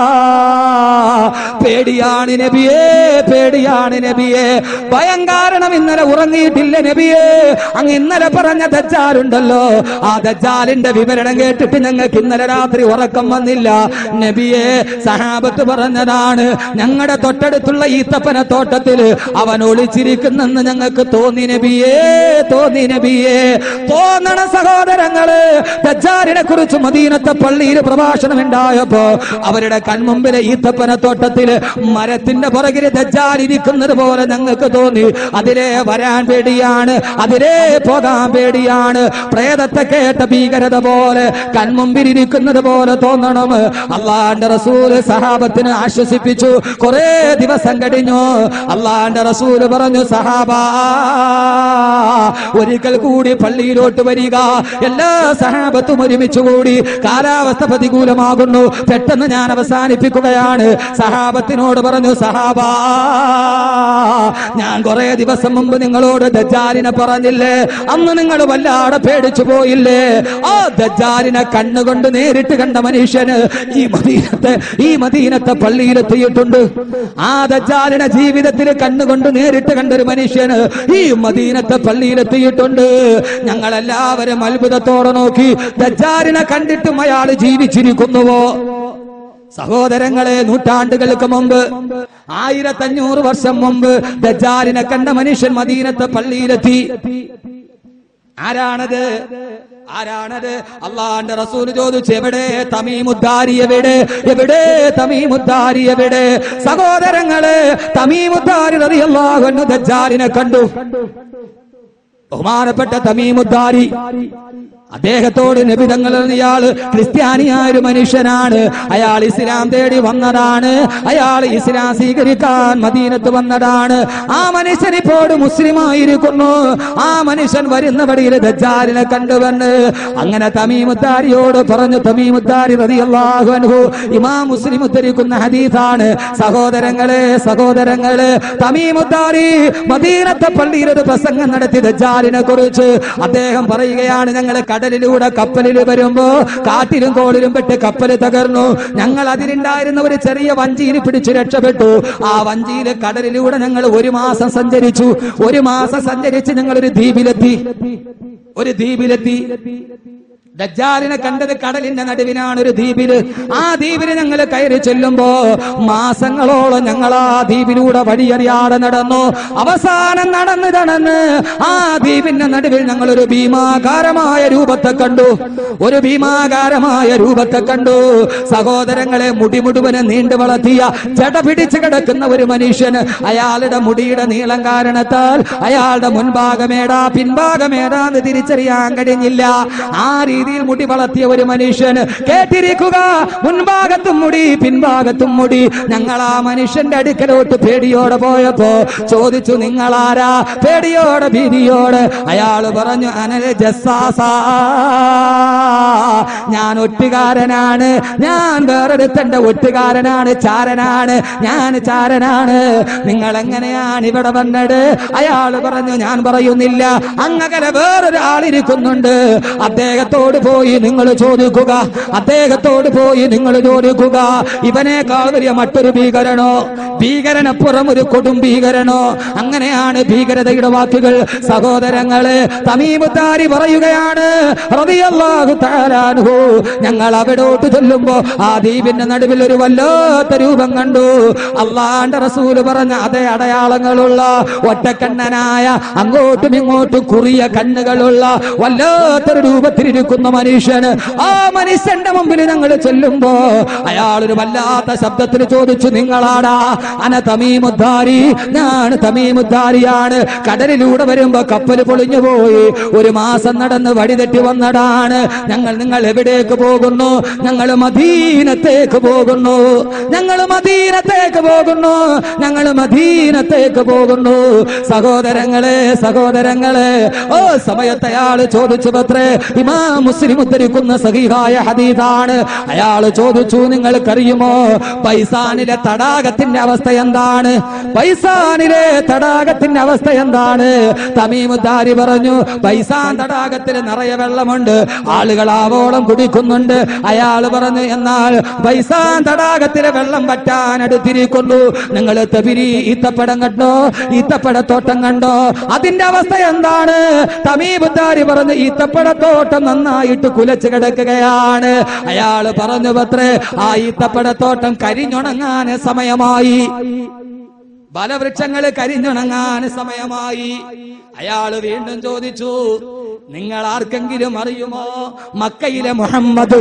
പേടിയാണ് നബിയേ പേടിയാണ് നബിയേ ഭയം കാരണം ഇന്നലെ ഉറങ്ങിയിട്ടില്ല നബിയേ അങ്ങ് ഇന്നലെ പറഞ്ഞ ദജ്ജാലുണ്ടല്ലോ ആ ദജ്ജാലിന്റെ വിവരണം കേട്ടിട്ട് ഞങ്ങൾക്ക് ഇന്നലെ രാത്രി ഉറക്കം വന്നില്ല നബിയെ സഹാബത്ത് പറഞ്ഞതാണ് ഞങ്ങളുടെ തൊട്ടടുത്തുള്ള ഈത്തപ്പന തോട്ടത്തില് അവൻ ഒളിച്ചിരിക്കുന്നെന്ന് ഞങ്ങൾക്ക് തോന്നി നബിയേ തോന്നി നബിയേ തോന്നണ സഹോദരങ്ങള് ദജ്ജാലിനെ കുറിച്ച് മദീനത്തെ പള്ളിയിൽ പ്രഭാഷണം ഉണ്ടായപ്പോ അവരുടെ കൺമുമ്പിലെ ഈത്തപ്പന തോട്ടത്തില് മരത്തിന്റെ പുറകില് ദജ്ജാൽ ഇരിക്കുന്നത് പോലെ ഞങ്ങൾക്ക് തോന്നി അതിലേ വരാൻ പേടിയാണ് അതിലേ പോകാൻ പേടിയാണ് പ്രേതത്തെ കേട്ട ഭീകരത പോലെ കൺമുമ്പിൽ ഇരിക്കുന്നത് പോലെ തോന്നണം അള്ളാന്റെ റസൂല് സഹാബത്തിന് ആശ്വസിപ്പിച്ചു കുറെ ദിവസം കഴിഞ്ഞു അള്ളാന്റെ റസൂല് പറഞ്ഞു സഹാബ ഒരിക്കൽ കൂടി പള്ളിയിലോട്ട് വരിക എല്ലാ സഹാബത്തും ഒരുമിച്ച് കൂടി കാലാവസ്ഥ പ്രതികൂലമാകുന്നു പെട്ടെന്ന് ഞാൻ അവസാനിപ്പിക്കുകയാണ് സഹാബത്തിനോട് പറഞ്ഞു സഹാബ ഞാൻ കുറെ ദിവസം മുമ്പ് നിങ്ങളോട് ദജ്ജാലിനെ പറഞ്ഞില്ലേ അന്ന് നിങ്ങൾ വല്ലാതെ പേടിച്ചു പോയില്ലേ ആ ദജ്ജാലിനെ കണ്ണുകൊണ്ട് നേരിട്ട് കണ്ട മനുഷ്യന് ഈ മദീനത്തെ ഈ മദീനത്തെ പള്ളിയിലെത്തിയിട്ടുണ്ട് ആ ദജ്ജാലിനെ ജീവിതത്തിൽ കണ്ണുകൊണ്ട് നേരിട്ട് കണ്ട ഒരു മനുഷ്യന് ഈ മദീനത്തെ പള്ളിയിലെത്തിയിട്ടുണ്ട് ഞങ്ങൾ എല്ലാവരും അത്ഭുതത്തോടെ നോക്കി ദജ്ജാലിനെ കണ്ടിട്ടും അയാൾ ജീവിച്ചിരിക്കുന്നുവോ സഹോദരങ്ങളെ നൂറ്റാണ്ടുകൾക്ക് മുമ്പ് ആയിരത്തഞ്ഞൂറ് വർഷം മുമ്പ് ദജ്ജാലിനെ കണ്ട മനുഷ്യൻ മദീനത്തെ പള്ളിയിലെത്തി ആരാണത് ആരാണത് അള്ളാന്റെ റസൂൽ ചോദിച്ചു എവിടെ തമീമുദ്ദാരി എവിടെ എവിടെ തമീമുദ്ദാരി എവിടെ സഹോദരങ്ങള് തമീമുദ്ദാരി റളിയല്ലാഹു ദജ്ജാലിനെ കണ്ടു ബഹുമാനപ്പെട്ട തമീമുദ്ദാരി അദ്ദേഹത്തോട് നബിതങ്ങൾ ഇയാൾ ക്രിസ്ത്യാനിയായ ഒരു മനുഷ്യനാണ് അയാൾ ഇസ്ലാം തേടി വന്നതാണ് അയാൾ ഇസ്ലാം സ്വീകരിക്കാൻ മദീനത്ത് വന്നതാണ് ആ മനുഷ്യൻ ഇപ്പോൾ മുസ്ലിമായിരിക്കുന്നു ആ മനുഷ്യൻ വരുന്ന വഴിയിൽ ദജ്ജാലിനെ കണ്ടുവന്ന് അങ്ങനെ തമീമുദ്ദാരിയോട് പറഞ്ഞു തമീമുദ്ദാരി റളിയല്ലാഹു അൻഹു ഇമാം മുസ്ലിം ഉദ്ധരിക്കുന്ന ഹദീസാണ് സഹോദരങ്ങളെ സഹോദരങ്ങളെ തമീമുദ്ദാരി മദീനത്തെ പള്ളിയിൽ ഒരു പ്രസംഗം നടത്തി ദജ്ജാലിനെ കുറിച്ച് അദ്ദേഹം പറയുകയാണ് ഞങ്ങൾ കടലിലൂടെ കപ്പലിൽ വരുമ്പോ കാട്ടിലും കോളിലും പെട്ട് കപ്പൽ തകർന്നു ഞങ്ങൾ അതിലുണ്ടായിരുന്ന ഒരു ചെറിയ വഞ്ചിയിൽ പിടിച്ചു രക്ഷപ്പെട്ടു ആ വഞ്ചിയിൽ കടലിലൂടെ ഞങ്ങൾ ഒരു മാസം സഞ്ചരിച്ചു ഒരു മാസം സഞ്ചരിച്ച് ഞങ്ങൾ ഒരു ദ്വീപിലെത്തി ഒരു ദ്വീപിലെത്തി ദജ്ജാലിനെ കണ്ടത് കടലിന്റെ നടുവിനാണ് ഒരു ദ്വീപില് ആ ദ്വീപില് ഞങ്ങൾ കയറി ചെല്ലുമ്പോ മാസങ്ങളോളം ഞങ്ങൾ ആ ദ്വീപിലൂടെ വഴിയറിയാതെ നടന്നു അവസാനം നടന്ന് നടന്ന് ആ ദ്വീപിന്റെ നടുവിൽ ഞങ്ങൾ ഒരു ഭീമാകാരമായ രൂപത്തെ കണ്ടു ഒരു ഭീമാകാരമായ രൂപത്തെ കണ്ടു സഹോദരങ്ങളെ മുടി മുഴുവന് നീണ്ടു വളർത്തിയ ജട പിടിച്ചു കിടക്കുന്ന ഒരു മനുഷ്യന് അയാളുടെ മുടിയുടെ നീളം കാരണത്താൽ അയാളുടെ മുൻഭാഗമേടാ പിൻഭാഗമേടാന്ന് തിരിച്ചറിയാൻ കഴിഞ്ഞില്ല ആ രീതിയിൽ മുടി വളർത്തിയ ഒരു മനുഷ്യൻ കേട്ടിരിക്കുക മുൻഭാഗത്തും മുടി പിൻഭാഗത്തും മുടി ഞങ്ങൾ ആ മനുഷ്യന്റെ അടുക്കലോട്ട് പേടിയോടെ പോയപ്പോ ചോദിച്ചു നിങ്ങളാരാ പേടിയോടെ ഭീതിയോടെ അയാൾ പറഞ്ഞു അനൽ ജസ്സാസ ഞാൻ ഒറ്റുകാരനാണ് ഞാൻ വേറൊരുത്തന്റെ ഒറ്റുകാരനാണ് ചാരനാണ് ഞാൻ ചാരനാണ് നിങ്ങൾ എങ്ങനെയാണ് ഇവിടെ വന്നത് അയാൾ പറഞ്ഞു ഞാൻ പറയുന്നില്ല അങ്ങകലെ വേറൊരാളിരിക്കുന്നുണ്ട് അദ്ദേഹത്തോട് പോയി നിങ്ങൾ ചോദിക്കുക അദ്ദേഹത്തോട് പോയി നിങ്ങൾ ചോദിക്കുക ഇവനേക്കാൾ വലിയ മറ്റൊരു ഭീകരനോ ഭീകരനപ്പുറം ഒരു കൊടും ഭീകരനോ അങ്ങനെയാണ് ഭീകരതയുടെ വാക്കുകൾ സഹോദരങ്ങളെ തമീമുത്താരി പറയുകയാണ് റളിയല്ലാഹു തആല അൻഹു. ഞങ്ങൾ അവിടോട്ട് ചെല്ലുമ്പോ ആ ദ്വീപിന്റെ നടുവിൽ ഒരു വല്ലാത്ത രൂപം കണ്ടു അള്ളാന്റെ റസൂല് പറഞ്ഞ അതേ അടയാളങ്ങളുള്ള ഒറ്റക്കണ്ണനായ അങ്ങോട്ടും ഇങ്ങോട്ടും കുറിയ കണ്ണുകളുള്ള വല്ലാത്തൊരു രൂപത്തിലിരിക്കുന്ന മനുഷ്യന് ആ മനുഷ്യന്റെ മുമ്പിൽ ഞങ്ങൾ ചെല്ലുമ്പോ അയാൾ ഒരു വല്ലാത്ത ശബ്ദത്തിൽ ചോദിച്ചു നിങ്ങളാടാ അന തമീമുദ്ധാരി ഞാൻ തമീമുദ്ധാരിയാണ് കടലിലൂടെ വരുമ്പോ കപ്പൽ പൊളിഞ്ഞു പോയി ഒരു മാസം നടന്ന് വഴിതെറ്റി വന്നതാണ് ഞങ്ങൾ നിങ്ങൾ എവിടേക്ക് പോകുന്നു ഞങ്ങൾ മദീനത്തേക്ക് പോകുന്നു ഞങ്ങൾ മദീനത്തേക്ക് പോകുന്നു ഞങ്ങൾ മദീനത്തേക്ക് പോകുന്നു സഹോദരങ്ങളെ സഹോദരങ്ങളെ ഓ സമയത്ത് അയാൾ ചോദിച്ചു പത്രേ ഇമാ മുസ്ലിം ഉദ്ധരിക്കുന്ന സഹീഹായ ഹദീദാണ് അയാൾ ചോദിച്ചു നിങ്ങൾക്കറിയുമോ പൈസാനിലെ തടാകത്തിന്റെ അവസ്ഥ എന്താണ് പൈസാനിലെ തടാകത്തിന്റെ അവസ്ഥ എന്താണ് തമീമുദ്ദാരി പറഞ്ഞു പൈസാൻ തടാകത്തിൽ നിറയെ വെള്ളമുണ്ട് ആളുകൾ ആവോളം കുടിക്കുന്നുണ്ട് അയാൾ പറഞ്ഞു എന്നാൽ പൈസാൻ തടാകത്തിലെ വെള്ളം പറ്റാൻ അടുത്തിരിക്കുന്നു നിങ്ങൾ തബിരി ഈത്തപ്പടം കണ്ടോ ഈത്തപ്പടത്തോട്ടം കണ്ടോ അതിന്റെ അവസ്ഥ എന്താണ് തമീബുദ്ദാരി പറഞ്ഞു ഈത്തപ്പടത്തോട്ടം നന്നായിട്ട് കുലച്ചു കിടക്കുകയാണ് അയാൾ പറഞ്ഞു പത്രേ ആ ഈത്തപ്പടത്തോട്ടം കരിഞ്ഞുണങ്ങാൻ സമയമായി ബലവൃക്ഷങ്ങൾ കരിഞ്ഞുണങ്ങാൻ സമയമായി അയാൾ വീണ്ടും ചോദിച്ചു നിങ്ങൾ ആർക്കെങ്കിലും അറിയുമോ മക്കയിലെ മുഹമ്മദ്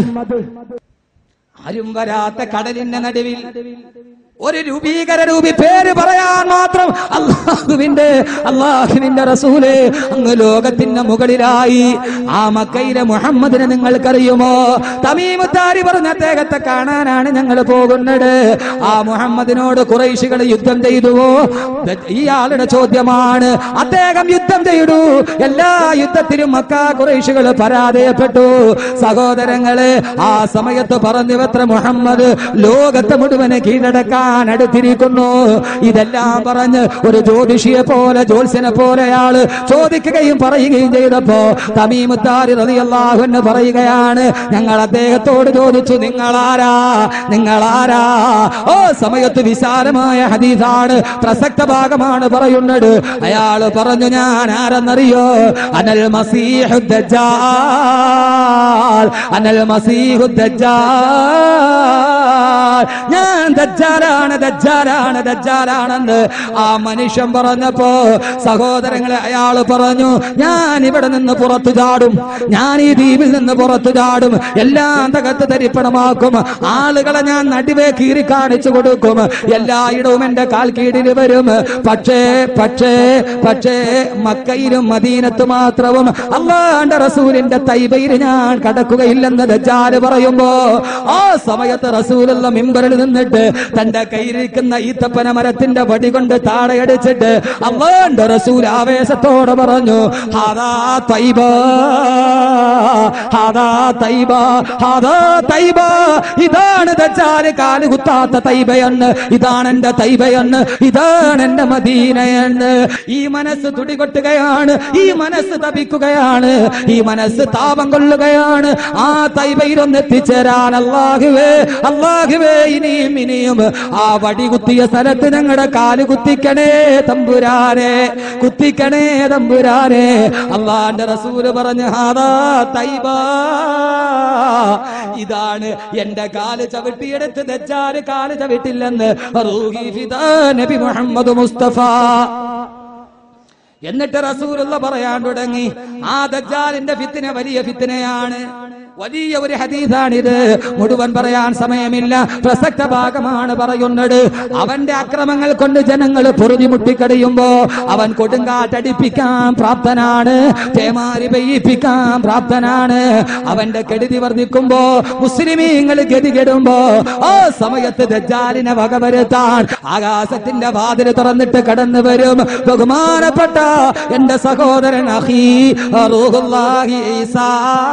ആരും വരാത്ത കടലിന്റെ നടുവിൽ ഒരു രൂപീകര രൂപി പേര് പറയാൻ മാത്രം അള്ളാഹുവിന്റെ അള്ളാഹുവിന്റെ റസൂല് അങ്ങ് ലോകത്തിന്റെ മുകളിലായി ആ മക്കയിലെ മുഹമ്മദിനെ നിങ്ങൾക്കറിയുമോ തമീമുത്താരി പറഞ്ഞ അദ്ദേഹത്തെ കാണാനാണ് ഞങ്ങൾ പോകുന്നത് ആ മുഹമ്മദിനോട് കുറേശികൾ യുദ്ധം ചെയ്തുവോ ഇയാളുടെ ചോദ്യമാണ് അദ്ദേഹം യുദ്ധം ചെയ്തു എല്ലാ യുദ്ധത്തിലും മക്ക കുറേശികൾ പരാജയപ്പെട്ടു സഹോദരങ്ങളെ ആ സമയത്ത് പറഞ്ഞു എത്ര മുഹമ്മദ് ലോകത്തെ മുഴുവനെ കീഴടക്കാൻ അടുത്തിരിക്കുന്നു ഇതെല്ലാം പറഞ്ഞ് ഒരു ജ്യോതിഷിയെ പോലെ ജ്യോത്സ്യനെ പോലെ അയാള് ചോദിക്കുകയും പറയുകയും ചെയ്തപ്പോ തമീമുത്താരി റളിയല്ലാഹു അൻഹു പറയുകയാണ് ഞങ്ങൾ അദ്ദേഹത്തോട് ചോദിച്ചു നിങ്ങളാരാ നിങ്ങളാരാ ഓ സമയത്ത് വിശാലമായ ഹദീസാണ് പ്രസക്ത ഭാഗമാണ് പറയുന്നത് അയാൾ പറഞ്ഞു ഞാൻ ആരെന്നറിയോ അനൽ മസീഹു ദജ്ജാൽ അനൽ മസീഹു ദജ്ജാൽ ദജ്ജാൽ ഞാൻ ദജ്ജാലാണ് ദജ്ജാലാണ് ദജ്ജാലാണെന്ന് ആ മനുഷ്യൻ പറഞ്ഞപ്പോ സഹോദരങ്ങളെ അയാള് പറഞ്ഞു ഞാൻ ഇവിടെ നിന്ന് പുറത്തു ചാടും ഞാൻ ഈ ദ്വീപിൽ നിന്ന് പുറത്തു ചാടും എല്ലാം തകർത്ത് തരിപ്പണമാക്കും ആളുകളെ ഞാൻ നടുവേ കീറി കാണിച്ചു കൊടുക്കും എല്ലായിടവും എന്റെ കാൽ കീഴിൽ വരും പക്ഷേ പക്ഷേ പക്ഷേ മക്കയിലും മദീനത്ത് മാത്രവും അള്ളാന്റെ റസൂലിന്റെ തൈബയിൽ ഞാൻ കടക്കുകയില്ലെന്ന് ദജ്ജാല് പറയുമ്പോ ആ സമയത്ത് റസൂലുള്ള മിമ്പറിൽ നിന്നിട്ട് തന്റെ കയ്യിലിരിക്കുന്ന ഈത്തപ്പന മരത്തിന്റെ വടി കൊണ്ട് താഴെയടിച്ചിട്ട് അള്ളാന്റെ റസൂൽ ആവേശത്തോടെ പറഞ്ഞു ഹാദാ തൈബ ഹാദാ തൈബ ഹാദാ തൈബ ഇതാണ് ദജ്ജാല് കാല് കുത്താത്ത തൈബയെന്ന് ഇതാണ് എന്റെ തൈബയെന്ന് ഇതാണ് എന്റെ മദീനയെന്ന് ഈ മനസ്സ് തുടികൊട്ടുകയാണ് ഈ മനസ്സ് തപിക്കുകയാണ് ഈ മനസ്സ് താപം കൊള്ളുകയാണ് ആ തൈബയിലൊന്ന് എത്തിച്ചേരാൻ അള്ളാഹുവേ അള്ളാഹുവേ ഇനിയും ഇനിയും ആ വടി കുത്തിയ സ്ഥലത്ത് ഞങ്ങളുടെ കാല് കുത്തിക്കണേ തമ്പുരാനെ കുത്തിക്കണേ തമ്പുരാനെ അള്ളാന്റെ റസൂല് പറഞ്ഞു ഹാദാ തൈബ ഇതാണ് എന്റെ കാല് ചവിട്ടിയെടുത്ത് ദജ്ജാല് കാല് ചവിട്ടില്ലെന്ന് റൂഹി ഫിദാ നബി മുഹമ്മദ് മുസ്തഫ എന്നിട്ട് റസൂലുള്ള പറയാൻ തുടങ്ങി ആ ദജ്ജാലിന്റെ ഫിത്തിന വലിയ ഫിത്തിനയാണ് വലിയ ഒരു ഹദീസാണിത് മുഴുവൻ പറയാൻ സമയമില്ല പ്രസക്ത ഭാഗമാണ് പറയുന്നത് അവന്റെ അക്രമങ്ങൾ കൊണ്ട് ജനങ്ങൾ പൊറുതിമുട്ടിക്കടിയുമ്പോ അവൻ കൊടുങ്കാറ്റടിപ്പിക്കാൻ പ്രാപ്തനാണ് തേമാരി പെയ്യിപ്പിക്കാൻ പ്രാപ്തനാണ് അവന്റെ കെടുതി വർദ്ധിക്കുമ്പോ മുസ്ലിമീങ്ങൾ ഗതികെടുമ്പോ ആ സമയത്ത് ദജ്ജാലിനെ വകവരുത്താൻ ആകാശത്തിന്റെ വാതില് തുറന്നിട്ട് കടന്നു വരും ബഹുമാനപ്പെട്ട എന്റെ സഹോദരൻ അഹീ റൂഹുല്ലാഹി ഈസാ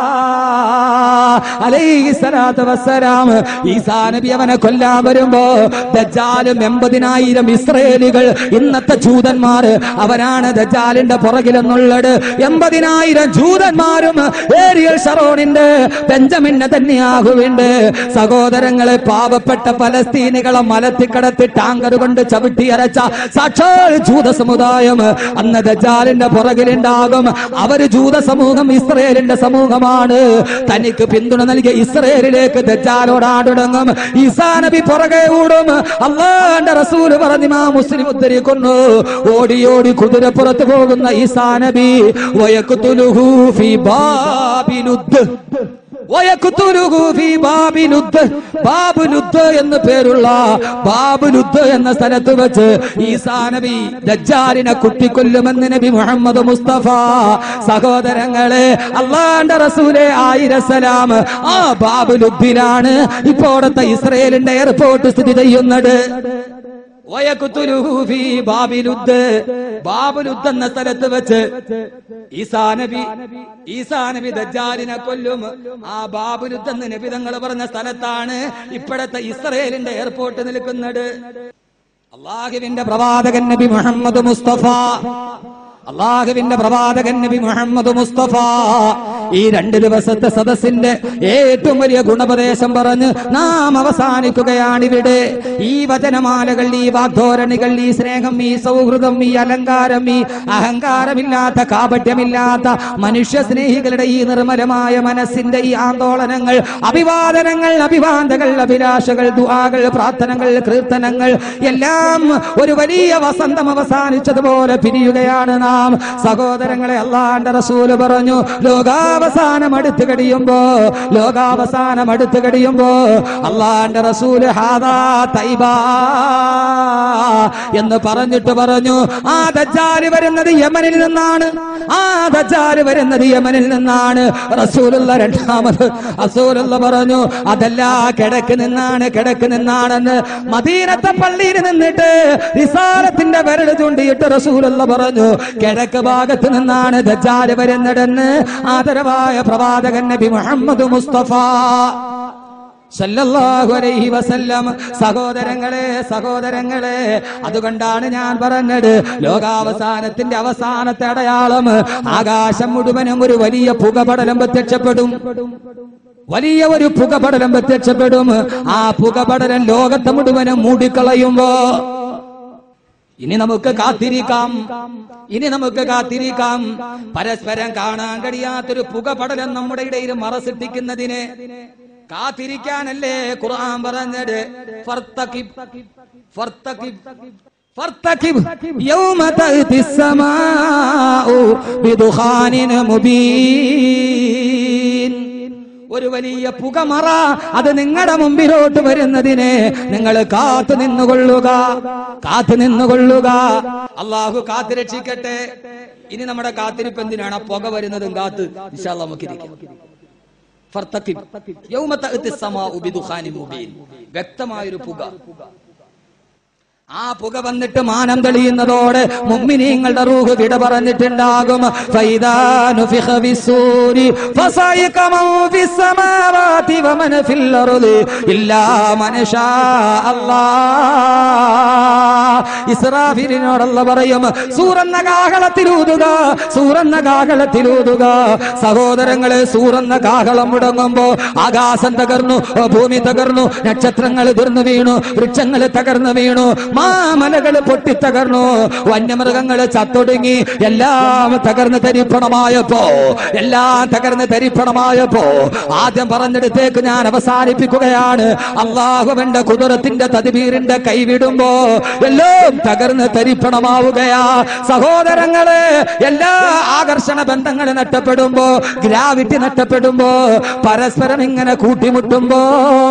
അലൈഹി സ്വലാത്തു വസ്സലാം ഈസാ നബി അവനെ കൊല്ലാൻ വരുമ്പോ ദജ്ജാലും എൺപതിനായിരം ഇസ്രയേലികൾ ഇന്നത്തെ ജൂതന്മാര് അവരാണ് ദജ്ജാലിന്റെ പുറകിലെന്നുള്ളത് എൺപതിനായിരം ജൂതന്മാരും ഏരിയൽ ഷറോണിന്റെ ബെഞ്ചമിനെ തന്നെയാകുന്നുണ്ട് സഹോദരങ്ങളെ പാവപ്പെട്ട പലസ്തീനികളെ മലത്തിക്കടത്തി ടാങ്കർ കൊണ്ട് ചവിട്ടി അരച്ച സാക്ഷാൽ ജൂത സമുദായം അന്ന് ദജാലിന്റെ പുറകിലുണ്ടാകും അവര് ജൂത സമൂഹം ഇസ്രയേലിന്റെ സമൂഹമാണ് തനിക്ക് പിന്തുണ നൽകിയ ഇസ്രയേലിലേക്ക് ദജാലോടാൻ തുടങ്ങും ഈസാ നബി പുറകെ ഓടും അള്ളാന്റെ റസൂല് പറഞ്ഞു ആ മുസ്ലിം ഉദ്ധരിക്കുന്നു ഓടി ഓടി കുതിരപ്പുറത്ത് പോകുന്ന ഈസാ നബി വയക്കുതുലുഹു ഫി ബാബിലുദ് വയക്കുത്തുലുഹു ഫീ ബാബിലുദ്. ബാബുലുദ് എന്ന് പേരുള്ള ബാബുലുദ് എന്ന സ്ഥലത്ത് വെച്ച് ഈസാ നബി ദജ്ജാലിനെ കുത്തിക്കൊല്ലുമെന്ന് നബി മുഹമ്മദ് മുസ്തഫ സഹോദരങ്ങളെ അള്ളാന്റെ റസൂലെ ആയിരസലാം ആ ബാബുലുദ്ദിലാണ് ഇപ്പോഴത്തെ ഇസ്രയേലിന്റെ എയർപോർട്ട് സ്ഥിതി ചെയ്യുന്നത് വയക്കുത്തുലുഹു ഫീ ബാബിലുദ്. ബാബുലുദ് എന്ന സ്ഥലത്ത് വെച്ച് ഈസാ നബി ഈസാ നബി ദജ്ജാലിനെ കൊല്ലും ആ ബാബുലുദ് എന്ന് നബി തങ്ങൾ പറഞ്ഞ സ്ഥലത്താണ് ഇപ്പോഴത്തെ ഇസ്രയേലിന്റെ എയർപോർട്ട് നിൽക്കുന്നത് അള്ളാഹുവിന്റെ പ്രവാചകൻ നബി മുഹമ്മദ് മുസ്തഫ അള്ളാഹുവിന്റെ പ്രവാചകൻ നബി മുഹമ്മദ് മുസ്തഫ ഈ രണ്ട് ദിവസത്തെ സദസ്സിന്റെ ഏറ്റവും വലിയ ഗുണോപദേശം പറഞ്ഞ് നാം അവസാനിക്കുകയാണിവിടെ ഈ വചനമാലകൾ ഈ വാഗ്ധോരണികൾ ഈ സ്നേഹം ഈ സൗഹൃദം ഈ അലങ്കാരം ഈ അഹങ്കാരമില്ലാത്ത കാപട്യമില്ലാത്ത മനുഷ്യ സ്നേഹികളുടെ ഈ നിർമ്മലമായ മനസ്സിന്റെ ഈ ആന്തോളനങ്ങൾ അഭിവാദനങ്ങൾ അഭിവാദകൾ അഭിലാഷകൾ ദുആകൾ പ്രാർത്ഥനകൾ കീർത്തനങ്ങൾ എല്ലാം ഒരു വലിയ വസന്തം അവസാനിച്ചതുപോലെ പിരിയുകയാണ് നാം സഹോദരങ്ങളെ അള്ളാന്റെ റസൂല് പറഞ്ഞു ലോകാവസാനം അടുത്ത് കഴിയുമ്പോ ലോകാവസാനം അടുത്ത് കഴിയുമ്പോ അള്ളാന്റെ റസൂല് ഹാദാ തൈബാ എന്ന് പറഞ്ഞിട്ട് പറഞ്ഞു ആ ദജ്ജാല് വരുന്നത് യമനിൽ നിന്നാണ് ആ ദജ്ജാല് വരുന്നത് യമനിൽ നിന്നാണ് റസൂലുള്ള രണ്ടാമത് റസൂലുള്ള പറഞ്ഞു അതല്ല കിടക്ക് നിന്നാണ് കിടക്ക് നിന്നാണെന്ന് മദീനത്തെ പള്ളിയിൽ നിന്നിട്ട് റിസാലത്തിന്റെ വിരൽ ചൂണ്ടിയിട്ട് റസൂലുള്ള പറഞ്ഞു കിഴക്ക് ഭാഗത്ത് നിന്നാണ് ദജ്ജാല് വരുന്നതെന്ന് ആദരവായ പ്രവാചകൻ നബി മുഹമ്മദ് മുസ്തഫ സല്ലല്ലാഹു അലൈഹി വസല്ലം സഹോദരങ്ങളെ സഹോദരങ്ങളെ അതുകൊണ്ടാണ് ഞാൻ പറഞ്ഞത് ലോകാവസാനത്തിന്റെ അവസാനത്തെ അടയാളം ആകാശം മുഴുവനും ഒരു വലിയ പുകപടലം പ്രത്യക്ഷപ്പെടും വലിയ ഒരു പുകപടലം പ്രത്യക്ഷപ്പെടും ആ പുകപടലം ലോകത്തെ മുഴുവനും മൂടിക്കളയുമ്പോ ഇനി നമുക്ക് കാത്തിരിക്കാം ഇനി നമുക്ക് കാത്തിരിക്കാം പരസ്പരം കാണാൻ കഴിയാത്തൊരു പുകപടലം നമ്മുടെ ഇടയിൽ മറസിട്ടിക്കുന്നതിന് കാത്തിരിക്കാനല്ലേ ഖുർആൻ പറഞ്ഞത് ഫർത്തഖിബ് ഫർത്തഖിബ് ഫർത്തഖിബ് യൗമ തഅതി السماء بدخان മുബീൻ ഒരു വലിയ പുകമറ അത് നിങ്ങളുടെ മുമ്പിലോട്ട് വരുന്നതിനെ നിങ്ങൾ കാത്തു നിന്നുകൊള്ളുക കാത്തു നിന്നുകൊള്ളുക അള്ളാഹു കാത്തു രക്ഷിക്കട്ടെ ഇനി നമ്മുടെ കാത്തിരിപ്പ് എന്തിനാണ് ആ പുക വരുന്നതും കാത്ത് ഇൻഷാല്ലാ നമുക്കിരിക്കാം ഫർത്തഖിബ്. യൗമ തഅതി السماء بدخان മുബീൻ. വ്യക്തമായൊരു പുക ആ പുക വന്നിട്ട് മാനം തെളിയുന്നതോടെ മുമ്മിനീങ്ങളുടെ റൂഹ് വിട പറഞ്ഞിട്ടുണ്ടാകും ഫൈദാ നുഫിഖ ഫിസ്സൂരി ഫസൈഖ മൻ ഫിസ്സമാവാതി വമൻ ഫിൽ അർളി ഇല്ലാ മൻ ശാ അല്ലാഹ് ഇസ്രാഫിലിനോടല്ല പറയും സൂറന്ന കാഹളത്തിലൂതുക സൂറന്ന കാഹളത്തിലൂതുക സഹോദരങ്ങളെ സൂറന്ന കാഹളം മുടങ്ങുമ്പോ ആകാശം തകർന്നു ഭൂമി തകർന്നു നക്ഷത്രങ്ങൾ തീർന്നു വീണു വൃക്ഷങ്ങൾ തകർന്നു വീണു മാമലകൾ പൊട്ടിത്തകർന്നു വന്യമൃഗങ്ങൾ ചത്തൊടുങ്ങി എല്ലാം തകർന്ന് തരിപ്പണമായപ്പോ എല്ലാം തകർന്ന് തരിപ്പണമായപ്പോ ആദ്യം പറഞ്ഞെടുത്തേക്ക് ഞാൻ അവസാനിപ്പിക്കുകയാണ് അള്ളാഹുവിന്റെ കുതിരത്തിന്റെ തതിബീറിന്റെ കൈവിടുമ്പോ എല്ലാം തകർന്ന് തരിപ്പണമാവുകയാ സഹോദരങ്ങളെ എല്ലാ ആകർഷണ ബന്ധങ്ങളും നഷ്ടപ്പെടുമ്പോ ഗ്രാവിറ്റി നഷ്ടപ്പെടുമ്പോ പരസ്പരം ഇങ്ങനെ കൂട്ടിമുട്ടുമ്പോ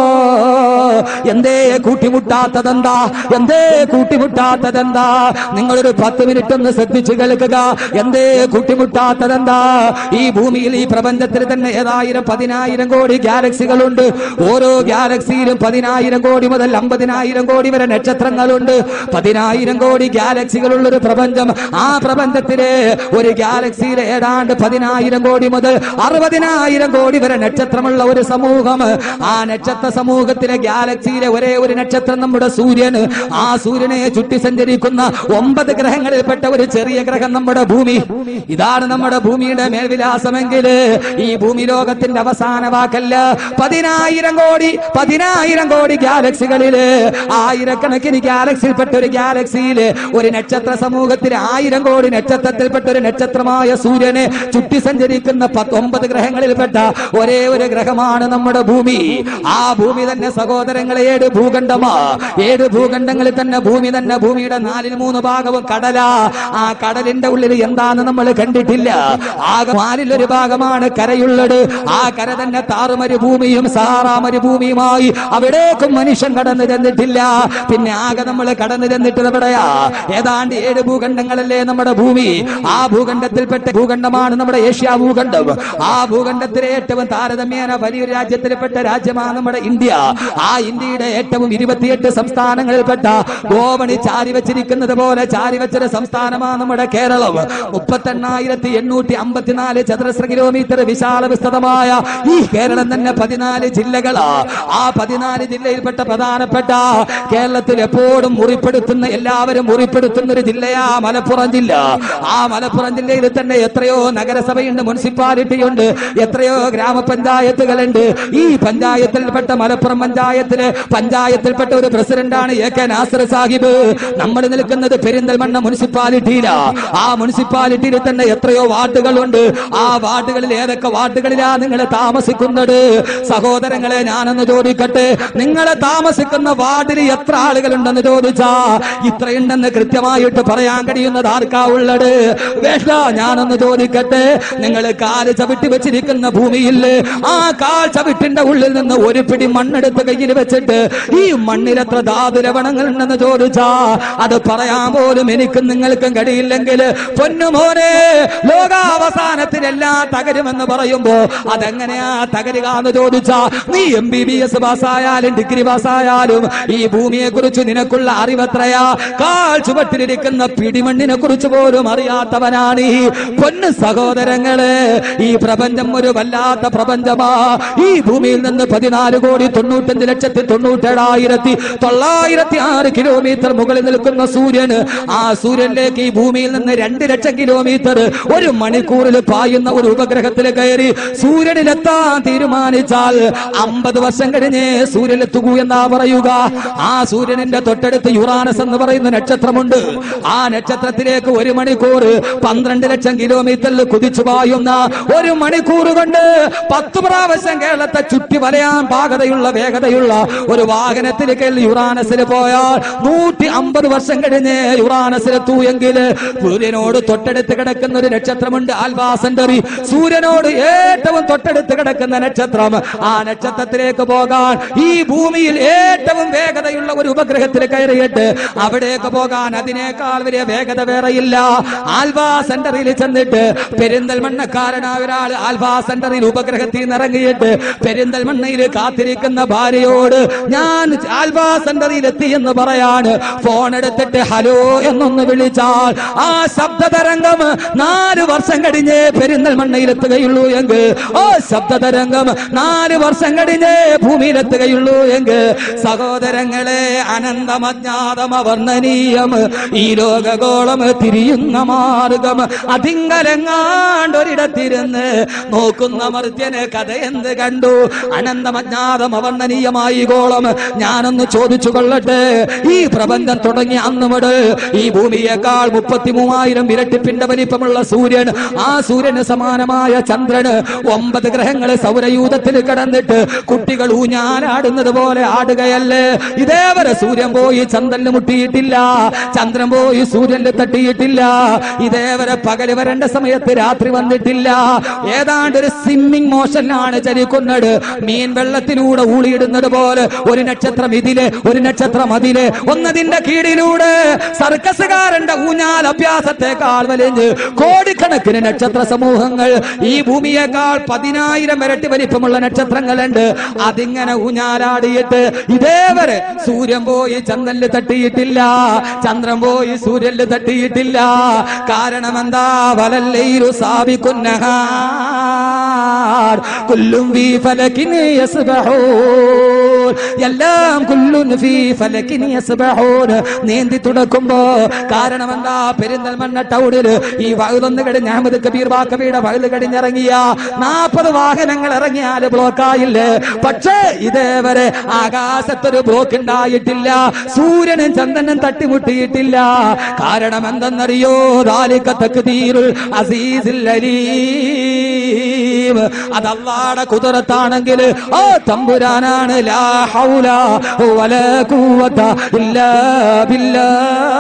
എന്തേ കൂട്ടിമുട്ടാത്തതെന്താ എന്തേ കൂട്ടിമുട്ടാത്തതെന്താ നിങ്ങളൊരു പത്ത് മിനിറ്റ് ഒന്ന് ശ്രദ്ധിച്ചു കേൾക്കുക എന്തേ കൂട്ടിമുട്ടാത്തതെന്താ ഈ ഭൂമിയിൽ ഈ പ്രപഞ്ചത്തിൽ തന്നെ ഏതായിരം പതിനായിരം കോടി ഗാലക്സികളുണ്ട് ഓരോ ഗാലക്സിയിലും പതിനായിരം കോടി മുതൽ അമ്പതിനായിരം കോടി വരെ നക്ഷത്രങ്ങളുണ്ട് പതിനായിരം കോടി ഗാലക്സികളുള്ള ഒരു പ്രപഞ്ചം ആ പ്രപഞ്ചത്തിലെ ഒരു ഗാലക്സിയിൽ ഏതാണ്ട് പതിനായിരം കോടി മുതൽ അറുപതിനായിരം കോടി വരെ നക്ഷത്രമുള്ള ഒരു സമൂഹം ആ നക്ഷത്ര സമൂഹത്തിലെ ഗാലക്സിയിലെ ഒരേ ഒരു നക്ഷത്രം നമ്മുടെ സൂര്യൻ ആ സൂര്യനെ ചുറ്റി സഞ്ചരിക്കുന്ന ഒമ്പത് ഗ്രഹങ്ങളിൽപ്പെട്ട ഒരു ചെറിയ ഗ്രഹം നമ്മുടെ ഭൂമി ഇതാണ് നമ്മുടെ ഭൂമിയുടെ മേൽവിലാസമെങ്കിൽ ഈ ഭൂമി ലോകത്തിന്റെ അവസാന വാക്കല്ല പതിനായിരം കോടി പതിനായിരം കോടി ഗാലക്സികളില് ആയിരക്കണക്കിന് ഗാലക്സിയിൽപ്പെട്ട ഒരു ഗാലക്സിയില് ഒരു നക്ഷത്ര സമൂഹത്തിലെ ആയിരം കോടി നക്ഷത്രത്തിൽപ്പെട്ട ഒരു നക്ഷത്രമായ സൂര്യനെ ചുറ്റി സഞ്ചരിക്കുന്ന പത്തൊമ്പത് ഗ്രഹങ്ങളിൽപ്പെട്ട ഒരേ ഒരു ഗ്രഹമാണ് നമ്മുടെ ഭൂമി ആ ഭൂമി തന്നെ സഹോദരങ്ങളെ ഏഴ് ഭൂഖണ്ഡമാ ഏഴ് ഭൂഖണ്ഡങ്ങളിൽ തന്നെ ഭൂമി തന്നെ ഭൂമിയുടെ നാലിൽ മൂന്ന് ഭാഗവും കടലാ ആ കടലിന്റെ ഉള്ളിൽ എന്താന്ന് നമ്മൾ കണ്ടിട്ടില്ല ആകെ നാലിൽ ഒരു ഭാഗമാണ് കരയുള്ളത് ആ കര തന്നെ താറുമരു ഭൂമിയും സഹാറ മരുഭൂമിയുമായി അവിടേക്കും മനുഷ്യൻ കടന്നു ചെന്നിട്ടില്ല പിന്നെ ആകെ നമ്മൾ കടന്നു ചെന്നിട്ട് എവിടെയാ ഏതാണ്ട് ഏഴ് ഭൂഖണ്ഡങ്ങളല്ലേ നമ്മുടെ ഭൂമി ആ ഭൂഖണ്ഡത്തിൽപ്പെട്ട ഭൂഖണ്ഡമാണ് നമ്മുടെ ഏഷ്യ ഭൂഖണ്ഡം ആ ഭൂഖണ്ഡത്തിലെ ഏറ്റവും താരതമ്യേന വലിയൊരു രാജ്യത്തിൽപ്പെട്ട രാജ്യമാണ് നമ്മുടെ ഇന്ത്യ ആ ഇന്ത്യയുടെ ഏറ്റവും ഇരുപത്തിയെട്ട് സംസ്ഥാനങ്ങളിൽപ്പെട്ട ഗോവണി ചാരി വെച്ചിരിക്കുന്നത് പോലെ ചാരി വെച്ചൊരു സംസ്ഥാനമാണ് നമ്മുടെ കേരളം മുപ്പത്തെണ്ണായിരത്തി എണ്ണൂറ്റി അമ്പത്തിനാല് ചതുരശ്ര കിലോമീറ്റർ വിശാല വിസ്തൃതമായ ഈ കേരളം തന്നെ പതിനാല് ജില്ലകളാ ആ പതിനാല് ജില്ലയിൽപ്പെട്ട പ്രധാനപ്പെട്ട കേരളത്തിൽ എപ്പോഴും മുറിപ്പെടുത്തുന്ന എല്ലാവരും മുറിപ്പെടുത്തുന്ന ഒരു ജില്ലയാ മലപ്പുറം ജില്ല ആ മലപ്പുറം ജില്ലയിൽ തന്നെ എത്രയോ നഗരസഭയുണ്ട് മുനിസിപ്പാലിറ്റി ഉണ്ട് എത്രയോ ഗ്രാമപഞ്ചായത്തുകളുണ്ട് ഈ പഞ്ചായത്തിൽപ്പെട്ട മലപ്പുറം പഞ്ചായത്തില് പഞ്ചായത്തിൽപ്പെട്ട ഒരു പ്രസിഡന്റാണ് എ കെ നാസർ സാഹിബ് നമ്മൾ നിൽക്കുന്നത് പെരിന്തൽമണ്ണ മുനിസിപ്പാലിറ്റിയിലാ ആ മുനിസിപ്പാലിറ്റിയിൽ തന്നെ എത്രയോ വാർഡുകളുണ്ട് ആ വാർഡുകളിൽ ഏതൊക്കെ വാർഡുകളിലാ നിങ്ങൾ താമസിക്കുന്നത് സഹോദരങ്ങളെ ഞാനൊന്ന് ചോദിക്കട്ടെ നിങ്ങൾ താമസിക്കുന്ന വാർഡിൽ എത്ര ആളുകളുണ്ടെന്ന് ചോദിച്ചാ ഇത്രയുണ്ടെന്ന് കൃത്യമായിട്ട് പറയാൻ കഴിയുന്നത് ആർക്കാ ഉള്ളത് വേണ്ട ഞാനൊന്ന് ചോദിക്കട്ടെ നിങ്ങൾ കാല് ചവിട്ടി വെച്ചിരിക്കുന്ന ഭൂമിയിൽ ആ കാൽ ചവിട്ടിന്റെ ഉള്ളിൽ നിന്ന് ഒരു പിടി മണ്ണെടുത്ത് കയ്യിൽ വെച്ചിട്ട് ഈ മണ്ണിൽ എത്ര ധാതുലവണങ്ങൾ ഉണ്ടെന്ന് ചോദിച്ചാ അത് പറയാൻ പോലും എനിക്കും നിങ്ങൾക്കും കഴിയില്ലെങ്കിൽ പൊന്നുമോനെ ലോകാവസാനത്തിലെല്ലാം തകരുമെന്ന് പറയുമ്പോ അതെങ്ങനെയാ തകരുക എന്ന് ചോദിച്ചാ നീ എം ബി ബി എസ് പാസ്സായാലും ഡിഗ്രി പാസ്സായാലും ഈ ഭൂമിയെ കുറിച്ച് നിനക്കുള്ള അറിവത്രയാ കാൽ ചുവട്ടിലിരിക്കുന്ന പിടിമണ്ണിനെ കുറിച്ച് പോലും അറിയാത്തവനാണ് ഈ പൊന്ന് സഹോദരങ്ങളെ ഈ പ്രപഞ്ചം ഒരു വല്ലാത്ത പ്രപഞ്ചമാ ഈ ഭൂമിയിൽ നിന്ന് പതിനാല് കോടി തൊണ്ണൂറ്റഞ്ച് ലക്ഷത്തി തൊണ്ണൂറ്റേഴായിരത്തി തൊള്ളായിരത്തി ആറ് കിലോമീറ്റർ മുകളിൽ നിൽക്കുന്ന സൂര്യൻ ആ സൂര്യനിലേക്ക് ഈ ഭൂമിയിൽ നിന്ന് രണ്ട് ലക്ഷം കിലോമീറ്റർ ഒരു മണിക്കൂറിൽ പായുന്ന ഒരു ഉപഗ്രഹത്തിൽ കയറി സൂര്യനിലെത്താൻ തീരുമാനിച്ചാൽ അമ്പത് വർഷം കഴിഞ്ഞ് സൂര്യനിലെത്തുകൂ എന്നാ പറയുക ആ സൂര്യനിന്റെ തൊട്ടടുത്ത് യുറാന യുറാനസ് എന്ന് പറയുന്ന നക്ഷത്രമുണ്ട് ആ നക്ഷത്രത്തിലേക്ക് ഒരു മണിക്കൂർ പന്ത്രണ്ട് ലക്ഷം കിലോമീറ്ററിൽ കുതിച്ചു പായുന്ന ഒരു മണിക്കൂർ കൊണ്ട് പത്ത് പ്രാവശ്യം കേരളത്തെ ചുറ്റി വലയാൻ പാകതയുള്ള വേഗതയുള്ള ഒരു വാഹനത്തിലേക്ക് യുറാനസിൽ പോയാൽ നൂറ്റി അമ്പത് വർഷം കഴിഞ്ഞ് യുറാനസിലെത്തൂ എങ്കിൽ സൂര്യനോട് തൊട്ടടുത്ത് കിടക്കുന്ന ഒരു നക്ഷത്രമുണ്ട് ആൽവാ സെന്ററി സൂര്യനോട് ഏറ്റവും തൊട്ടടുത്ത് കിടക്കുന്ന നക്ഷത്രം ആ നക്ഷത്രത്തിലേക്ക് പോകാൻ ഈ ഭൂമിയിൽ ഏറ്റവും വേഗതയുള്ള ഒരു ഉപഗ്രഹത്തിൽ കയറിയിട്ട് അവിടേക്ക് പോകാൻ അതിനേക്കാൾ വലിയ വേഗത വേറെയില്ല ആൽവാ സെന്ററിൽ ചെന്നിട്ട് പെരിന്തൽമണ്ണക്കാരനായ ഒരാൾ ആൽവാ സെന്ററിൽ ഉപഗ്രഹത്തിൽ നിന്ന് ഇറങ്ങിയിട്ട് പെരിന്തൽമണ്ണയിൽ കാത്തിരിക്കുന്ന ഭാര്യയോട് ഞാൻ ആൽവാ സെന്ററിൽ എത്തി എന്ന് പറയാണ് ഫോൺ എടുത്തിട്ട് ഹലോ എന്നൊന്ന് വിളിച്ചാൽ ആ ശബ്ദ തരംഗം നാല് വർഷം കഴിഞ്ഞ് പെരിന്തൽമണ്ണയിൽ എത്തുകയുള്ളൂ എങ്കിൽ ആ ശബ്ദ തരംഗം നാല് വർഷം കഴിഞ്ഞ് ഭൂമിയിലെത്തുകയുള്ളൂ എങ്കിൽ സഹോദരങ്ങളെ അനന്തമജ്ഞാതം അവർണ്ണനീയം ഈ ലോകഗോളം തിരിയുന്ന മാർഗം അതിങ്കലങ്ങാണ്ടൊരിടത്തിരുന്ന് നോക്കുന്ന മർത്യന് കഥ എന്ത് കണ്ടു അനന്തമജ്ഞാതം അവർണ്ണനീയമായി ഗോളം ഞാനൊന്ന് ചോദിച്ചു കൊള്ളട്ടെ ഈ പ്രപഞ്ചം തുടങ്ങി അന്ന് മുതൽ ഈ ഭൂമിയേക്കാൾ മുപ്പത്തി മൂവായിരം ഇരട്ടിപ്പിന്റെ വലിപ്പമുള്ള സൂര്യൻ ആ സൂര്യന് സമാനമായ ചന്ദ്രന് ഒമ്പത് ഗ്രഹങ്ങൾ സൗരയൂഥത്തിൽ കിടന്നിട്ട് കുട്ടികൾ ഊഞ്ഞാലാടുന്നത് പോലെ ആടുകയല്ലേ ഇതേവരെ സൂര്യൻ പോയി ചന്ദ്രന് മുട്ടിയിട്ടില്ല ചന്ദ്രൻ പോയി സൂര്യനിൽ തട്ടിയിട്ടില്ല ഇതേവരെ പകല് വരേണ്ട സമയത്ത് രാത്രി വന്നിട്ടില്ല ഏതാണ്ട് ഒരു സ്വിമ്മിംഗ് മോഷനിലാണ് ചലിക്കുന്നത് മീൻ വെള്ളത്തിലൂടെ ഊളിയിടുന്നത് പോലെ ഒരു നക്ഷത്രം ഇതിലെ ഒരു നക്ഷത്രം അതിലെ ഒന്നതിന്റെ കീഴിലൂടെ സർക്കസുകാരന്റെ ഊഞ്ഞാൽ അഭ്യാസത്തെക്കാൾ വലിഞ്ഞ് കോടിക്കണക്കിന് നക്ഷത്ര സമൂഹങ്ങൾ ഈ ഭൂമിയേക്കാൾ പതിനായിരം ഇരട്ടി വലിപ്പമുള്ള നക്ഷത്രങ്ങളുണ്ട് അതിങ്ങനെ ഊഞ്ഞാലാടിയിട്ട് ഇതേവരെ സൂര്യൻ പോയി ചന്ദ്രനിൽ തട്ടിയിട്ടില്ല ചന്ദ്രൻ പോയി സൂര്യനിൽ തട്ടിയിട്ടില്ല കാരണം എന്താ വലല്ലയിരു സാബിക്കുന്നഹാർ കുല്ലും ഫീ ഫലകിന് യസ്ബഹൂൻ എല്ലാം കുല്ലുൻ ഫീ ഫലകിന് യസ്ബഹൂൻ നീന്തി തുടക്കുമ്പോ കാരണം എന്താ പെരിന്തൽമണ്ണ ടൗണിൽ ഈ വഴുതൊന്ന് കഴിഞ്ഞ് അഹമ്മദ് കബീർ വാക്കബിയുടെ വഴുത് കഴിഞ്ഞിറങ്ങിയ നാൽപ്പത് വാഹനങ്ങൾ ഇറങ്ങിയാൽ ബ്ലോക്ക് ആയില്ലേ പക്ഷേ ഇതേവരെ ആകാശത്തൊരു ബ്ലോക്ക് ഉണ്ടായിട്ടില്ല സൂര്യനും ചന്ദ്രനും തട്ടിമുട്ടിയിട്ടില്ല കാരണം എന്തെന്നറിയോ ദാലിക തക്ദീറുൽ അസീസിൽ അലീം അത് അള്ളാടെ കുതിരത്താണെങ്കിൽ ആ തമ്പുരാനാണ് ലാ ഹൗല വലാ ഖുവത ഇല്ലാ ബില്ലാ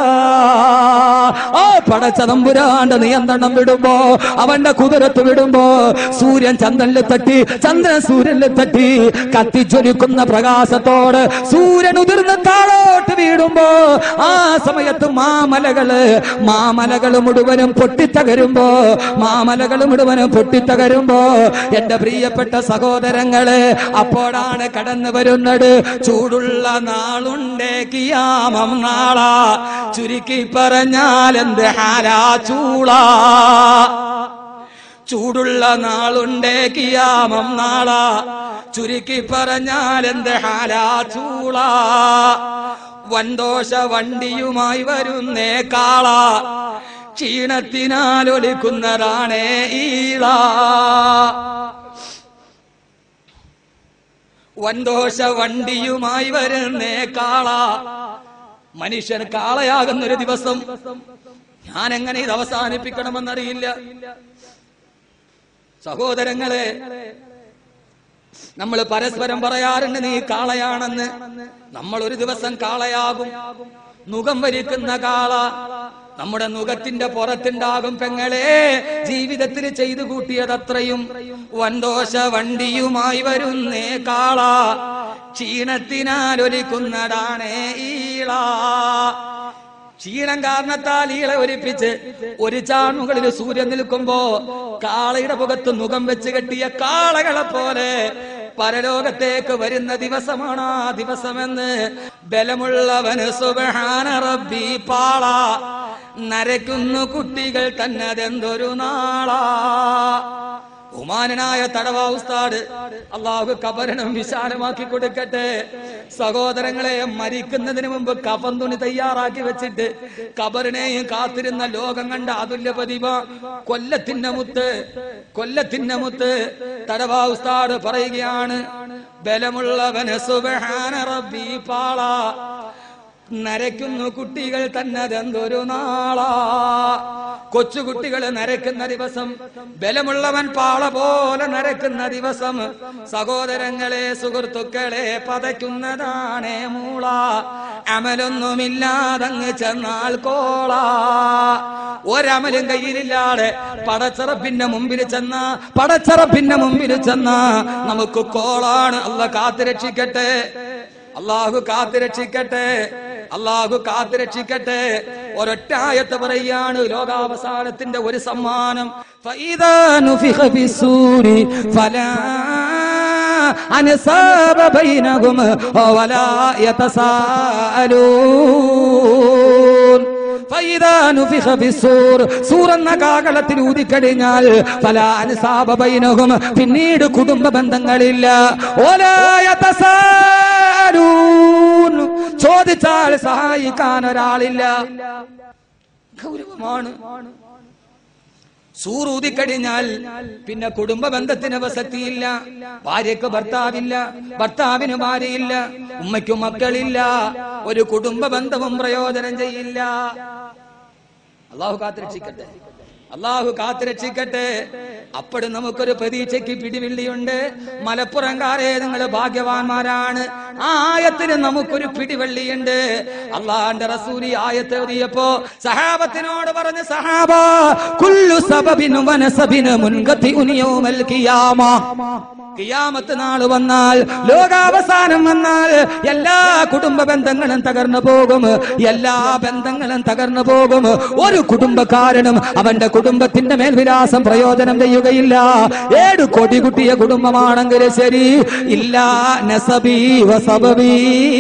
ആ പടച്ച തമ്പുരാന്റെ നിയന്ത്രണം വിടുമ്പോ അവന്റെ കുതിരത്ത് വിടുമ്പോ സൂര്യൻ ചന്ദ്രനിൽ തട്ടി ചന്ദ്രൻ സൂര്യനിൽ തട്ടി കത്തിജ്വലിക്കുന്ന പ്രകാശത്തോട് സൂര്യൻ ഉതിർന്ന് താഴോട്ട് വീടുമ്പോ ആ സമയത്ത് മാമലകള് മാമലകൾ മുഴുവനും പൊട്ടിത്തകരുമ്പോ മാമലകൾ മുഴുവനും പൊട്ടിത്തകരുമ്പോ എന്റെ പ്രിയപ്പെട്ട സഹോദരങ്ങള് അപ്പോഴാണ് കടന്നു വരുന്നത് ചൂടുള്ള നാളുണ്ടേ കിയാമം നാളാ ചുരുക്കി പറഞ്ഞാൽ എന്ത് ഹാലാ ചൂളാ ചൂടുള്ള നാളുണ്ടേ കിയാമം നാളാ ചുരുക്കി പറഞ്ഞാൽ എന്ത് ഹാലാ ചൂള വൻദോഷ വണ്ടിയുമായി വരുന്നേ കാള ക്ഷീണത്തിനാൽ ഒലിക്കുന്നതാണേ ഈള വൻദോഷ വണ്ടിയുമായി വരുന്നേ കാള മനുഷ്യൻ കാളയാകുന്ന ഒരു ദിവസം ഞാൻ എങ്ങനെ ഇത് അവസാനിപ്പിക്കണമെന്നറിയില്ല സഹോദരങ്ങളെ നമ്മൾ പരസ്പരം പറയാറുണ്ട് നീ കാളയാണെന്ന് നമ്മൾ ഒരു ദിവസം കാളയാകും നുകം വരിക്കുന്ന കാള നമ്മുടെ നുഖത്തിന്റെ പുറത്തുണ്ടാകും പെങ്ങളെ ജീവിതത്തിൽ ചെയ്തു കൂട്ടിയതത്രയും വൻദോഷ വണ്ടിയുമായി വരുന്നേ കാള ക്ഷീണത്തിനാൽ ഒലിക്കുന്നതാണേ ഈള ക്ഷീണം കാരണത്താൽ ഈളെ ഒലിപ്പിച്ച് ഒരു ചാണുകളിൽ സൂര്യൻ നിൽക്കുമ്പോ കാളയുടെ മുഖത്ത് മുഖം വെച്ച് കെട്ടിയ കാളകളെ പോലെ പരലോകത്തേക്ക് വരുന്ന ദിവസമാണ് ആ ദിവസമെന്ന് ബലമുള്ളവന് സുബഹാന റബ്ബി പാള നരയ്ക്കുന്നു കുട്ടികൾ തന്നതെന്തൊരു നാളാ ബഹുമാനനായ തടവ ഉസ്താദ് അള്ളാഹു കബരണം വിശാലമാക്കി കൊടുക്കട്ടെ സഹോദരങ്ങളെ മരിക്കുന്നതിന് മുമ്പ് കഫൻ തുണി തയ്യാറാക്കി വെച്ചിട്ട് കബറിനെയും കാത്തിരുന്ന ലോകം കണ്ട അതുല്യ പ്രതിഭ കൊല്ലത്തിന്റെ മുത്ത് കൊല്ലത്തിന്റെ മുത്ത് തടവ ഉസ്താദ് പറയുകയാണ് ബലമുള്ളവന് സുബഹാന റബ്ബി പാള നരയ്ക്കുന്നു കുട്ടികൾ തന്നതെന്തൊരു നാളാ കൊച്ചുകുട്ടികൾ നരക്കുന്ന ദിവസം ബലമുള്ളവൻ പാള പോലെ നരക്കുന്ന ദിവസം സഹോദരങ്ങളെ സുഹൃത്തുക്കളെ പതയ്ക്കുന്നതാണ് മൂള അമലൊന്നുമില്ലാതങ്ങ് ചെന്നാൽ കോള ഒരമലും കയ്യിലില്ലാതെ പടച്ചറപ്പിന്റെ മുമ്പിൽ ചെന്ന പടച്ചറപ്പിന്റെ മുമ്പിൽ ചെന്ന നമുക്ക് കോളാണ് അല്ല കാത്തുരക്ഷിക്കട്ടെ അള്ളാഹു കാത്തുരക്ഷിക്കട്ടെ അള്ളാഹു കാത്തുരക്ഷിക്കട്ടെ ഒരൊറ്റ ആയത്ത് പറയാണ് ലോകാവസാനത്തിന്റെ ഒരു സമ്മാനം ഫൈദാ നുഫിഖ ഫിസ്സൂരി ഫലാ അൻസാബ ബൈനഹും വലാ യതസാഅലൂൻ ഫൈദാ നുഫിഖ ഫിസ്സൂർ സൂർ എന്ന കാകളത്തിൽ ഊതിക്കഴിഞ്ഞാൽ ഫലാ അൻസാബ ബൈനഹും പിന്നീട് കുടുംബ ബന്ധങ്ങളില്ല വലാ യതസാഅലൂൻ ചോദിച്ചാൽ സഹായിക്കാൻ ഒരാളില്ല ഗൗരവമാണ് സൂറൂതിക്കഴിഞ്ഞാൽ പിന്നെ കുടുംബ ബന്ധത്തിന് വസതിയില്ല ഭാര്യക്ക് ഭർത്താവില്ല ഭർത്താവിന് ഭാര്യയില്ല ഉമ്മയ്ക്കും മക്കളില്ല ഒരു കുടുംബ ബന്ധവും പ്രയോജനം ചെയ്യില്ല അള്ളാഹു കാത്തുരക്ഷിക്കട്ടെ അള്ളാഹു കാത്തുരക്ഷിക്കട്ടെ അപ്പോഴും നമുക്കൊരു പ്രതീക്ഷയ്ക്ക് പിടിവെള്ളിയുണ്ട് മലപ്പുറംകാരെ നിങ്ങൾ ഭാഗ്യവാന്മാരാണ് ആ ആയത്തിന് നമുക്കൊരു പിടിവെള്ളിയുണ്ട് അള്ളാന്റെ റസൂലി ആയത്ത് എഴുതിയപ്പോ സഹാബത്തിനോട് പറഞ്ഞ സഹാബ കുല്ലു സബബിനു വനസബിന് മുൻകത്തി ഉനിയോമൽ കിയാമ കിയാമത്ത് നാൾ വന്നാൽ ലോകാവസാനം വന്നാൽ എല്ലാ കുടുംബ ബന്ധങ്ങളും തകർന്നു പോകും എല്ലാ ബന്ധങ്ങളും തകർന്നു പോകും ഒരു കുടുംബക്കാരനും അവന്റെ കുടുംബത്തിന്റെ മേൽവിലാസം പ്രയോജനം ചെയ്യുകയില്ല ഏഴ് കൊടി കുട്ടിയ കുടുംബമാണെങ്കിൽ ശരി ഇല്ല നസബി വസബബി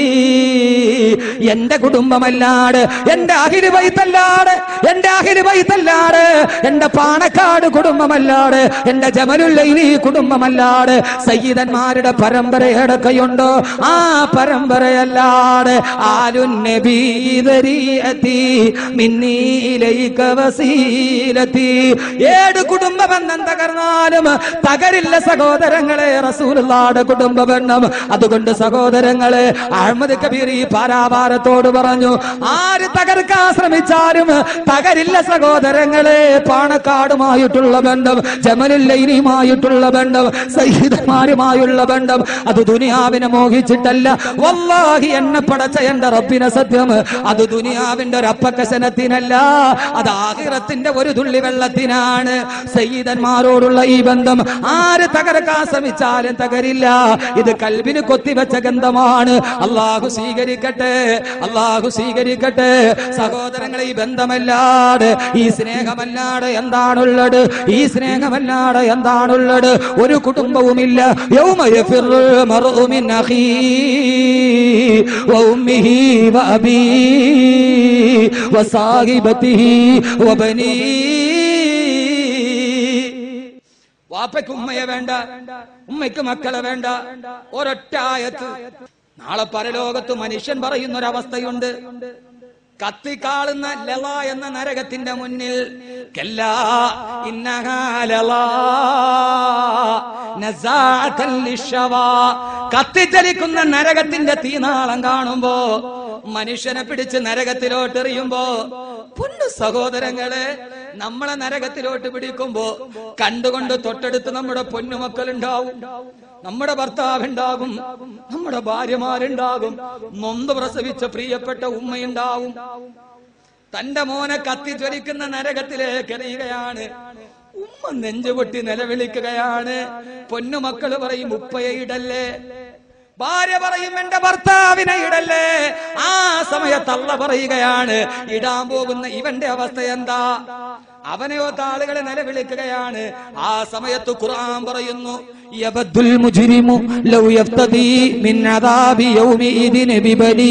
എന്റെ കുടുംബമല്ലാട് എന്റെ അഖില് വൈത്തല്ലാട് എന്റെ അഖില് വൈത്തല്ലാട് എന്റെ പാണക്കാട് കുടുംബമല്ലാട് എന്റെ ജമലുള്ളി കുടുംബമല്ലാട് സയ്യിദന്മാരുടെ പരമ്പര എടക്കയുണ്ടോ ആ പരമ്പരയല്ലാട് ആലുൻ നബീദരീയത്തി മിന്നീലൈക വസീലത്തി ഏഴ് കുടുംബ ബന്ധം തകർന്നാലും തകരില്ല സഹോദരങ്ങളെ റസൂലുള്ളാടെ കുടുംബ ബന്ധം അതുകൊണ്ട് സഹോദരങ്ങളെ അഹമ്മദ് കബീർ ഈ പാരാവാരത്തോട് പറഞ്ഞു ആര് തകർക്കാൻ ശ്രമിച്ചാലും തകരില്ല സഹോദരങ്ങളെ പാണക്കാടുമായിട്ടുള്ള ബന്ധം ജമലുല്ലൈനിയുമായിട്ടുള്ള ബന്ധം സയ്യിദന്മാരുമായുള്ള ബന്ധം അത് ദുനിയാവിനെ മോഹിച്ചിട്ടല്ല വല്ലാഹി എന്നെ പടച്ച എന്റെ റബ്ബിനെ സത്യം അത് ദുനിയാവിന്റെ ഒരു അപ്പക്കശനത്തിനല്ല അത് ആഹിറത്തിന്റെ ഒരു തുള്ളി വെള്ളത്തിനാണ് സയ്യിദന്മാരോടുള്ള ഈ ബന്ധം ആര് തകർക്കാൻ ശ്രമിച്ചാലും തകരില്ല ഇത് കൽബിന് കൊത്തിവെച്ച ഗന്ധമാണ് അള്ളാഹു സ്വീകരിക്കട്ടെ അള്ളാഹു സ്വീകരിക്കട്ടെ സഹോദരങ്ങളെ ഈ ബന്ധമല്ലാതെ ഈ സ്നേഹമല്ലാതെ എന്താണുള്ളത് ഈ സ്നേഹമല്ലാതെ എന്താണുള്ളത് ഒരു കുടുംബവുമില്ല യൗമ യഫിറുൽ മർഉ മിൻ അഖീ വഉമ്മിഹി വഅബീ വസാഹിബതിഹി വബനീ വാപ്പയ്ക്ക് ഉമ്മയെ വേണ്ട ഉമ്മയ്ക്ക് മക്കളെ വേണ്ട ഒരൊറ്റ ആയത്ത് നാളെ പരലോകത്ത് മനുഷ്യൻ പറയുന്ന ഒരവസ്ഥയുണ്ട് കത്തിക്കാളുന്ന ലള എന്ന നരകത്തിന്റെ മുന്നിൽ കല്ലാ ഇന്നഹാ ലളാ നസാഅത്തൻ ലിശ്ശവാ. കത്തിച്ചലിക്കുന്ന നരകത്തിന്റെ തീനാളം കാണുമ്പോ മനുഷ്യനെ പിടിച്ച് നരകത്തിലോട്ട് എറിയുമ്പോ പൊന്നു സഹോദരങ്ങളെ നമ്മളെ നരകത്തിലോട്ട് പിടിക്കുമ്പോ കണ്ടുകൊണ്ട് തൊട്ടടുത്ത് നമ്മുടെ പൊന്നുമക്കളുണ്ടാവും നമ്മുടെ ഭർത്താവുണ്ടാകും നമ്മുടെ ഭാര്യമാരുണ്ടാകും നൊന്ത് പ്രസവിച്ച പ്രിയപ്പെട്ട ഉമ്മയുണ്ടാവും തന്റെ മോനെ കത്തിജ്വലിക്കുന്ന നരകത്തിലേക്ക് എറിയുകയാണ് ഉമ്മ നെഞ്ചുപൊട്ടി നിലവിളിക്കുകയാണ് പൊന്നുമക്കള് പറയും ഉപ്പയെ ഇടല്ലേ ഭാര്യ പറയും എന്റെ ഭർത്താവിനെ ഇടല്ലേ ആ സമയത്ത് അള്ള പറയുകയാണ് ഇടാൻ പോകുന്ന ഇവന്റെ അവസ്ഥ എന്താ അവനെയോ താളുകളെ നിലവിളിക്കുകയാണ് ആ സമയത്ത് ഖുർആൻ പറയുന്നു യബദ്ദുൽ മുജ്രിമു ലൗ യഫ്തദി മിൻ അദാബി യൗമിഇദിൻ ബിബനി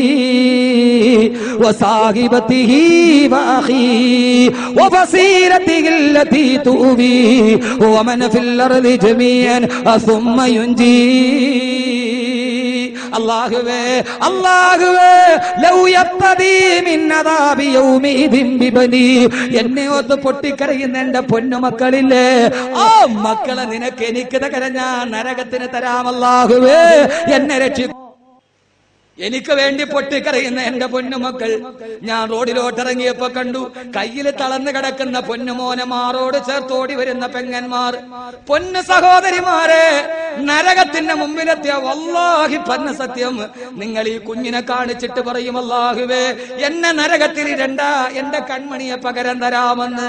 وصاحبته وأخيه وفصيلته التي تؤوي ومن في الأرض جميعا ثم ينجيه അള്ളാഹുവേ അള്ളാഹുവേ ലൗ യബ്തദീ മിൻ അദാബി യൗമിഇദിൻ ബിബനി എന്നെ ഒന്ന് പൊട്ടിക്കരയുന്ന എന്റെ പൊന്നുമക്കളില്ലേ ആ മക്കളെ നിനക്ക് എനിക്ക് തകര ഞാൻ നരകത്തിന് തരാം അള്ളാഹുവേ എന്നെ രക്ഷി എനിക്ക് വേണ്ടി പൊട്ടിക്കറിയുന്ന എന്റെ പൊന്നുമക്കൾ ഞാൻ റോഡിലോട്ടിറങ്ങിയപ്പോ കണ്ടു കയ്യിൽ തളർന്നു കിടക്കുന്ന പൊന്നുമോനെ മാറോട് ചേർത്തോടി വരുന്ന പെങ്ങന്മാർ പൊന്നു സഹോദരിമാരെ നരകത്തിന്റെ മുമ്പിലെത്തിയ വല്ലാഹി പന്ന സത്യം നിങ്ങൾ ഈ കുഞ്ഞിനെ കാണിച്ചിട്ട് പറയും അല്ലാഹുവേ എന്നെ നരകത്തിൽ ഇടണ്ട എന്റെ കൺമണിയെ പകരം തരാമെന്ന്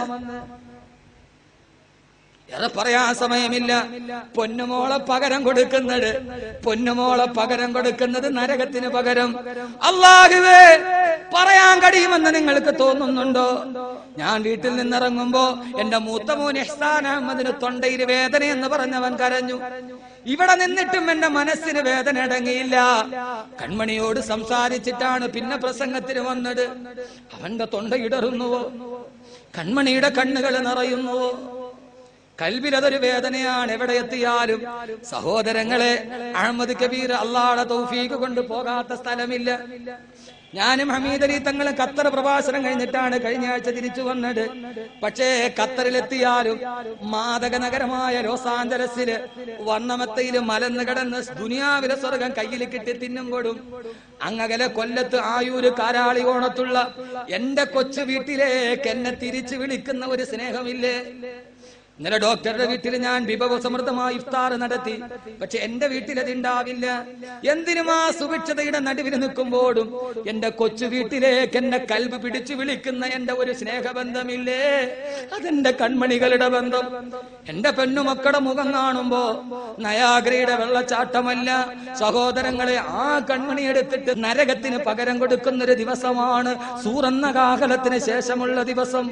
ഏറെ പറയാൻ സമയമില്ല പൊന്നുമോളെ പകരം കൊടുക്കുന്നത് പൊന്നുമോളെ പകരം കൊടുക്കുന്നത് നരകത്തിന് പകരം അള്ളാഹുവേ പറയാൻ കഴിയുമെന്ന് നിങ്ങൾക്ക് തോന്നുന്നുണ്ടോ ഞാൻ വീട്ടിൽ നിന്നിറങ്ങുമ്പോ എന്റെ മൂത്ത മോൻ ഇഹ്സാൻ അഹമ്മദിന് തൊണ്ടയിൽ വേദന എന്ന് പറഞ്ഞവൻ കരഞ്ഞു ഇവിടെ നിന്നിട്ടും എന്റെ മനസ്സിന് വേദന അടങ്ങിയില്ല കൺമണിയോട് സംസാരിച്ചിട്ടാണ് പിന്നെ പ്രസംഗത്തിന് വന്നത് അവന്റെ തൊണ്ട ഇടറുന്നുവോ കൺമണിയുടെ കണ്ണുകൾ നിറയുന്നുവോ കൽബിൽ അതൊരു വേദനയാണ് എവിടെ എത്തിയാലും സഹോദരങ്ങളെ അഹമ്മദ് കബീർ അള്ളാടെ തൗഫീഖ് കൊണ്ട് പോകാത്ത സ്ഥലമില്ല ഞാനും ഹമീദ് അലി തങ്ങളും ഖത്തർ പ്രഭാഷണം കഴിഞ്ഞിട്ടാണ് കഴിഞ്ഞ ആഴ്ച തിരിച്ചു വന്നത് പക്ഷേ ഖത്തറിലെത്തിയാലും മാദക നഗരമായ ലോസ് ആഞ്ചലസില് വർണ്ണമത്തയില് മലന്ന് കിടന്ന് ദുനിയാവിലെ സ്വർഗം കയ്യിൽ കിട്ടി തിന്നുമ്പോഴും അങ്ങകലെ കൊല്ലത്ത് ആയൂര് കാരാളി ഓണത്തുള്ള എന്റെ കൊച്ചു വീട്ടിലേക്ക് എന്നെ തിരിച്ചു വിളിക്കുന്ന ഒരു സ്നേഹമില്ലേ ഇന്നലെ ഡോക്ടറുടെ വീട്ടിൽ ഞാൻ വിഭവസമൃദ്ധമായ ഇഫ്താർ നടത്തി പക്ഷെ എന്റെ വീട്ടിൽ അത് ഉണ്ടാവില്ല എന്തിനും ആ സുഭിക്ഷതയുടെ നടുവിൽ നിൽക്കുമ്പോഴും എന്റെ കൊച്ചു വീട്ടിലേക്ക് എന്നെ കൽബ് പിടിച്ചു വിളിക്കുന്ന എന്റെ ഒരു സ്നേഹബന്ധമില്ലേ അതെന്റെ കൺമണികളുടെ ബന്ധം എന്റെ പെണ്ണുമക്കളുടെ മുഖം കാണുമ്പോ നയാഗ്രയുടെ വെള്ളച്ചാട്ടമല്ല സഹോദരങ്ങളെ ആ കൺമണി എടുത്തിട്ട് നരകത്തിന് പകരം കൊടുക്കുന്ന ഒരു ദിവസമാണ് സൂറന്ന കാഹലത്തിന് ശേഷമുള്ള ദിവസം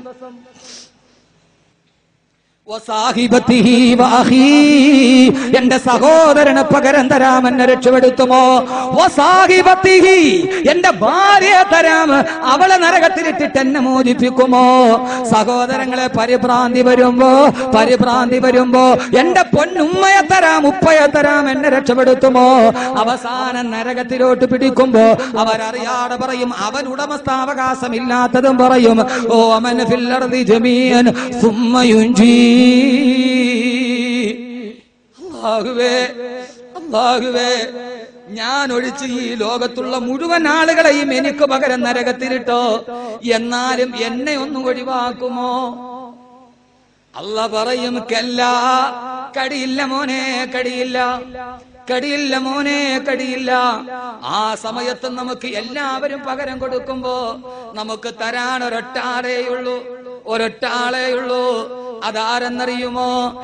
വസാഹിബത്തിഹി വാഹി. എന്റെ സഹോദരന് പകരം തരാം എന്നെ രക്ഷപ്പെടുത്തുമോ വസാഹിബത്തിഹി. എന്റെ ഭാര്യയെ തരാം അവളെ നരകത്തിലിട്ടിട്ട് എന്നെ മോചിപ്പിക്കുമോ സഹോദരങ്ങളെ പരിഭ്രാന്തി വരുമ്പോ പരിഭ്രാന്തി വരുമ്പോ എന്റെ പൊന്നുമ്മയെ തരാം ഉപ്പയെ തരാം എന്നെ രക്ഷപ്പെടുത്തുമോ അവസാനം നരകത്തിലോട്ട് പിടിക്കുമ്പോ അവരറിയാതെ പറയും അവൻ ഉടമസ്ഥാവകാശമില്ലാത്തതും പറയും ഓ അമൻ ഫില്ലർദി ജമീഅൻ സുമ്മ യുഞ്ചീ അല്ലാഹുവേ അല്ലാഹുവേ ഞാൻ ഒഴിച്ച് ഈ ലോകത്തുള്ള മുഴുവൻ ആളുകളെയും എനിക്ക് പകരം നരകത്തിലിട്ടോ എന്നാലും എന്നെ ഒന്നും ഒഴിവാക്കുമോ അല്ല പറയും കല്ല കടിയില്ല മോനെ കടിയില്ല കടിയില്ല മോനെ കടിയില്ല ആ സമയത്ത് നമുക്ക് എല്ലാവരും പകരം കൊടുക്കുമ്പോ നമുക്ക് തരാൻ ഒരൊട്ടാളേയുള്ളൂ ഒരൊട്ടാളേയുള്ളൂ അതാരെന്നറിയുമോ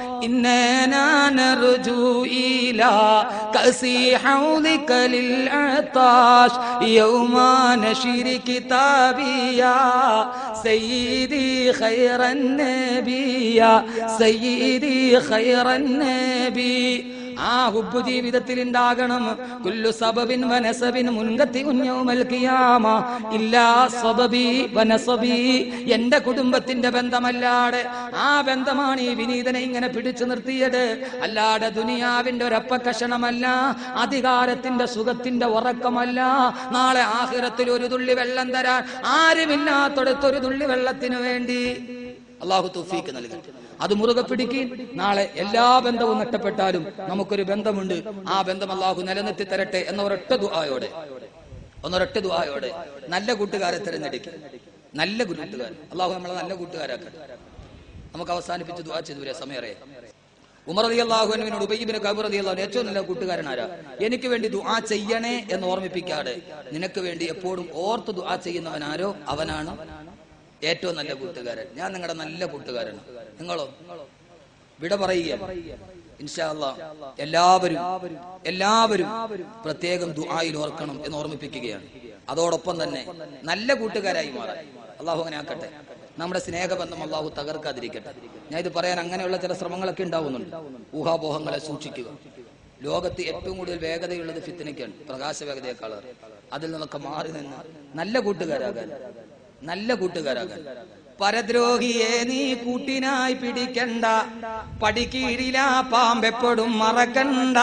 ഇന്നേനാനറുജൂയില കസി ഹൗദികലിൽ അതാഷ് യൗമാന ശിരി കിതാബിയ സയ്യിദി ഖൈറൻ നബിയ സയ്യിദി ഖൈറൻ നബി ആ ഹുബ് ജീവിതത്തിൽ ഉണ്ടാകണം കുല്ലു സബബിൻ വനസബിൻ മുൻകത്തി കുഞ്ഞൗമൽ ഖിയാമ ഇല്ലാ സബബി വനസബി എന്റെ കുടുംബത്തിന്റെ ബന്ധമല്ലാതെ ആ ബന്ധമാണ് ഈ വിനീതനെ ഇങ്ങനെ പിടിച്ചു നിർത്തിയത് അല്ലാതെ ദുനിയാവിന്റെ ഒരപ്പക്കഷണമല്ല അധികാരത്തിന്റെ സുഖത്തിന്റെ ഉറക്കമല്ല നാളെ ആഹിറത്തിൽ ഒരു തുള്ളി വെള്ളം തരാൻ ആരുമില്ലാത്തടത്തൊരു തുള്ളി വെള്ളത്തിന് വേണ്ടി അള്ളാഹു തൗഫീക്ക് നൽകട്ടെ അത് മുറുകെ പിടിക്കുകയും നാളെ എല്ലാ ബന്ധവും നഷ്ടപ്പെട്ടാലും നമുക്കൊരു ബന്ധമുണ്ട് ആ ബന്ധം അള്ളാഹു നിലനിർത്തി തരട്ടെ എന്ന ഒരൊറ്റ ദുആയോടെ ഒന്നൊരൊറ്റ ദുആയോടെ നല്ല കൂട്ടുകാരെ തിരഞ്ഞെടുക്കുക നല്ല കൂട്ടുകാർ അള്ളാഹു നമ്മളെ നല്ല കൂട്ടുകാരാക്കട്ടെ നമുക്ക് അവസാനിപ്പിച്ച് ദുആ ചെയ്തു വരാം സമയറേ ഉമർ അലി അള്ളാഹുവിനോട് ഉബൈബിന് കബൂർ അലി അള്ളാഹു ഏറ്റവും നല്ല കൂട്ടുകാരനാരാ എനിക്ക് വേണ്ടി ദുആ ചെയ്യണേ എന്ന് ഓർമ്മിപ്പിക്കാതെ നിനക്ക് വേണ്ടി എപ്പോഴും ഓർത്ത് ദുആ ചെയ്യുന്നവൻ ആരോ അവനാണ് ഏറ്റവും നല്ല കൂട്ടുകാരൻ ഞാൻ നിങ്ങളുടെ നല്ല കൂട്ടുകാരനാണ് നിങ്ങളോ വിട പറയുക ഇൻഷാ അല്ലാ എല്ലാവരും എല്ലാവരും പ്രത്യേകം ദുആയിൽ ഓർക്കണം എന്ന് ഓർമ്മിപ്പിക്കുകയാണ് അതോടൊപ്പം തന്നെ നല്ല കൂട്ടുകാരായി മാറാൻ അള്ളാഹു അങ്ങനെ ആക്കട്ടെ നമ്മുടെ സ്നേഹബന്ധം അള്ളാഹു തകർക്കാതിരിക്കട്ടെ ഞാൻ ഇത് പറയാൻ അങ്ങനെയുള്ള ചില ശ്രമങ്ങളൊക്കെ ഉണ്ടാവുന്നുണ്ട് ഊഹാപോഹങ്ങളെ സൂക്ഷിക്കുക ലോകത്ത് ഏറ്റവും കൂടുതൽ വേഗതയുള്ളത് ഫിത്തിനയ്ക്കാണ് പ്രകാശ വേഗതയെക്കാളേറെ അതിൽ നിന്നൊക്കെ മാറി നിന്ന് നല്ല കൂട്ടുകാരാകാൻ നല്ല കൂട്ടുകാരാകാൻ പരദ്രോഹിയെ നീ കൂട്ടിനായി പിടിക്കണ്ട പടിക്കീഴില പാമ്പെപ്പോഴും മറക്കണ്ട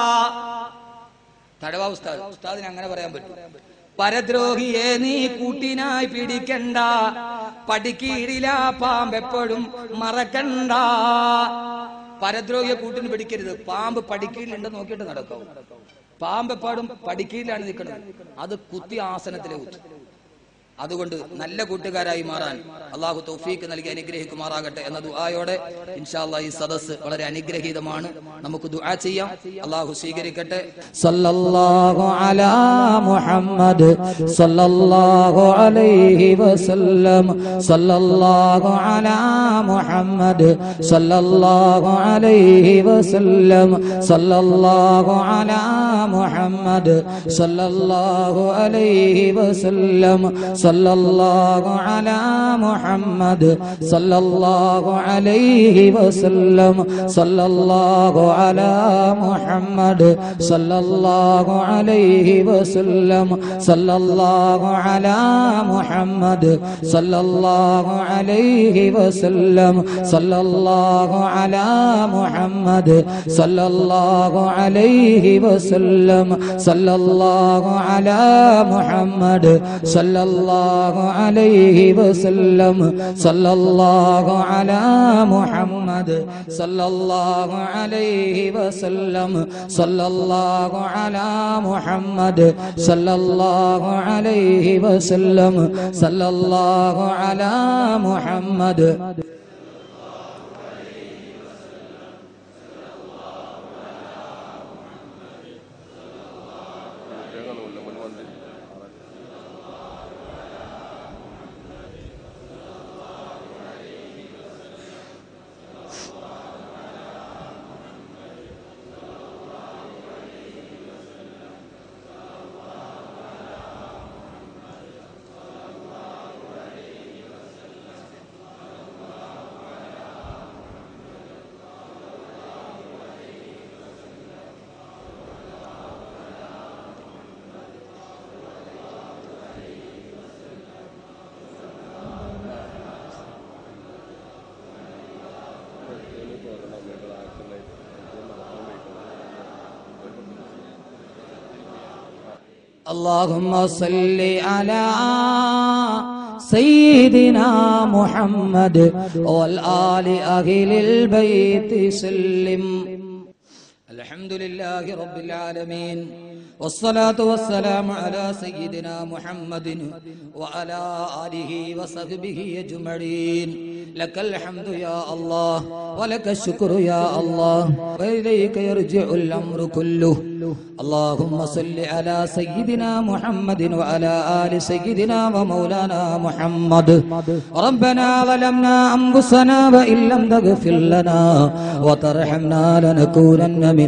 തടവ ഉസ്താദ് ഉസ്താദിന് അങ്ങനെ പറയാൻ പറ്റും പരദ്രോഹിയെ നീ കൂട്ടിനായി പിടിക്കണ്ട പടിക്കീഴില പാമ്പെപ്പോഴും മറക്കണ്ട പരദ്രോഹിയെ കൂട്ടിന് പിടിക്കരുത് പാമ്പ് പടിക്കീഴിലുണ്ട് നോക്കിയിട്ട് നടക്കാവും പാമ്പെപ്പാടും പടിക്കീഴിലാണ് നിൽക്കുന്നത് അത് കുത്തി ആസനത്തിലെ കുത്തി അതുകൊണ്ട് നല്ല കൂട്ടുകാരായി മാറാൻ അള്ളാഹു തൗഫീക്ക് നൽകി അനുഗ്രഹിക്കുമാറാകട്ടെ എന്ന ദുആയോടെ ഇൻഷാല്ലാ ഈ സദസ്സ് വളരെ അനുഗ്രഹീതമാണ് നമുക്ക് ദുആ ചെയ്യാം അള്ളാഹു സ്വീകരിക്കട്ടെ സല്ലല്ലാഹു അലാ മുഹമ്മദ് സല്ലല്ലാഹു അലൈഹി വസല്ലം സല്ലല്ലാഹു അലാ മുഹമ്മദ് സല്ലല്ലാഹു അലൈഹി വസല്ലം സല്ലല്ലാഹു അലാ മുഹമ്മദ് സല്ലല്ലാഹു അലൈഹി വസല്ലം സല്ലല്ലാഹു അലാ മുഹമ്മദ് സല്ലല്ലാഹു അലൈഹി വസല്ലം സല്ലല്ലാഹു അലാ മുഹമ്മദ് സല്ലല്ലാഹു അലൈഹി വസല്ലം സല്ലല്ലാഹു അലാ മുഹമ്മദ് സല്ലല്ലാഹു അലൈഹി വസല്ലം സല്ലല്ലാഹു അലാ മുഹമ്മദ് സല്ലല്ലാഹു അലൈഹി വസല്ലം സല്ലല്ലാഹു അലാ മുഹമ്മദ് സല്ലല്ലാഹു അലൈഹി വസല്ലം സല്ലല്ലാഹു അലാ മുഹമ്മദ് സല്ലല്ലാഹു അലൈഹി വസല്ലം സല്ലല്ലാഹു അലാ മുഹമ്മദ് സല്ലല്ലാഹു അലൈഹി വസല്ലം സല്ലല്ലാഹു അലാ മുഹമ്മദ് اللهم صل على سيدنا محمد والآل أهل البيت سلم الحمد لله رب العالمين والصلاة والسلام على سيدنا محمد وعلى آله وصحبه أجمعين لك الحمد يا الله ولك الشكر يا الله وإليك يرجع الأمر كله اللهم صل على سيدنا محمد وعلى آل سيدنا ومولانا محمد ربنا ظلمنا أنفسنا وإن لم تغفر لنا وترحمنا لنكونن من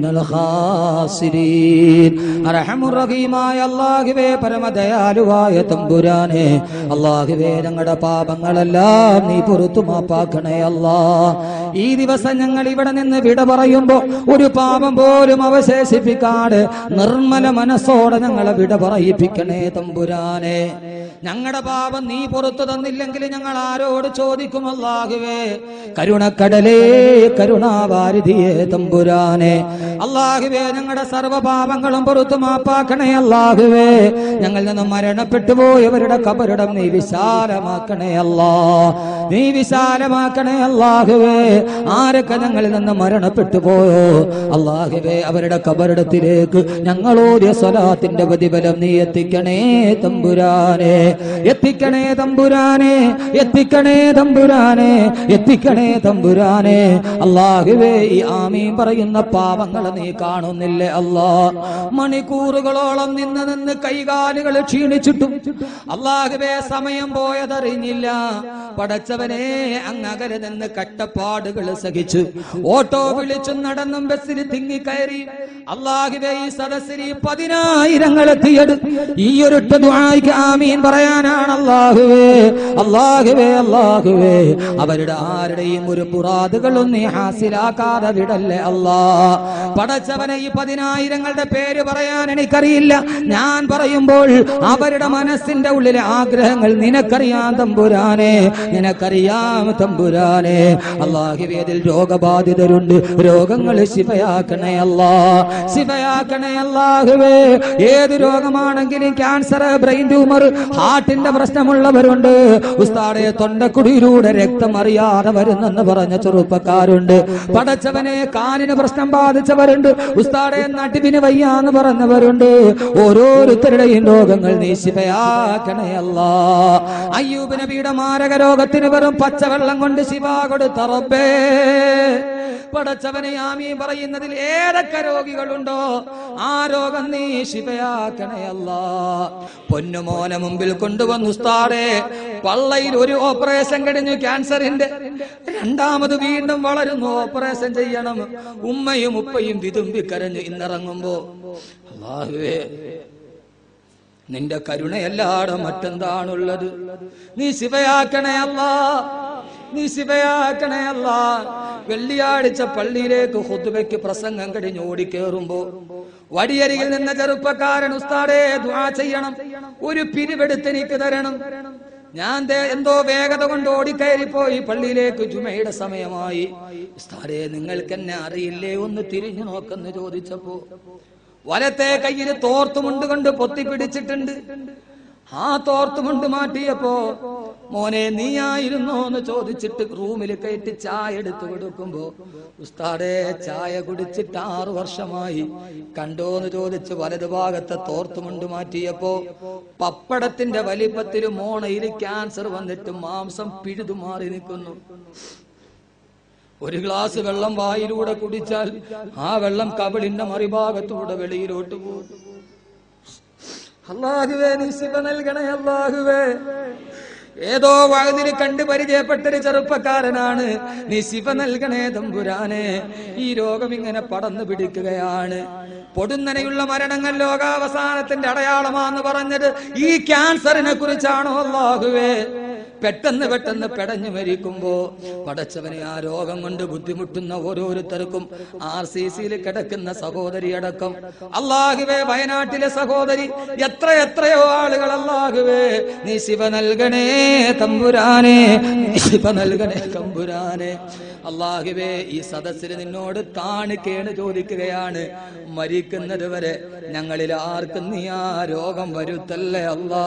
الخاسرين അറഹമുറഹീമായ അള്ളാഹുവേ പരമദയാലുവായ തമ്പുരാനെ അള്ളാഹുവേ ഞങ്ങളുടെ പാപങ്ങളെല്ലാം നീ പുറത്തു മാപ്പാക്കണേ അല്ലാ ഈ ദിവസം ഞങ്ങൾ ഇവിടെ നിന്ന് വിട പറയുമ്പോ ഒരു പാപം പോലും അവശേഷിപ്പിക്കാതെ നിർമ്മല മനസ്സോടെ ഞങ്ങളെ വിട പറയിപ്പിക്കണേ തമ്പുരാനെ ഞങ്ങളുടെ പാപം നീ പുറത്തു തന്നില്ലെങ്കിൽ ഞങ്ങൾ ആരോട് ചോദിക്കും അള്ളാഹുവേ കരുണക്കടലേ കരുണാവാരിധിയെ തമ്പുരാനെ അള്ളാഹുവേ ഞങ്ങളുടെ സർവ്വപാപങ്ങളും പുറത്തു മാപ്പാക്കണേ അള്ളാഹുവേ ഞങ്ങൾ നിന്ന് മരണപ്പെട്ടു പോയവരുടെ കബറിടം നീ വിശാലമാക്കണേ അല്ലാ നീ വിശാലമാക്കണേ അള്ളാഹുവേ ആരൊക്കെ ഞങ്ങളിൽ നിന്ന് മരണപ്പെട്ടു പോയോ അള്ളാഹുവേ അവരുടെ കബറിടത്തിലേക്ക് ഞങ്ങളോടിയ സ്വലാത്തിന്റെ പ്രതിഫലം നീ എത്തിക്കണേ തമ്പുരാനെ എത്തിക്കണേ തമ്പുരാനെ എത്തിക്കണേ തമ്പുരാനെ എത്തിക്കണേ തമ്പുരാനെ അള്ളാഹുവേ ഈ ആമീൻ പറയുന്ന പാവങ്ങൾ നീ കാണുന്നില്ലേ അല്ലാ മണിക്കൂറുകളോളം നിന്ന് നിന്ന് കൈകാലുകൾ ക്ഷീണിച്ചിട്ടും അള്ളാഹുവേ സമയം പോയതറിഞ്ഞില്ല പടച്ചവനെ അങ്ങകലെ നിന്ന് കട്ടപ്പാടുകൾ സഹിച്ചു ഓട്ടോ വിളിച്ചും നടന്നും ബസ്സിൽ തിങ്ങിക്കയറി അള്ളാഹുവേ ഈ സദസ്സിൽ ഈ പതിനായിരങ്ങൾ എത്തിയത് ഈ ഒരു ദുആയ്ക്ക് ആമീൻ പറയാനാണ് അള്ളാഹുവേ അള്ളാഹുവേ അള്ളാഹുവേ അവരുടെ ആരുടെയും ഒരു പുറാതുകളും നീ ഹാസിലാക്കാതെ വിടല്ലേ അല്ലാ പടച്ചവനെ ഈ പതിനായിരങ്ങളുടെ പേര് പറയാൻ എനിക്കറിയില്ല ഞാൻ പറയുമ്പോൾ അവരുടെ മനസ്സിന്റെ ഉള്ളിലെ ആഗ്രഹങ്ങൾ നിനക്കറിയാൻ തമ്പുരാനെ നിനക്ക് നിനക്കറിയാം തമ്പുരാനെ അള്ളാഹുവേദിൽ രോഗബാധിതരുണ്ട് രോഗങ്ങൾ ശിവയാക്കണേ അല്ലാ ശിവയാക്കണേ അല്ലാഹുവേ ഏത് രോഗമാണെങ്കിലും ക്യാൻസർ ബ്രെയിൻ ട്യൂമർ ഹാർട്ടിന്റെ പ്രശ്നമുള്ളവരുണ്ട് ഉസ്താടെ തൊണ്ടക്കുടിയിലൂടെ രക്തം അറിയാതെ വരുന്നെന്ന് പറഞ്ഞ ചെറുപ്പക്കാരുണ്ട് പടച്ചവനെ കാലിന് പ്രശ്നം ബാധിച്ചവരുണ്ട് ഉസ്താടെ നടുവിന് വയ്യാന്ന് പറഞ്ഞവരുണ്ട് ഓരോരുത്തരുടെയും രോഗങ്ങൾ നീ ശിവയാക്കണേ അല്ലാ അയ്യൂബ് നബിയുടെ മാരക രോഗത്തിന് വെറും പച്ചവെള്ളം കൊണ്ട് ശിവ കൊടുത്ത റബ്ബേ പടച്ചവനെ ആമീ പറയുന്നതിൽ ഏതൊക്കെ രോഗികളുണ്ടോ ആ രോഗം നീ ശിവയാക്കണയല്ല പൊന്നുമോനെ മുമ്പിൽ കൊണ്ടുവന്നു ഉസ്താടെ പള്ളയിൽ ഒരു ഓപ്പറേഷൻ കഴിഞ്ഞു ക്യാൻസറിന്റെ രണ്ടാമത് വീണ്ടും വളരുന്നു ഓപ്പറേഷൻ ചെയ്യണം ഉമ്മയും ഉപ്പയും വിതുമ്പി കരഞ്ഞു ഇന്നിറങ്ങുമ്പോ അള്ളാഹുവേ നിന്റെ കരുണയല്ലാതെ മറ്റെന്താണുള്ളത് നീ ശിവയാക്കണയല്ല നീ ശിവയാക്കണയല്ല വെള്ളിയാഴ്ച പള്ളിയിലേക്ക് ഹുദ്ബയ്ക്ക് പ്രസംഗം കഴിഞ്ഞ് ഓടിക്കേറുമ്പോ വടിയരികിൽ നിന്ന ചെറുപ്പക്കാരൻ ഉസ്താദേ ദുആ ചെയ്യണം ഒരു പിരിവെടുത്ത് എനിക്ക് തരണം ഞാൻ ദേ എന്തോ വേഗത കൊണ്ട് ഓടിക്കയറിപ്പോയി പള്ളിയിലേക്ക് ജുമയുടെ സമയമായി ഉസ്താദേ നിങ്ങൾക്ക് എന്നെ അറിയില്ലേ ഒന്ന് തിരിഞ്ഞു നോക്കെന്ന് ചോദിച്ചപ്പോ വലത്തെ കയ്യിൽ തോർത്തുമുണ്ട് കൊണ്ട് പൊത്തിപ്പിടിച്ചിട്ടുണ്ട് ആ തോർത്തുമുണ്ട് മാറ്റിയപ്പോ മോനെ നീയായിരുന്നോ എന്ന് ചോദിച്ചിട്ട് റൂമിൽ കയറ്റി ചായ എടുത്തു കൊടുക്കുമ്പോ ഉസ്താദേ ചായ കുടിച്ചിട്ട് ആറു വർഷമായി കണ്ടോന്ന് ചോദിച്ച് വലതുഭാഗത്തെ തോർത്തുമുണ്ട് മാറ്റിയപ്പോ പപ്പടത്തിന്റെ വലിപ്പത്തിൽ മോണയിൽ ക്യാൻസർ വന്നിട്ട് മാംസം പിഴുതു മാറി നിൽക്കുന്നു ഒരു ഗ്ലാസ് വെള്ളം വായിലൂടെ കുടിച്ചാൽ ആ വെള്ളം കവിളിന്റെ മറിഭാഗത്തൂടെ വെളിയിലോട്ട് പോകും അള്ളാഹുവേ നീ ശിവ നൽകണേ അള്ളാഹുവേ ഏതോ വഴുതിൽ കണ്ട് പരിചയപ്പെട്ടൊരു ചെറുപ്പക്കാരനാണ് നീ ശിവ നൽകണേ തമ്പുരാനെ ഈ രോഗം ഇങ്ങനെ പടന്നു പിടിക്കുകയാണ് പൊടുന്നനെയുള്ള മരണങ്ങൾ ലോകാവസാനത്തിന്റെ അടയാളമാന്ന് പറഞ്ഞത് ഈ ക്യാൻസറിനെ കുറിച്ചാണോ അള്ളാഹുവേ പെട്ടെന്ന് പെട്ടെന്ന് പെടഞ്ഞു മരിക്കുമ്പോ പടച്ചവനെ ആ രോഗം കൊണ്ട് ബുദ്ധിമുട്ടുന്ന ഓരോരുത്തർക്കും ആർ സി സിയിൽ കിടക്കുന്ന സഹോദരി അടക്കം അള്ളാഹുവേ വയനാട്ടിലെ സഹോദരി എത്ര എത്രയോ ആളുകൾ അള്ളാഹുവേ നീ ശിവ നൽകണേ തമ്പുരാനെ നീ ശിവ നൽകണേ തമ്പുരാനെ അള്ളാഹുവേ ഈ സദസ്സിൽ നിന്നോട് താണിക്കേണ് ചോദിക്കുകയാണ് മരിക്കുന്നത് വരെ ഞങ്ങളിൽ ആർക്കും നീ ആ രോഗം വരുത്തല്ലേ അല്ലാ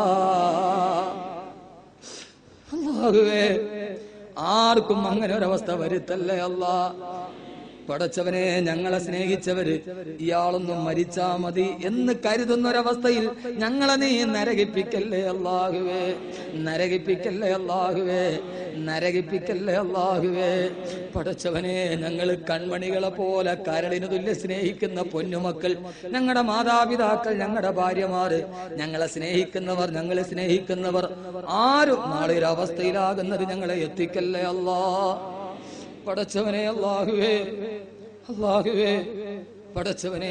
അല്ലാഹുവേ ആർക്കും അങ്ങനെ ഒരവസ്ഥ വരുത്തല്ലേ അല്ലാ പടച്ചവനെ ഞങ്ങളെ സ്നേഹിച്ചവര് ഇയാളൊന്നും മരിച്ചാ മതി എന്ന് കരുതുന്ന ഒരവസ്ഥയിൽ ഞങ്ങളെ നീ നരകിപ്പിക്കല്ലേ അല്ലാഹുവേ നരകിപ്പിക്കല്ലേ അല്ലാഹുവേ നരകിപ്പിക്കല്ലേ അല്ലാഹുവേ പടച്ചവനെ ഞങ്ങൾ കൺമണികളെ പോലെ കരളിന് തുല്യ സ്നേഹിക്കുന്ന പൊന്നുമക്കൾ ഞങ്ങളുടെ മാതാപിതാക്കൾ ഞങ്ങളുടെ ഭാര്യമാര് ഞങ്ങളെ സ്നേഹിക്കുന്നവർ ഞങ്ങളെ സ്നേഹിക്കുന്നവർ ആരും നാളെ ഒരു അവസ്ഥയിലാകുന്നത് ഞങ്ങളെ എത്തിക്കല്ലേ അല്ലാ പടച്ചവനെ അള്ളാഹുവേ അള്ളാഹുവേ പടച്ചവനെ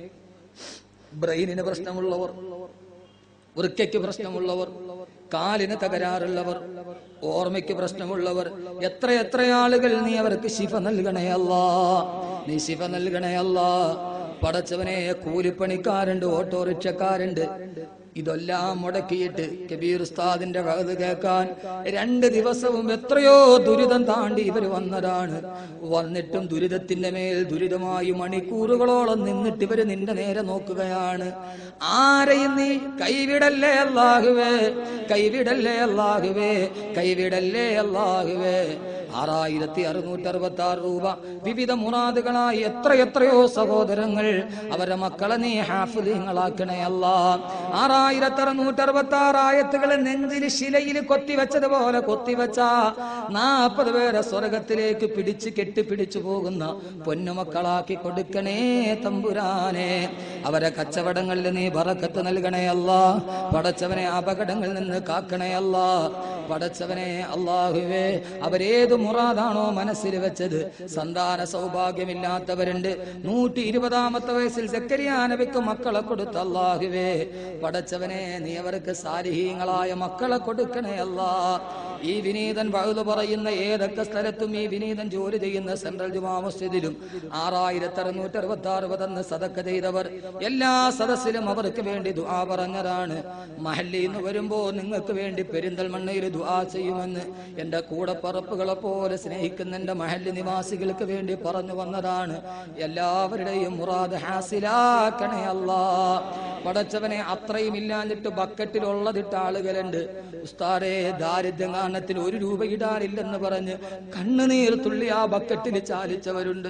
ബ്രെയിനിന് പ്രശ്നമുള്ളവർ വൃക്കയ്ക്ക് പ്രശ്നമുള്ളവർ കാലിന് തകരാറുള്ളവർ ഓർമ്മയ്ക്ക് പ്രശ്നമുള്ളവർ എത്ര എത്ര ആളുകൾ നീ അവർക്ക് ശിഫ നൽകണയല്ല നീ ശിഫ നൽകണയല്ല പടച്ചവനെ കൂലിപ്പണിക്കാരുണ്ട് ഓട്ടോറിക്ഷക്കാരുണ്ട് ഇതെല്ലാം മുടക്കിയിട്ട് കബീർ ഉസ്താദിന്റെ വകത് കേൾക്കാൻ രണ്ട് ദിവസവും എത്രയോ ദുരിതം താണ്ടി ഇവർ വന്നതാണ് വന്നിട്ടും ദുരിതത്തിന്റെ മേൽ ദുരിതമായി മണിക്കൂറുകളോളം നിന്നിട്ട് ഇവര് നിന്റെ നേരെ നോക്കുകയാണ് ആരെയും നീ കൈവിടല്ലേ അല്ലാഹുവേ കൈവിടല്ലേ അല്ലാഹുവേ കൈവിടല്ലേ അല്ലാഹുവേ ആറായിരത്തി അറുന്നൂറ്റി അറുപത്തി ആറ് രൂപ വിവിധ മുറാദുകളായി എത്ര എത്രയോ സഹോദരങ്ങൾ അവരെ മക്കളെ നീ ഹാഫിലിങ്ങളാക്കണേ അല്ല ആറായിരത്തി അറുന്നൂറ്റി അറുപത്തി ആറ് ആയത്തുകൾ നെഞ്ചിൽ ശിലയിൽ കൊത്തിവെച്ചതുപോലെ കൊത്തിവെച്ച നാൽപ്പത് പേരെ സ്വർഗത്തിലേക്ക് പിടിച്ച് കെട്ടിപ്പിടിച്ചു പോകുന്ന പൊന്നുമക്കളാക്കി കൊടുക്കണേ തമ്പുരാനെ അവരെ കച്ചവടങ്ങളിൽ നീ ബറക്കത്ത് നൽകണേ അല്ല പടച്ചവനെ അപകടങ്ങളിൽ നിന്ന് കാക്കണേ അല്ല പടച്ചവനെ അള്ളാഹുവേ അവരേത് മുറാദാണോ മനസ്സിൽ വെച്ചത് സന്താന സൗഭാഗ്യമില്ലാത്തവരുണ്ട് നൂറ്റി ഇരുപതാമത്തെ വയസ്സിൽ സക്കരിയാനവയ്ക്ക് മക്കളെ കൊടുത്ത അള്ളാഹുവേ പടച്ചവനെ നീ അവർക്ക് സാലിഹീങ്ങളായ മക്കളെ കൊടുക്കണേ അല്ലാ ഈ വിനീതൻ വഴുതു പറയുന്ന ഏതൊക്കെ സ്ഥലത്തും ഈ വിനീതൻ ജോലി ചെയ്യുന്ന സെൻട്രൽ ജുമാ മസ്ജിദിലും ആറായിരത്തി അറുന്നൂറ്റി അറുപത്തി ആറ് പതെന്ന് സതക്ക ചെയ്തവർ എല്ലാ സദസ്സിലും അവർക്ക് വേണ്ടി ദുആ പറഞ്ഞതാണ് മഹല്ലിൽ നിന്ന് വരുമ്പോ നിങ്ങൾക്ക് വേണ്ടി പെരിന്തൽമണ്ണയിൽ ദുആ ചെയ്യുമെന്ന് എന്റെ കൂടപ്പറപ്പുകളെ പോലെ സ്നേഹിക്കുന്ന എന്റെ മഹല്ല് നിവാസികൾക്ക് വേണ്ടി പറഞ്ഞു വന്നതാണ് എല്ലാവരുടെയും മുറാദ് ഹാസിലാക്കണേ അല്ലാ പടച്ചവനെ അത്രയും ഇല്ലാഞ്ഞിട്ട് ബക്കറ്റിലുള്ളതിട്ട ആളുകളുണ്ട് ഉസ്താദേ ദാരിദ്ര്യം കാരണത്തിൽ ഒരു രൂപ ഇടാനില്ലെന്ന് പറഞ്ഞ് കണ്ണുനീർ തുള്ളി ആ ബക്കറ്റിൽ ചാലിച്ചവരുണ്ട്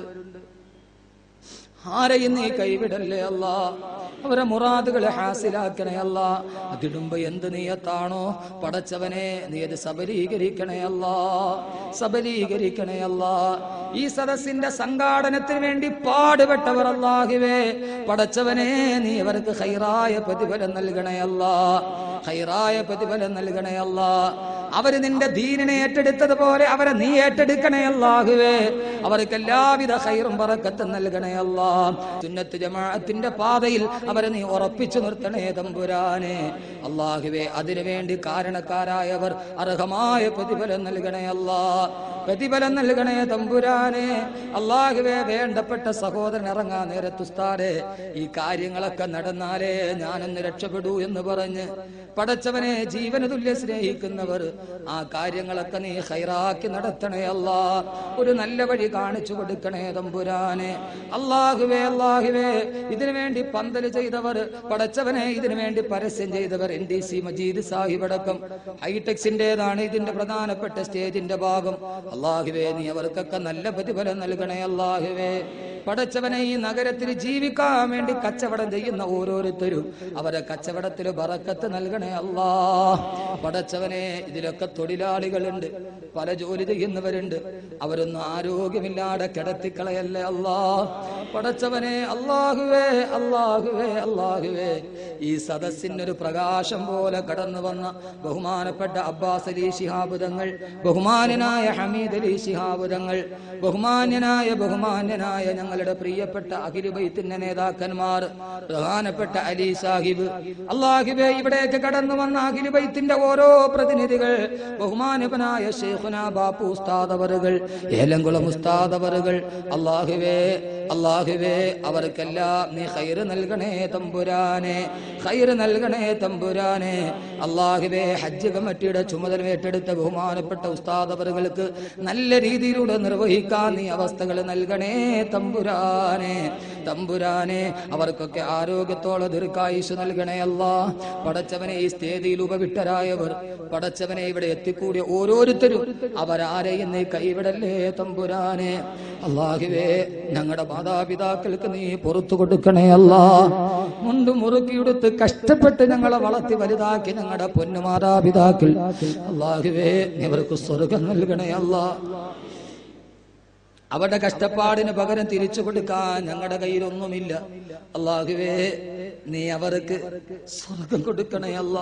ആരെയും നീ കൈവിടല്ലേ അല്ല അവരെ മുറാദുകളെ ഹാസിലാക്കണേ അല്ല അതിടുമ്പോ എന്ത് നീയത്താണോ പടച്ചവനെ നീ അത് സബലീകരിക്കണേ അല്ല സബലീകരിക്കണേ അല്ല ഈ സദസ്സിന്റെ സംഘാടനത്തിന് വേണ്ടി പാടുപെട്ടവർ അല്ലാഹുവേ പടച്ചവനെ നീ അവർക്ക് ഹൈറായ പ്രതിഫലം നൽകണേ അല്ല ഹൈറായ പ്രതിഫലം നൽകണേ അല്ല അവര് നിന്റെ ദീനിനെ ഏറ്റെടുത്തതുപോലെ അവരെ നീ ഏറ്റെടുക്കണേ അല്ലാഹുവേ അവർക്ക് എല്ലാവിധ ഹൈറും പറക്കത്തും നൽകണേ അല്ലാ സുന്നത്ത് ജമാഅത്തിന്റെ പാതയിൽ അവരെ നീ ഉറപ്പിച്ചു നിർത്തണേ തമ്പുരാനെ അള്ളാഹുവേ അതിനുവേണ്ടി കാരണക്കാരായവർ അർഹമായ പ്രതിഫലം നൽകണേ അല്ലാ പ്രതിഫലം നൽകണേ തമ്പുരാനെ അള്ളാഹുവേ വേണ്ടപ്പെട്ട സഹോദരൻ ഇറങ്ങാൻ നേരത്തുസ്താരെ ഈ കാര്യങ്ങളൊക്കെ നടന്നാലേ ഞാനൊന്ന് രക്ഷപ്പെടൂ എന്ന് പറഞ്ഞ് പടച്ചവനെ ജീവന തുല്യ സ്നേഹിക്കുന്നവർ ആ കാര്യങ്ങളൊക്കെ നീ ഹൈറാക്കി നടത്തണേ അല്ല ഒരു നല്ല വഴി കാണിച്ചു കൊടുക്കണേ തമ്പുരാനെ അള്ളാഹുവേ അള്ളാഹുവേ ഇതിനു വേണ്ടി പന്തല് ചെയ്തവർ പടച്ചവനെ ഇതിനു വേണ്ടി പരസ്യം ചെയ്തവർ N D C Majeed Sahib അടക്കം ഹൈടെക്സിന്റേതാണ് ഇതിന്റെ പ്രധാനപ്പെട്ട സ്റ്റേജിന്റെ ഭാഗം അള്ളാഹുവേ നീ അവർക്കൊക്കെ നല്ല പ്രതിഫലം നൽകണേ അള്ളാഹുവേ പടച്ചവനെ ഈ നഗരത്തിൽ ജീവിക്കാൻ വേണ്ടി കച്ചവടം ചെയ്യുന്ന ഓരോരുത്തരും അവരെ കച്ചവടത്തിൽ ബറക്കത്ത് നൽകണേ അല്ലാ പടച്ചവനെ ഇതിലൊക്കെ തൊഴിലാളികളുണ്ട് പല ജോലി ചെയ്യുന്നവരുണ്ട് അവരൊന്നും ആരോഗ്യമില്ലാതെ കിടത്തിക്കളയല്ലേ അല്ലാ പടച്ചവനെ അള്ളാഹുവേ അള്ളാഹുവേ അള്ളാഹുവേ ഈ സദസ്സിനൊരു പ്രകാശം പോലെ കടന്നു വന്ന ബഹുമാനപ്പെട്ട അബ്ബാസ് അലി ശിഹാബുദങ്ങൾ ബഹുമാന്യനായ ഹമീദ് അലി ശിഹാബുദങ്ങൾ ബഹുമാന്യനായ ബഹുമാന്യനായ ഞങ്ങളുടെ പ്രിയപ്പെട്ട അഖിലുബൈത്തിന്റെ നേതാക്കന്മാർ പ്രധാനപ്പെട്ട അലി സാഹിബ് അള്ളാഹിബെ ഇവിടേക്ക് കടന്നു വന്ന അഖിലുബൈത്തിന്റെ ഓരോ പ്രതിനിധികൾ ബഹുമാനപനായ ഷെയ്ഖുന ബാപ്പു ഉസ്താദവറുകൾ ഏലംകുളം ഉസ്താദവറുകൾ അള്ളാഹുവേ അള്ളാഹുവേ അവർക്കെല്ലാം നീ ഹൈറ് നൽകണേ തമ്പുരാനെ ഹൈറ് നൽകണേ തമ്പുരാനെ അള്ളാഹുവേ ഹജ്ജ് കമ്മിറ്റിയുടെ ചുമതല ഏറ്റെടുത്ത ബഹുമാനപ്പെട്ട ഉസ്താദവറുകൾക്ക് നല്ല രീതിയിലൂടെ നിർവഹിക്കാൻ നീ അവസ്ഥകൾ നൽകണേ തമ്പുരാനെ തമ്പുരാനെ അവർക്കൊക്കെ ആരോഗ്യത്തോടെ ദീർഘായുസ് നൽകണേ അല്ല പടച്ചവനെ ഈ സ്ഥേതിയിൽ ഉപവിട്ടരായവർ പടച്ചവനെ ഇവിടെ എത്തിക്കൂടിയ ഓരോരുത്തരും അവരാരെയും നീ കൈവിടല്ലേ തമ്പുരാനെ അള്ളാഹുവേ ഞങ്ങളുടെ മാതാപിതാക്കൾക്ക് നീ പുറത്തു കൊടുക്കണേ അല്ല മുണ്ട് മുറുക്കിയെടുത്ത് കഷ്ടപ്പെട്ട് ഞങ്ങളെ വളർത്തി വലുതാക്കി ഞങ്ങളുടെ പൊന്നു മാതാപിതാക്കൾ അള്ളാഹുവേ നീ അവർക്ക് സ്വർഗം നൽകണേ അല്ലാ അവരുടെ കഷ്ടപ്പാടിന് പകരം തിരിച്ചു കൊടുക്കാൻ ഞങ്ങളുടെ കയ്യിലൊന്നുമില്ല അള്ളാഹുവേ നീ അവർക്ക് സ്വർഗം കൊടുക്കണേ അല്ലാ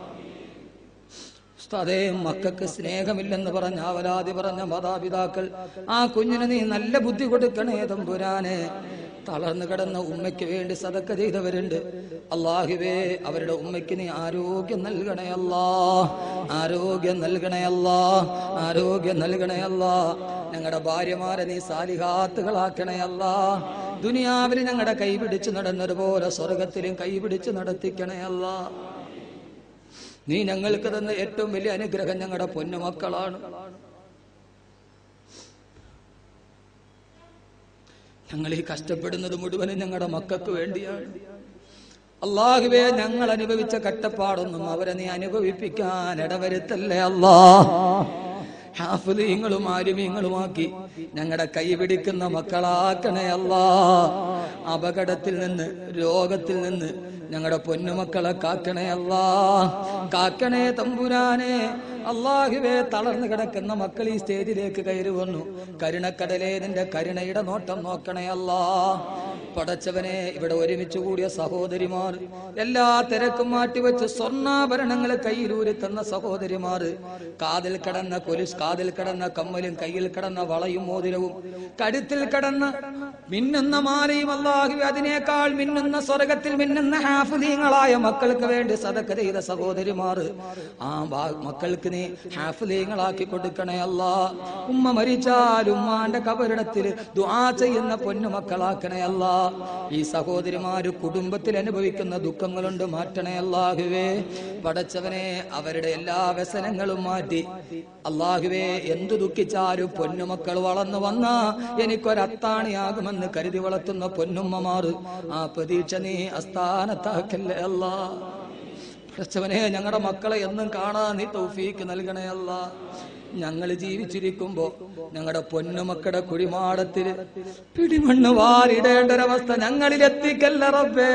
ഉസ്താദേ മക്കൾക്ക് സ്നേഹമില്ലെന്ന് പറഞ്ഞ അവരാതി പറഞ്ഞ മാതാപിതാക്കൾ ആ കുഞ്ഞിന് നീ നല്ല ബുദ്ധി കൊടുക്കണേ തമ്പുരാനെ തളർന്നു കിടന്ന ഉമ്മയ്ക്ക് വേണ്ടി സതക്ക ചെയ്തവരുണ്ട് അള്ളാഹുവേ അവരുടെ ഉമ്മയ്ക്ക് നീ ആരോഗ്യം നൽകണേ അല്ലാ ആരോഗ്യം നൽകണേ അല്ലാ ആരോഗ്യം നൽകണേ അല്ലാ ഞങ്ങളുടെ ഭാര്യമാരെ നീ സാലിഹാത്തുകളാക്കണേ അല്ലാ ദുനിയാവിൽ ഞങ്ങളുടെ കൈപിടിച്ച് നടന്നതുപോലെ സ്വർഗത്തിലും കൈപിടിച്ച് നടത്തിക്കണേ അല്ലാ നീ ഞങ്ങൾക്ക് തന്ന ഏറ്റവും വലിയ അനുഗ്രഹം ഞങ്ങളുടെ പൊന്നുമക്കളാണ് ഞങ്ങൾ ഈ കഷ്ടപ്പെടുന്നത് മുഴുവനും ഞങ്ങളുടെ മക്കൾക്ക് വേണ്ടിയാണ് അള്ളാഹുവേ ഞങ്ങൾ അനുഭവിച്ച കട്ടപ്പാടൊന്നും അവരെ നീ അനുഭവിപ്പിക്കാൻ ഇടവരുത്തല്ലേ അല്ലാ ഹാഫിദീങ്ങളും ആരുമീങ്ങളുമാക്കി ഞങ്ങളുടെ കൈപിടിക്കുന്ന മക്കളാക്കണേ അല്ലാ അപകടത്തിൽ നിന്ന് രോഗത്തിൽ നിന്ന് ഞങ്ങളുടെ പൊന്നുമക്കളെ കാക്കണേ അല്ലാ കാക്കണേ തമ്പുരാനെ അള്ളാഹുവേ തളർന്നു കിടക്കുന്ന മക്കൾ ഈ സ്റ്റേജിലേക്ക് കയറി വന്നു കരുണക്കടലേ നിന്റെ കരുണയുടെ നോട്ടം നോക്കണേ അല്ലാ പടച്ചവനെ ഇവിടെ ഒരുമിച്ച് കൂടിയ സഹോദരിമാർ എല്ലാ തിരക്കും മാറ്റിവെച്ച് സ്വർണ്ണാഭരണങ്ങൾ കയ്യിലൂരി തന്ന സഹോദരിമാർ കാതിൽ കടന്ന കൊലുസ് കാതിൽ കടന്ന കമ്മലും കയ്യിൽ കടന്ന വളയും മോതിരവും കഴുത്തിൽ കടന്ന മിന്നുന്ന മാലയും അല്ലാഹു അതിനേക്കാൾ മിന്നുന്ന സ്വർഗത്തിൽ മിന്നുന്ന ഹാഫുലീങ്ങളായ മക്കൾക്ക് വേണ്ടി സദക്ക ചെയ്ത സഹോദരിമാർ ആ ബാ- മക്കൾക്ക് നീ ഹാഫുലീങ്ങളാക്കി കൊടുക്കണേ അല്ലാ ഉമ്മ മരിച്ചാൽ ഉമ്മാന്റെ കബറിടത്തിൽ ദുആ ചെയ്യുന്ന പൊന്നുമക്കളാക്കണേ അല്ലാ ഈ സഹോദരിമാര് കുടുംബത്തിൽ അനുഭവിക്കുന്ന ദുഃഖങ്ങളുണ്ട് മാറ്റണേ അല്ലാഹുവേ പടച്ചവനെ അവരുടെ എല്ലാ വ്യസനങ്ങളും മാറ്റി അള്ളാഹുവേ എന്തു ദുഃഖിച്ചാലും പൊന്നുമക്കൾ വളർന്നു വന്ന എനിക്കൊരത്താണിയാകുമെന്ന് കരുതി വളർത്തുന്ന പൊന്നുമ്മമാർ ആ പ്രതീക്ഷ നീ അസ്ഥാനത്താക്കല്ലേ അല്ലാ പടച്ചവനെ ഞങ്ങളുടെ മക്കളെ എന്നും കാണാൻ നീ തൗഫീക്ക് നൽകണേ അല്ല ഞങ്ങൾ ജീവിച്ചിരിക്കുമ്പോ ഞങ്ങളുടെ പൊന്നുമക്കളുടെ കുഴിമാടത്തില് പിടിമണ്ണ് വാരിടേണ്ട ഒരവസ്ഥ ഞങ്ങളിൽ എത്തിക്കല്ല റബ്ബേ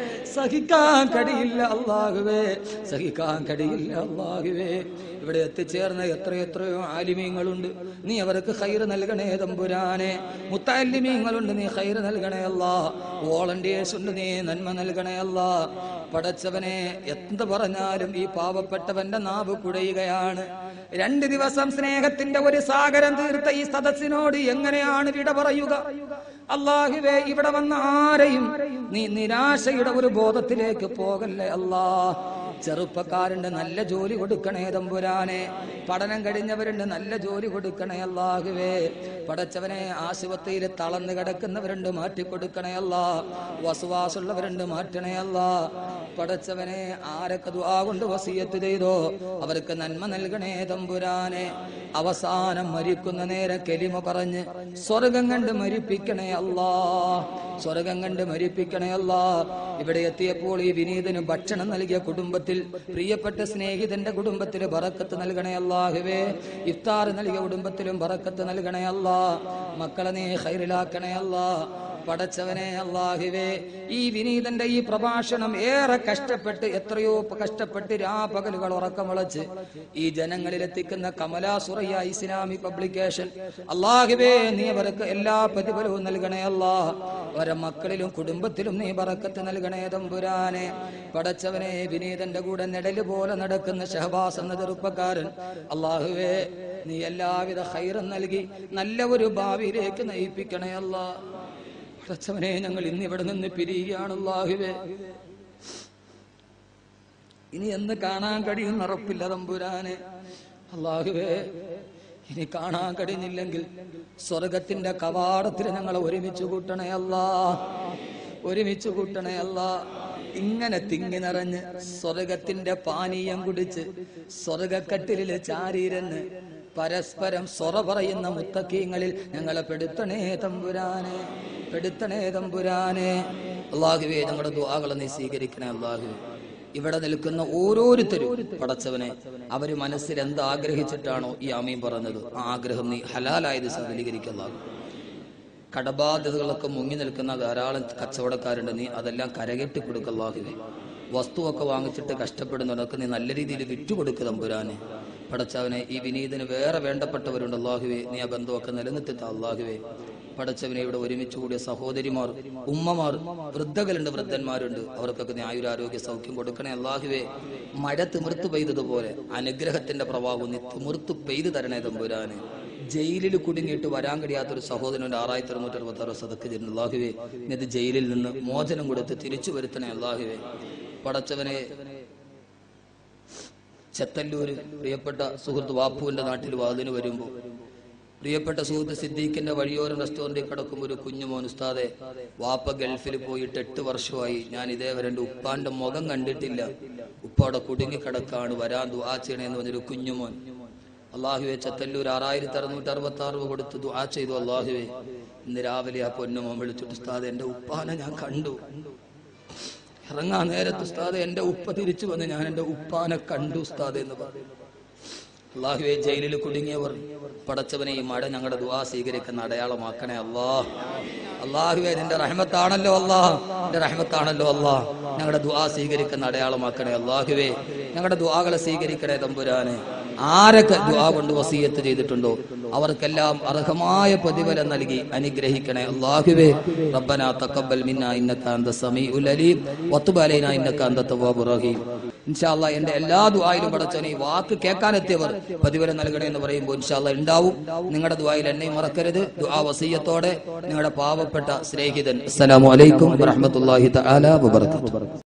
സഹിക്കാൻ കഴിയില്ല അള്ളാഹുവേ സഹിക്കാൻ കഴിയില്ല അള്ളാഹുവേ ഇവിടെ എത്തിച്ചേർന്ന എത്രയെത്രയോ ആലിമീങ്ങളുണ്ട് നീ അവർക്ക് ഹൈറ് നൽകണേ തമ്പുരാനെ മുത്താലിമീങ്ങളുണ്ട് നീ ഹൈറ് നൽകണേ അല്ല വോളണ്ടിയേഴ്സ് ഉണ്ട് നീ നന്മ നൽകണേ അല്ല പടച്ചവനെ എന്ത് പറഞ്ഞാലും ഈ പാവപ്പെട്ടവന്റെ നാവ് കുടയുകയാണ് രണ്ട് ദിവസം സ്നേഹത്തിന്റെ ഒരു സാഗരം തീർത്ത ഈ സദസ്സിനോട് എങ്ങനെയാണ് വിട പറയുക അള്ളാഹുവേ ഇവിടെ വന്ന ആരെയും നീ നിരാശയുടെ ഒരു ബോധത്തിലേക്ക് പോകല്ലേ അല്ലാ ചെറുപ്പക്കാരുണ്ട് നല്ല ജോലി കൊടുക്കണേ തമ്പുരാനെ പഠനം കഴിഞ്ഞവരുണ്ട് നല്ല ജോലി കൊടുക്കണേ അല്ലാഹുവേ പടച്ചവനെ ആശുപത്രിയിൽ തളർന്നു കിടക്കുന്നവരുണ്ട് മാറ്റിക്കൊടുക്കണേ അല്ല വസുവാസുള്ളവരുണ്ട് മാറ്റണേ അല്ല പടച്ചവനെ ആരൊക്കെ ദുആ കൊണ്ട് വസിയത്ത് ചെയ്തോ അവർക്ക് നന്മ നൽകണേ തമ്പുരാനെ അവസാനം മരിക്കുന്ന നേരം കെലിമ പറഞ്ഞ് സ്വർഗം കണ്ട് മരിപ്പിക്കണേ അല്ലാ സ്വർഗം കണ്ട് മരിപ്പിക്കണേ അല്ലാ ഇവിടെ എത്തിയപ്പോൾ ഈ വിനീതന് ഭക്ഷണം നൽകിയ കുടുംബത്തിൽ പ്രിയപ്പെട്ട സ്നേഹിതന്റെ കുടുംബത്തിൽ ബറക്കത്ത് നൽകണേ അല്ലാഹുവേ ഇഫ്താർ നൽകിയ കുടുംബത്തിലും ബറക്കത്ത് നൽകണേ അല്ലാ മക്കളെ നീ ഹൈറിലാക്കണേ അല്ലാ പടച്ചവനെ അള്ളാഹുവേ ഈ വിനീതന്റെ ഈ പ്രഭാഷണം ഏറെ കഷ്ടപ്പെട്ട് എത്രയോ കഷ്ടപ്പെട്ട് രാപകലുകൾ ഉറക്കമുളച്ച് ഈ ജനങ്ങളിൽ എത്തിക്കുന്ന കമലാ സുറയ്യ ഇസ്ലാമിക് പബ്ലിക്കേഷൻ അള്ളാഹുവേ നീ അവർക്ക് എല്ലാ പ്രതിഫലവും നൽകണേ അല്ലാ അവരെ മക്കളിലും കുടുംബത്തിലും നീ പറക്കത്ത് നൽകണേ തമ്പുരാനെ പടച്ചവനെ വിനീതന്റെ കൂടെ നിഴല് പോലെ നടക്കുന്ന ഷഹബാസ് എന്ന ചെറുപ്പക്കാരൻ അള്ളാഹുവേ നീ എല്ലാവിധ ഹൈറും നൽകി നല്ല ഒരു ഭാവിയിലേക്ക് നയിപ്പിക്കണേ അല്ലാ പടച്ചവനെ ഞങ്ങൾ ഇന്ന് ഇവിടെ നിന്ന് പിരിയുകയാണ് അല്ലാഹുവേ ഇനി എന്ന് കാണാൻ കഴിയും ഉറപ്പില്ല തമ്പുരാനെ അള്ളാഹുവേ ഇനി കാണാൻ കഴിഞ്ഞില്ലെങ്കിൽ സ്വർഗത്തിന്റെ കവാടത്തിൽ ഞങ്ങളെ ഒരുമിച്ച് കൂട്ടണേ അല്ലാ ഒരുമിച്ച് കൂട്ടണേ അല്ലാ ഇങ്ങനെ തിങ്ങി നിറഞ്ഞ് സ്വർഗത്തിന്റെ പാനീയം കുടിച്ച് സ്വർഗക്കട്ടിലില് ചാരീരന്ന് പരസ്പരം സൊറ പറയുന്ന മുത്തക്കീങ്ങളിൽ ഞങ്ങളെ പെടുത്തണേ തമ്പുരാനെ പെടുത്തണേ തമ്പുരാനെ അള്ളാഹുവേ ഞങ്ങളുടെ ദുആകളെ നീ സ്വീകരിക്കണേ അള്ളാഹുവേ ഇവിടെ നിൽക്കുന്ന ഓരോരുത്തരും പടച്ചവനെ അവര് മനസ്സിൽ എന്ത് ആഗ്രഹിച്ചിട്ടാണോ ഈ ആമീൻ പറഞ്ഞത് ആ ആഗ്രഹം നീ ഹലാലായത് സഫലീകരിക്കല്ലാകും കടബാധ്യതകളൊക്കെ മുങ്ങി നിൽക്കുന്ന ധാരാളം കച്ചവടക്കാരുണ്ട് നീ അതെല്ലാം കരകെട്ടി കൊടുക്കല്ലാഹുവേ വസ്തുവൊക്കെ വാങ്ങിച്ചിട്ട് കഷ്ടപ്പെടുന്നവരൊക്കെ നീ നല്ല രീതിയിൽ വിറ്റുകൊടുക്കുക തമ്പുരാനെ പടച്ചവനെ ഈ വിനീതന് വേറെ വേണ്ടപ്പെട്ടവരുണ്ട് അള്ളാഹുവേ നീ ആ ബന്ധമൊക്കെ നിലനിർത്തിത്ത അള്ളാഹുവേ പടച്ചവനെ ഇവിടെ ഒരുമിച്ച് കൂടിയ സഹോദരിമാർ ഉമ്മമാർ വൃദ്ധകളുണ്ട് വൃദ്ധന്മാരുണ്ട് അവർക്കൊക്കെ നീ ആയുരാരോഗ്യ സൗഖ്യം കൊടുക്കണേ അള്ളാഹുവേ മഴ തിമിർത്ത് പെയ്തതുപോലെ അനുഗ്രഹത്തിന്റെ പ്രഭാവം നീ തിമിർത്ത് പെയ്തു തരണേ തമ്പുരാനെ ജയിലിൽ കുടുങ്ങിയിട്ട് വരാൻ കഴിയാത്തൊരു സഹോദരൻ ആറായിരത്തി അറുന്നൂറ്റി അറുപത്തി ആറ് സദക്ക് ചെയ്യുന്നു അള്ളാഹുവേ നീ അത് ജയിലിൽ നിന്ന് മോചനം കൊടുത്ത് തിരിച്ചു വരുത്തണേ അള്ളാഹുവേ പടച്ചവനെ ചെത്തല്ലൂര് പ്രിയപ്പെട്ട സുഹൃത്ത് വാപ്പുവിന്റെ നാട്ടിൽ വാതിന് വരുമ്പോൾ പ്രിയപ്പെട്ട സുഹൃത്ത് സിദ്ദീഖിന്റെ വഴിയോരം റെസ്റ്റോറന്റിൽ കിടക്കുമ്പോൾ ഒരു കുഞ്ഞുമോൻ ഉസ്താദെ വാപ്പ ഗൾഫിൽ പോയിട്ട് എട്ട് വർഷമായി ഞാൻ ഇതേവരെ എൻ്റെ ഉപ്പാന്റെ മുഖം കണ്ടിട്ടില്ല ഉപ്പ അവിടെ കുടുങ്ങി കിടക്കാണ് വരാൻ ദുആ ചെയ്യണേ എന്ന് പറഞ്ഞൊരു കുഞ്ഞുമോൻ അള്ളാഹുവെ ചത്തല്ലൂർ ആറായിരത്തി അറുന്നൂറ്റി അറുപത്തി ആറ് കൊടുത്ത് ദുആ ചെയ്തു അള്ളാഹുവെ ഇന്ന് രാവിലെ ആ പൊന്നുമോൻ വിളിച്ചിട്ട് ഉസ്താദ് എന്റെ ഉപ്പാനെ ഞാൻ കണ്ടു ഇറങ്ങാൻ നേരത്ത് ഉസ്താദ് എന്റെ ഉപ്പ തിരിച്ചു വന്ന് ഞാൻ എന്റെ ഉപ്പാനെ കണ്ടു ഉസ്താദ് എന്ന് പറഞ്ഞു അള്ളാഹുവെ ജയിലിൽ കുടുങ്ങിയവർ പടച്ചവനെ ഈ മഴ ഞങ്ങളുടെ ദുആ സ്വീകരിക്കുന്ന അടയാളമാക്കണേ അല്ലാ അള്ളാഹുവെ നിന്റെ റഹ്മത്താണല്ലോ അല്ലാ നിന്റെ റഹ്മത്താണല്ലോ അല്ലാ ഞങ്ങളുടെ ദുആ സ്വീകരിക്കുന്ന അടയാളമാക്കണേ അള്ളാഹുവെ ഞങ്ങളുടെ ദുആകളെ സ്വീകരിക്കണേ തമ്പുരാനെ ആരൊക്കെ ദുആ കൊണ്ട് വസീയത്ത് ചെയ്തിട്ടുണ്ടോ അവർക്കെല്ലാം അർഹമായ പ്രതിഫലം നൽകി അനുഗ്രഹിക്കണേ അല്ലാഹുവേ റബ്ബന തഖബ്ബൽ മിന്നാ ഇന്നക അന്ത സമീഉൽ അലീം വതുബ് അലൈനാ ഇന്നക അന്ത തവ്വാബുർ റഹീം ഇൻഷാ അല്ലാ എന്റെ എല്ലാ ദുആയിലും പടച്ചോനെ ഈ വാക്ക് കേൾക്കാനെത്തിയവർ പ്രതിഫലം നൽകണേ എന്ന് പറയുമ്പോൾ ഇൻഷാ അല്ലാ ഉണ്ടാവും നിങ്ങളുടെ ദുആയിൽ എന്നെയും മറക്കരുത് ദുആ വസീയത്തോടെ നിങ്ങളുടെ പാവപ്പെട്ട സ്നേഹിതൻ അസ്സലാമു അലൈക്കും വറഹ്മത്തുള്ളാഹി തആല വബറകാതുഹു